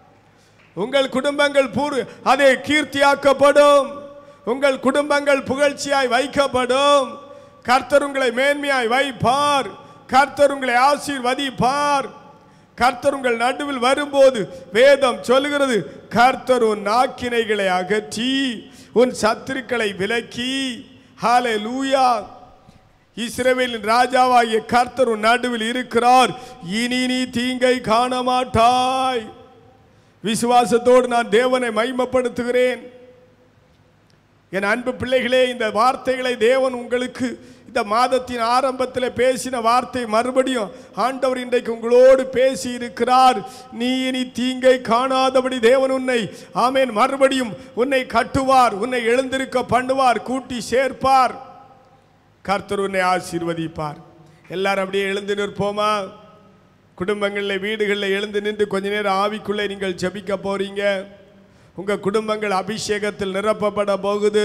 உங்கள் குடும்பங்கள் பூர் அதே கீர்த்தியாக்கப்படும் உங்கள் குடும்பங்கள் புகழ்ச்சியாய் வைக்கப்படும் கர்த்தர் உங்களை மேன்மையாய் வைப்பார் கர்த்தர் உங்களை ஆசீர்வதிப்பார் கர்த்தர் உங்கள் நடுவில் வரும்போது வேதம் சொல்லுகிறது கர்த்தர் உன் நாக்கினைகளை அகற்றி உன் சத்துருக்களை விலக்கி ஹாலே லூயா இஸ்ரவேலின் ராஜாவாகிய கர்த்தர் உன் நடுவில் இருக்கிறார் இனி நீ தீங்கை காண மாட்டாய் விசுவாசத்தோடு நான் தேவனை மைமப்படுத்துகிறேன் என் அன்பு பிள்ளைகளே இந்த வார்த்தைகளை தேவன் உங்களுக்கு இந்த மாதத்தின் ஆரம்பத்தில் பேசின வார்த்தை மறுபடியும் ஆண்டவர் இன்றைக்கு உங்களோடு பேசி இருக்கிறார் நீ இனி தீங்கை காணாதபடி தேவன் உன்னை ஆமேன் மறுபடியும் உன்னை கட்டுவார் உன்னை எழுந்திருக்க பண்ணுவார் கூட்டி சேர்ப்பார் கர்த்தர் உன்னை ஆசீர்வதிப்பார் எல்லாரும் அப்படியே எழுந்து நிற்போமா குடும்பங்களில் வீடுகளில் எழுந்து நின்று கொஞ்ச நேரம் ஆவிக்குள்ளே நீங்கள் ஜெபிக்க போறீங்க உங்கள் குடும்பங்கள் அபிஷேகத்தில் நிரப்பப்பட போகுது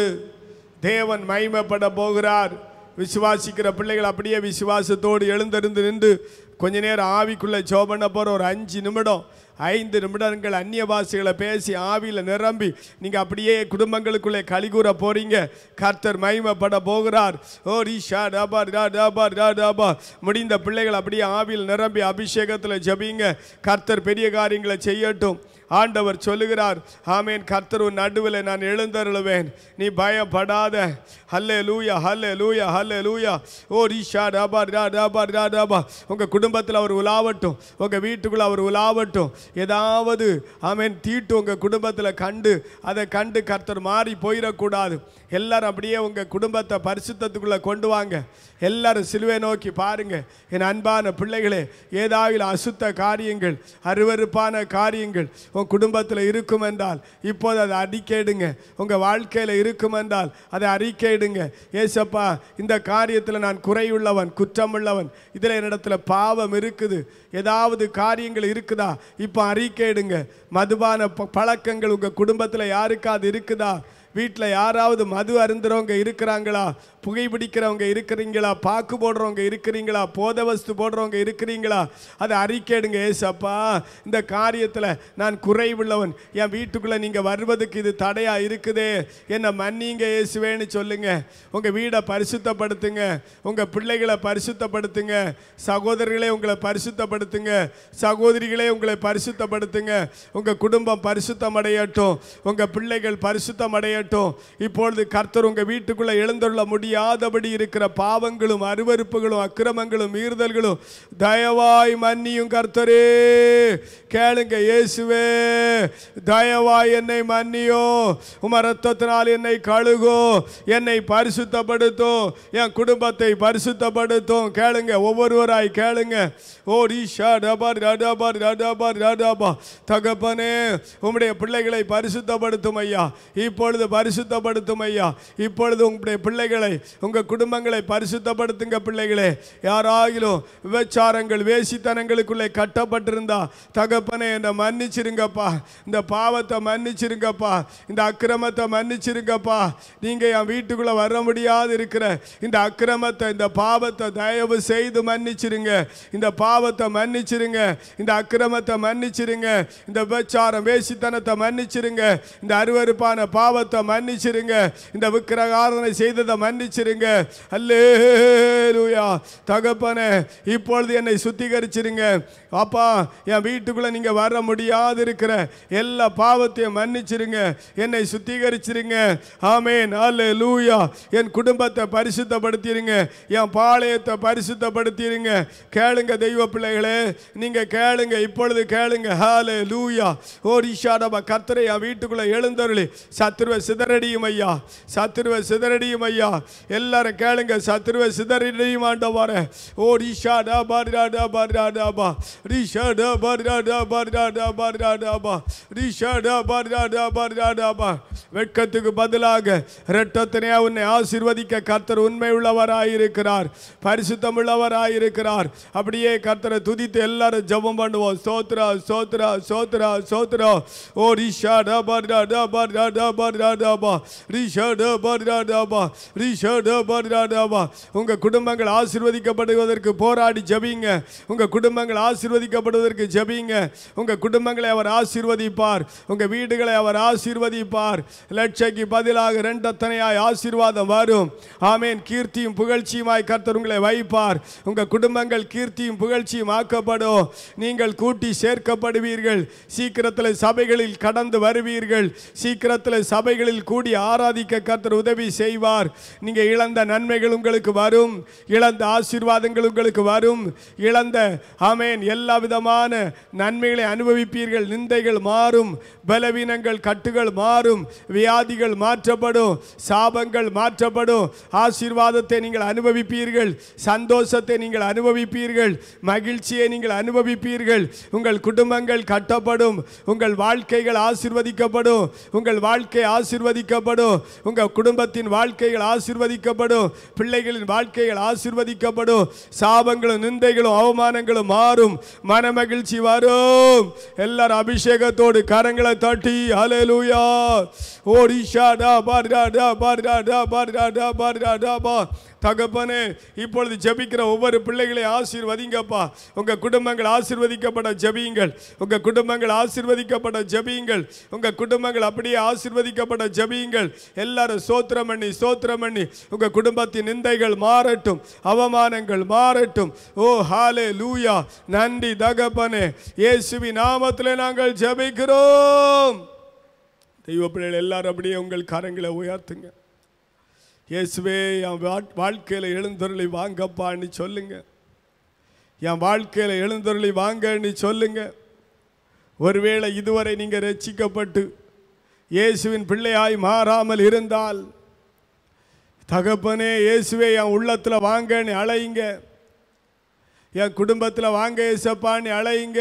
தேவன் மகிமைப்பட போகிறார் விசுவாசிக்கிற பிள்ளைகள் அப்படியே விசுவாசத்தோடு எழுந்திருந்து நின்று கொஞ்ச நேரம் ஆவிக்குள்ளே ஜெபம் பண்ண போகிற ஒரு அஞ்சு நிமிடம் ஐந்து நிமிடங்கள் அந்நிய பாஷைகளை பேசி ஆவியில் நிரம்பி நீங்கள் அப்படியே குடும்பங்களுக்குள்ளே கலிகூற போறீங்க கர்த்தர் மகிமைப்பட போகிறார் ஓ ரீஷா டாபா டா டாபா டா டாபா முடிந்த பிள்ளைகள் அப்படியே ஆவியில் நிரம்பி அபிஷேகத்தில் ஜெபிங்க கர்த்தர் பெரிய காரியங்களை செய்யட்டும் ஆண்டவர் சொல்லுகிறார் ஆமேன் கர்த்தர் உன் நடுவில் நான் எழுந்தருளுவேன் நீ பயப்படாத ஹல்லே லூயா ஹல்லே லூயா ஹல்லே லூயா ஓ ரீஷா டாபா டா டாபா டா டாபா உங்கள் குடும்பத்தில் அவர் உலாவட்டும் உங்கள் வீட்டுக்குள்ள அவர் உலாவட்டும் ஏதாவது ஆமேன் தீட்டு உங்கள் குடும்பத்தில் கண்டு அதை கண்டு கர்த்தர் மாறி போயிடக்கூடாது எல்லாரும் அப்படியே உங்கள் குடும்பத்தை பரிசுத்தத்துக்குள்ளே கொண்டு வாங்க எல்லாரும் சிலுவை நோக்கி பாருங்க என் அன்பான பிள்ளைகளே ஏதாவது அசுத்த காரியங்கள் அருவருப்பான காரியங்கள் உன் குடும்பத்தில் இருக்கும் என்றால் இப்போது அதை அறிக்கையிடுங்க உங்கள் வாழ்க்கையில் இருக்கும் என்றால் அதை அறிக்கையிடுங்க ஏசப்பா இந்த காரியத்தில் நான் குறையுள்ளவன் குற்றமுள்ளவன் இதில் என்னிடத்துல பாவம் இருக்குது ஏதாவது காரியங்கள் இருக்குதா இப்போ அறிக்கையிடுங்க மதுபான ப- பழக்கங்கள் உங்கள் குடும்பத்தில் யாருக்காவது இருக்குதா வீட்டில் யாராவது மது அருந்துறவங்க இருக்கிறாங்களா புகைப்பிடிக்கிறவங்க இருக்கிறீங்களா பாக்கு போடுறவங்க இருக்கிறீங்களா போத வஸ்து போடுறவங்க இருக்கிறீங்களா அதை அறிக்கையிடுங்க ஏசப்பா இந்த காரியத்தில் நான் குறைவுள்ளவன் என் வீட்டுக்குள்ளே நீங்கள் வருவதுக்கு இது தடையாக இருக்குதே என்னை மன்னிங்க இயேசுவேன்னு சொல்லுங்க உங்கள் வீடை பரிசுத்தப்படுத்துங்க உங்கள் பிள்ளைகளை பரிசுத்தப்படுத்துங்க சகோதரர்களே உங்களை பரிசுத்தப்படுத்துங்க சகோதரிகளே உங்களை பரிசுத்தப்படுத்துங்க உங்கள் குடும்பம் பரிசுத்தமடையட்டும் உங்கள் பிள்ளைகள் பரிசுத்தமடையட்டும் இப்பொழுது கர்த்தர் உங்கள் வீட்டுக்குள்ளே எழுந்துள்ள முடியாதபடி இருக்கிற பாவங்களும் அருவருப்புகளும் அக்கிரமங்களும் மீறுதல்களும் தயவாய் மன்னியும் கர்த்தரே கேளுங்க இயேசுவே தயவாய் என்னை மன்னியோ உம ரத்தத்தினால் என்னை கழுகோ என்னை பரிசுத்தப்படுத்தும் என் குடும்பத்தை பரிசுத்தப்படுத்தும் கேளுங்க ஒவ்வொருவராய் கேளுங்க ஓ ரீஷா டபார் டபார் டபார் டபா தகப்பனே உம்முடைய பிள்ளைகளை பரிசுத்தப்படுத்தும் ஐயா இப்பொழுது பரிசுத்தப்படுத்தும் ஐயா இப்பொழுது உங்களுடைய பிள்ளைகளை உங்க குடும்பங்களை பரிசுத்தப்படுத்துங்க பிள்ளைகளே யாராகிலும் விபச்சாரங்கள் வேசித்தனங்களுக்குள்ளே கட்டப்பட்டிருந்தா தகப்பனே என்னை மன்னிச்சிருங்கப்பா இந்த பாவத்தை மன்னிச்சிருங்கப்பா இந்த அக்கிரமத்தை மன்னிச்சிருங்கப்பா நீங்க என் வீட்டுக்குள்ள வர முடியாது இருக்கிற இந்த அக்கிரமத்தை இந்த பாவத்தை தயவு செய்து மன்னிச்சிருங்க இந்த பாவத்தை மன்னிச்சிருங்க இந்த அக்கிரமத்தை மன்னிச்சிருங்க இந்த விபச்சாரம் வேசித்தனத்தை மன்னிச்சிருங்க இந்த அருவருப்பான பாவத்தை மன்னிச்சிருங்க இந்த விக்கிரகாரனை செய்ததை மன்னிச்சிருங்க அல்லேலூயா தகப்பனே இப்பொழுது என்னை சுத்திகரிச்சிருங்க அப்பா என் வீட்டுக்குள்ள நீங்க வர முடியாது இருக்கிற எல்லா பாவத்தையும் மன்னிச்சிருங்க என்னை சுத்திகரிச்சிருங்க ஆமேன் அல்லேலூயா என் குடும்பத்தை பரிசுத்தப்படுத்திருங்க என் பாளையத்தை பரிசுத்தப்படுத்திருங்க கேளுங்க தெய்வ பிள்ளைகளே நீங்க கேளுங்க இப்பொழுது கேளுங்க ஹாலே லூயா ஓ ரிஷாடபா கர்த்தரை என் வீட்டுக்குள்ள எழுந்தருளி சத்துருவ சிதறடியும் ஐயா சத்துருவ சிதறடியும் ஐயா எல்லாரும் கேளுங்க சத்துருவ சிதறடியும் ஆண்டவார ஓ ரிஷா டா பார் டா டா பார் டா டா பா ரிஷா டா பார் டா டா பார் டா டா பார் டா டா பா ரிஷா டா பார் டா டா பார் டா டா பா வெட்கத்துக்கு பதிலாக இரட்டத்தினே உன்னை ஆசீர்வதிக்க கர்த்தர் உண்மை உள்ளவராயிருக்கிறார் பரிசுத்தம் உள்ளவராயிருக்கிறார் அப்படியே கர்த்தரை துதித்து எல்லாரும் ஜெபம் பண்ணுவோம் சோத்ரா சோத்ரா சோத்ரா சோத்ரா ஓ ரிஷா டா பார் டா டா பார் டா டா பார் டா டா பா ரிஷா டா பார் டா டா பா ரிஷா டா பார் டா டா பா உங்க குடும்பங்கள் ஆசீர்வதிக்கப்படுவதற்கு போராடி ஜெபிங்க உங்க குடும்பங்கள் ஆசீர்வதிக்கப்படுவதற்கு ஜெபிங்க உங்க குடும்பங்களை அவர் ஆசீர்வதிப்பார் உங்க வீடுகளை அவர் ஆசீர்வதிப்பார் லட்சைக்கு பதிலாக ரெண்டத்தனையாய் ஆசீர்வாதம் வரும் ஆமேன் கீர்த்தியும் புகழ்ச்சியுமாய் கர்த்தர் உங்களை வைப்பார் உங்க குடும்பங்கள் கீர்த்தியும் புகழ்ச்சியும் ஆக்கப்படும் நீங்கள் கூட்டி சேர்க்கப்படுவீர்கள் சீக்கிரத்தில் சபைகளில் கடந்து வருவீர்கள் சீக்கிரத்தில் சபைகளில் கூடி ஆராதிக்க கர்த்தர் உதவி செய்வார் நீங்க நீங்க இழந்த நன்மைகள் உங்களுக்கு வரும் இழந்த ஆசீர்வாதங்கள் உங்களுக்கு வரும் இழந்த ஆமேன் எல்லா விதமான நன்மைகளை அனுபவிப்பீர்கள் நிந்தைகள் மாறும் பலவீனங்கள் கட்டுகள் மாறும் வியாதிகள் மாற்றப்படும் சாபங்கள் மாற்றப்படும் ஆசீர்வாதத்தை நீங்கள் அனுபவிப்பீர்கள் சந்தோஷத்தை நீங்கள் அனுபவிப்பீர்கள் மகிழ்ச்சியை நீங்கள் அனுபவிப்பீர்கள் உங்கள் குடும்பங்கள் கட்டப்படும் உங்கள் வாழ்க்கைகள் ஆசீர்வதிக்கப்படும் உங்கள் வாழ்க்கை ஆசீர்வதிக்கப்படும் உங்கள் குடும்பத்தின் வாழ்க்கைகள் ஆசீர்வதிக்கப்படும் பிள்ளைகளின் வாழ்க்கைகள் ஆசீர்வதிக்கப்படும் சாபங்களும் நிந்தைகளும் அவமானங்களும் மாறும் மனமகிழ்ச்சி வரும் எல்லாரும் அபிஷேகத்தோடு கரங்களை தட்டி ஹalleluya ஓடிஷா டா பாரிடா டா பாரிடா டா பாரிடா டா பாரிடா டா பா தகப்பனே இப்பொழுது ஜெபிக்கிற ஒவ்வொரு பிள்ளைகளை ஆசீர்வதிங்கப்பா உங்க குடும்பங்கள் ஆசீர்வதிக்கப்பட ஜெபியுங்கள் உங்க குடும்பங்கள் ஆசீர்வதிக்கப்பட ஜெபியுங்கள் உங்க குடும்பங்கள் அப்படியே ஆசீர்வதிக்கப்பட ஜெபியுங்கள் எல்லாரும் சோத்திரம் பண்ணி சோத்திரம் பண்ணி உங்க குடும்பத்தின் நிந்தைகள் மாறட்டும் அவமானங்கள் மாறட்டும் ஓ ஹாலே லூயா நன்றி தகப்பனே இயேசுவி நாமத்திலே நாங்கள் ஜெபிக்கிறோம் தெய்வ பிள்ளைகள் எல்லாரும் அப்படியே உங்கள் கரங்களை உயர்த்துங்க இயேசுவே என் வா- வாழ்க்கையில எழுந்தருளை வாங்கப்பான்னு சொல்லுங்க என் வாழ்க்கையில எழுந்தருளை வாங்கன்னு சொல்லுங்க ஒருவேளை இதுவரை நீங்க ரட்சிக்கப்பட்டு இயேசுவின் பிள்ளையாய் மாறாமல் இருந்தால் தகப்பனே இயேசுவே என் உள்ளத்துல வாங்கன்னு அழையுங்க என் குடும்பத்துல வாங்க ஏசப்பான்னு அழையுங்க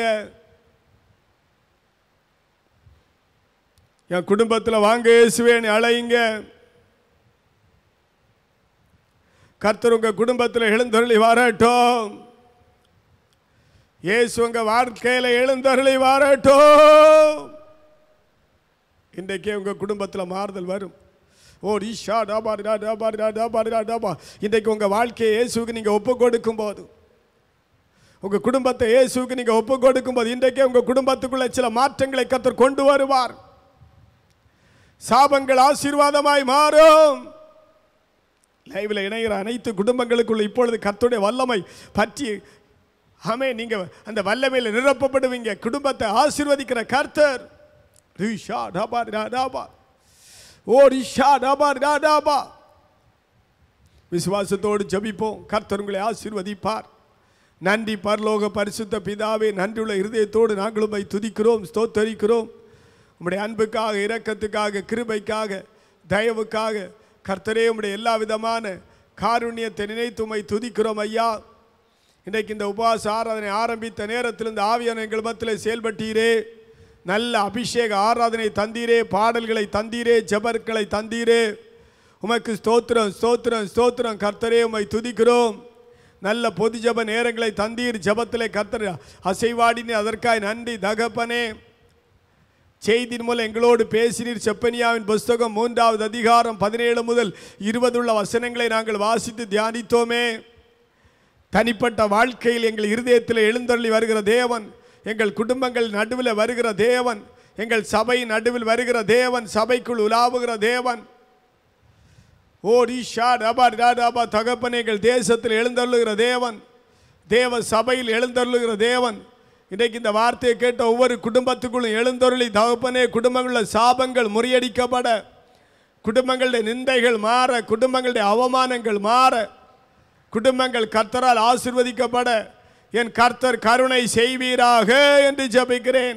என் குடும்பத்துல வாங்க இயேசுவேன்னு அழையுங்க கர்த்தர் உங்க குடும்பத்தில் எழுந்தருளி வரட்டும் இயேசு உங்க வாழ்க்கையில எழுந்தருளி வரட்டும் இன்றைக்கே உங்க குடும்பத்தில் மாறுதல் வரும் ஓ ரிஷா டாபா டா டாபா டா டாபா டா டாபா இன்றைக்கு உங்க வாழ்க்கையை இயேசுவுக்கு நீங்க ஒப்பு கொடுக்கும் போது உங்க குடும்பத்தை இயேசுவுக்கு நீங்க ஒப்பு கொடுக்கும் போது இன்றைக்கே உங்க குடும்பத்துக்குள்ள சில மாற்றங்களை கர்த்தர் கொண்டு வருவார் சாபங்கள் ஆசீர்வாதமாய் மாறும் லைவில் இணைகிற அனைத்து குடும்பங்களுக்குள்ள இப்பொழுது கர்த்தருடைய வல்லமை பற்றி ஆமே நீங்க அந்த வல்லமையில் நிரப்பப்படுவீங்க குடும்பத்தை ஆசீர்வதிக்கிற கர்த்தர் ரிஷா டபா டா டாபா ஓ ரிஷா டபா டா டாபா விசுவாசத்தோடு ஜெபிப்போம் கர்த்தர் உங்களை ஆசீர்வதிப்பார் நன்றி பரலோக பரிசுத்த பிதாவே நன்றியுள்ள இருதயத்தோடு நாங்களும் உம்மை துதிக்கிறோம் ஸ்தோத்தரிக்கிறோம் உம்முடைய அன்புக்காக இரக்கத்துக்காக கிருபைக்காக தயவுக்காக கர்த்தரே உம்முடைய எல்லா விதமான காருண்யத்தை நினைத்து உம்மை துதிக்கிறோம் ஐயா இன்றைக்கு இந்த உபவாச ஆராதனை ஆரம்பித்த நேரத்தில் இந்த ஆவியான எங்கள் மத்தியில் செயல்பட்டீரே நல்ல அபிஷேக ஆராதனை தந்தீரே பாடல்களை தந்தீரே ஜெபர்களை தந்தீரே உமக்கு ஸ்தோத்திரம் ஸ்தோத்திரம் ஸ்தோத்திரம் கர்த்தரே உம்மை துதிக்கிறோம் நல்ல பொது ஜெப நேரங்களை தந்தீர் ஜெபத்திலே கர்த்தர் அசைவாடினீர் அதற்காய் நன்றி தகப்பனே செய்தியின் மூலம் எங்களோடு பேசினீர் செப்பனியாவின் புஸ்தகம் மூன்றாவது அதிகாரம் பதினேழு முதல் இருபதுள்ள வசனங்களை நாங்கள் வாசித்து தியானித்தோமே தனிப்பட்ட வாழ்க்கையில் எங்கள் இருதயத்தில் எழுந்தருளி வருகிற தேவன் எங்கள் குடும்பங்கள் நடுவில் வருகிற தேவன் எங்கள் சபை நடுவில் வருகிற தேவன் சபைக்குள் உலாவுகிற தேவன் ஓ ரிஷா டபா டா டபா தகப்பன் எங்கள் தேசத்தில் எழுந்தருளுகிற தேவன் தேவ சபையில் எழுந்தருளுகிற தேவன் இன்றைக்கு இந்த வார்த்தையை கேட்ட ஒவ்வொரு குடும்பத்துக்குள்ளும் எழுந்தருளி தகப்பனே குடும்பங்களில் சாபங்கள் முறியடிக்கப்பட குடும்பங்களுடைய நிந்தைகள் மாற குடும்பங்களுடைய அவமானங்கள் மாற குடும்பங்கள் கர்த்தரால் ஆசிர்வதிக்கப்பட என் கர்த்தர் கருணை செய்வீராக என்று ஜெபிக்கிறேன்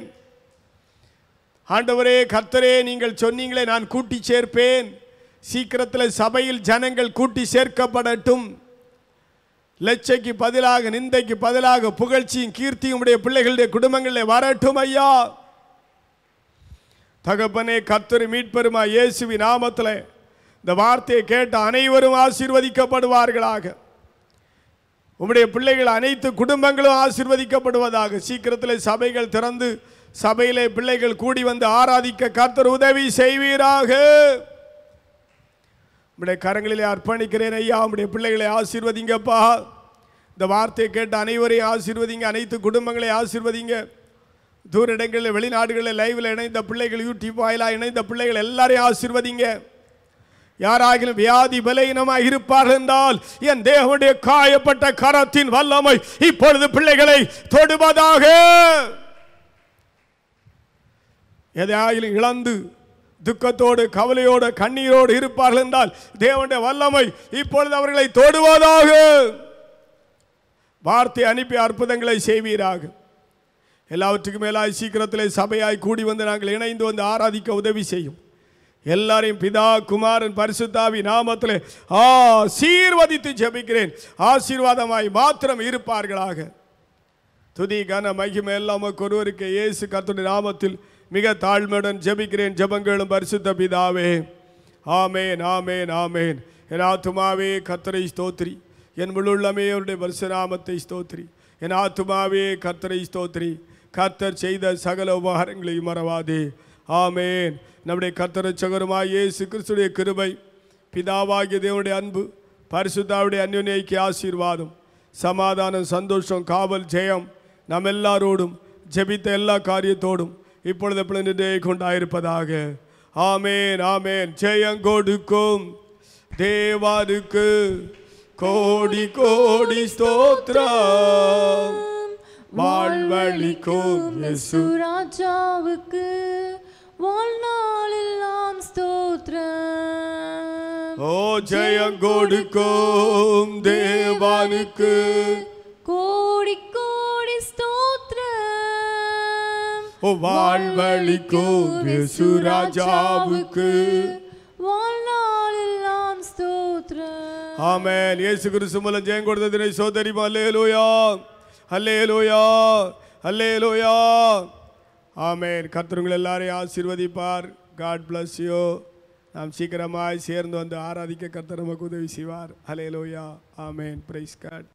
ஆண்டவரே கர்த்தரே நீங்கள் சொன்னீங்களே நான் கூட்டி சேர்ப்பேன் சீக்கிரத்தில் சபையில் ஜனங்கள் கூட்டி சேர்க்கப்படட்டும் லட்சைக்கு பதிலாக நிந்தைக்கு பதிலாக புகழ்ச்சியும் கீர்த்தியும் உடைய பிள்ளைகளுடைய குடும்பங்களில் வரட்டும் ஐயா தகப்பனே கர்த்தர் மீட்பெருமா இயேசுவி நாமத்தில் இந்த வார்த்தையை கேட்ட அனைவரும் ஆசீர்வதிக்கப்படுவார்களாக உம்முடைய பிள்ளைகள் அனைத்து குடும்பங்களும் ஆசீர்வதிக்கப்படுவதாக சீக்கிரத்தில் சபைகள் திறந்து சபையிலே பிள்ளைகள் கூடி வந்து ஆராதிக்க கர்த்தர் உதவி செய்வீராக உம்முடைய கரங்களிலே அர்ப்பணிக்கிறேன் ஐயா உம்முடைய பிள்ளைகளை ஆசீர்வதிங்கப்பா இந்த வார்த்தையை கேட்ட அனைவரையும் ஆசீர்வதிங்க அனைத்து குடும்பங்களை ஆசீர்வதிங்க தூர இடங்களில் வெளிநாடுகளில் லைவில் இணைந்த பிள்ளைகள் யூடியூப் வாயிலாக இணைந்த பிள்ளைகள் எல்லாரையும் ஆசீர்வதிங்க யாராகிலும் வியாதி பலகீனமாக இருப்பார்கள் என்றால் என் தேவனுடைய காயப்பட்ட கரத்தின் வல்லமை இப்பொழுது பிள்ளைகளை தொடுவதாக எதையாயிலும் இழந்து துக்கத்தோடு கவலையோடு கண்ணீரோடு இருப்பார்கள் என்றால் தேவனுடைய வல்லமை இப்பொழுது அவர்களை தொடுவதாக வார்த்தை அனுப்பி அற்புதங்களை செய்வீராக எல்லாவற்றுக்கும் மேலாய் சீக்கிரத்திலே சபையாய் கூடி வந்து நாங்கள் இணைந்து வந்து ஆராதிக்க உதவி செய்யும் எல்லாரையும் பிதா குமாரன் பரிசுத்தாவி நாமத்திலே ஆசீர்வதித்து ஜெபிக்கிறேன் ஆசீர்வாதமாய் மாத்திரம் இருப்பார்களாக துதி கன மகிமை எல்லாம் உமக்கு ஒருவருக்கு இயேசு கர்த்தருடைய நாமத்தில் மிக தாழ்மையுடன் ஜெபிக்கிறேன் ஜெபங்களும் பரிசுத்த பிதாவே ஆமேன் ஆமேன் ஆமேன் என் ஆத்துமாவே கர்த்தரை ஸ்தோத்திரி என் முழுள்ளமே அவருடைய பரிசுநாமத்தை ஸ்தோத்திரி என் ஆத்துமாவே கர்த்தரை ஸ்தோத்திரி கர்த்தர் செய்த சகல உபகாரங்களையும் மறவாதே ஆமேன் நம்முடைய கர்த்தர சகருமாய் இயேசு கிறிஸ்துடைய கிருபை பிதாவாகிய தேவனுடைய அன்பு பரிசுத்தாவுடைய அந்யுனைக்கு ஆசீர்வாதம் சமாதானம் சந்தோஷம் காவல் ஜெயம் நம் எல்லாரோடும் ஜெபித்த எல்லா காரியத்தோடும் இப்பொழுது பிள்ளைண்டே கொண்டாயிருப்பதாக ஆமேன் ஆமேன் ஜெயம் கொடுக்கும் தேவாருக்கு கோடி கோடி ஸ்தோத்திரம் வாழ்வழிக்கும் இயேசு ராஜாவுக்கு வாழ்நாளெல்லாம் ஸ்தோத்திரம் ஓ ஜெயம் கொடுக்கும் தேவானுக்கு கோடி கோடி ஸ்தோத்திரம் ஓ வாழ்வழிக்கும் இயேசு ராஜாவுக்கு வாழ்நாளெல்லாம் ஸ்தோத்திரம் ஆமென் இயேசு கிறிஸ்து மூலம் ஜெயம் கொடுத்ததினை சோதரிமா அல்லேலூயா அல்லேலூயா அல்லேலூயா ஆமென் கர்த்தருங்கள் எல்லாரையும் ஆசீர்வதிப்பார் காட் bless யூ நாம் சீக்கிரமாய் சேர்ந்து வந்து ஆராதிக்க கர்த்தர் நமக்கு உதவி செய்வார் அல்லேலூயா ஆமென் பிரைஸ் காட்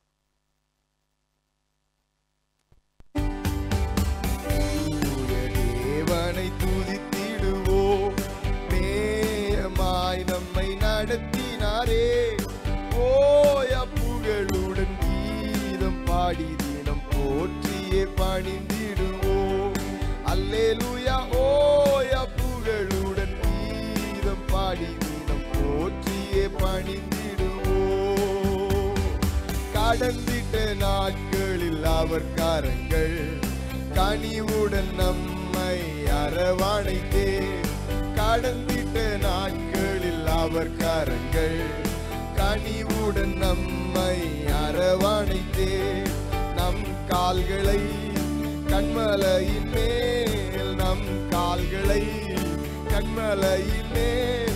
தேவனை துதித்திடுவோம் நேயமாய் நம்மை நடத்தினாரே ஓய புகழுடன் கீதம் பாடி தினம் போற்றியே பணிந்திடுவோம் அல்லேலூயா ஓய புகழுடன் கீதம் பாடி தினம் போற்றியே பணிந்திடுவோம் கடந்திட்ட நாட்களில் அவர் கரங்கள் கனிவுடன் நம்மை அரவணைத்தே கடந்திட்ட நாட்களில் அவர் கரங்கள் கனிவுடன் நம்மை அரவணைத்தே நம் கால்களை கண்மலையின் மேல் நம் கால்களை கண்மலையின் மேல்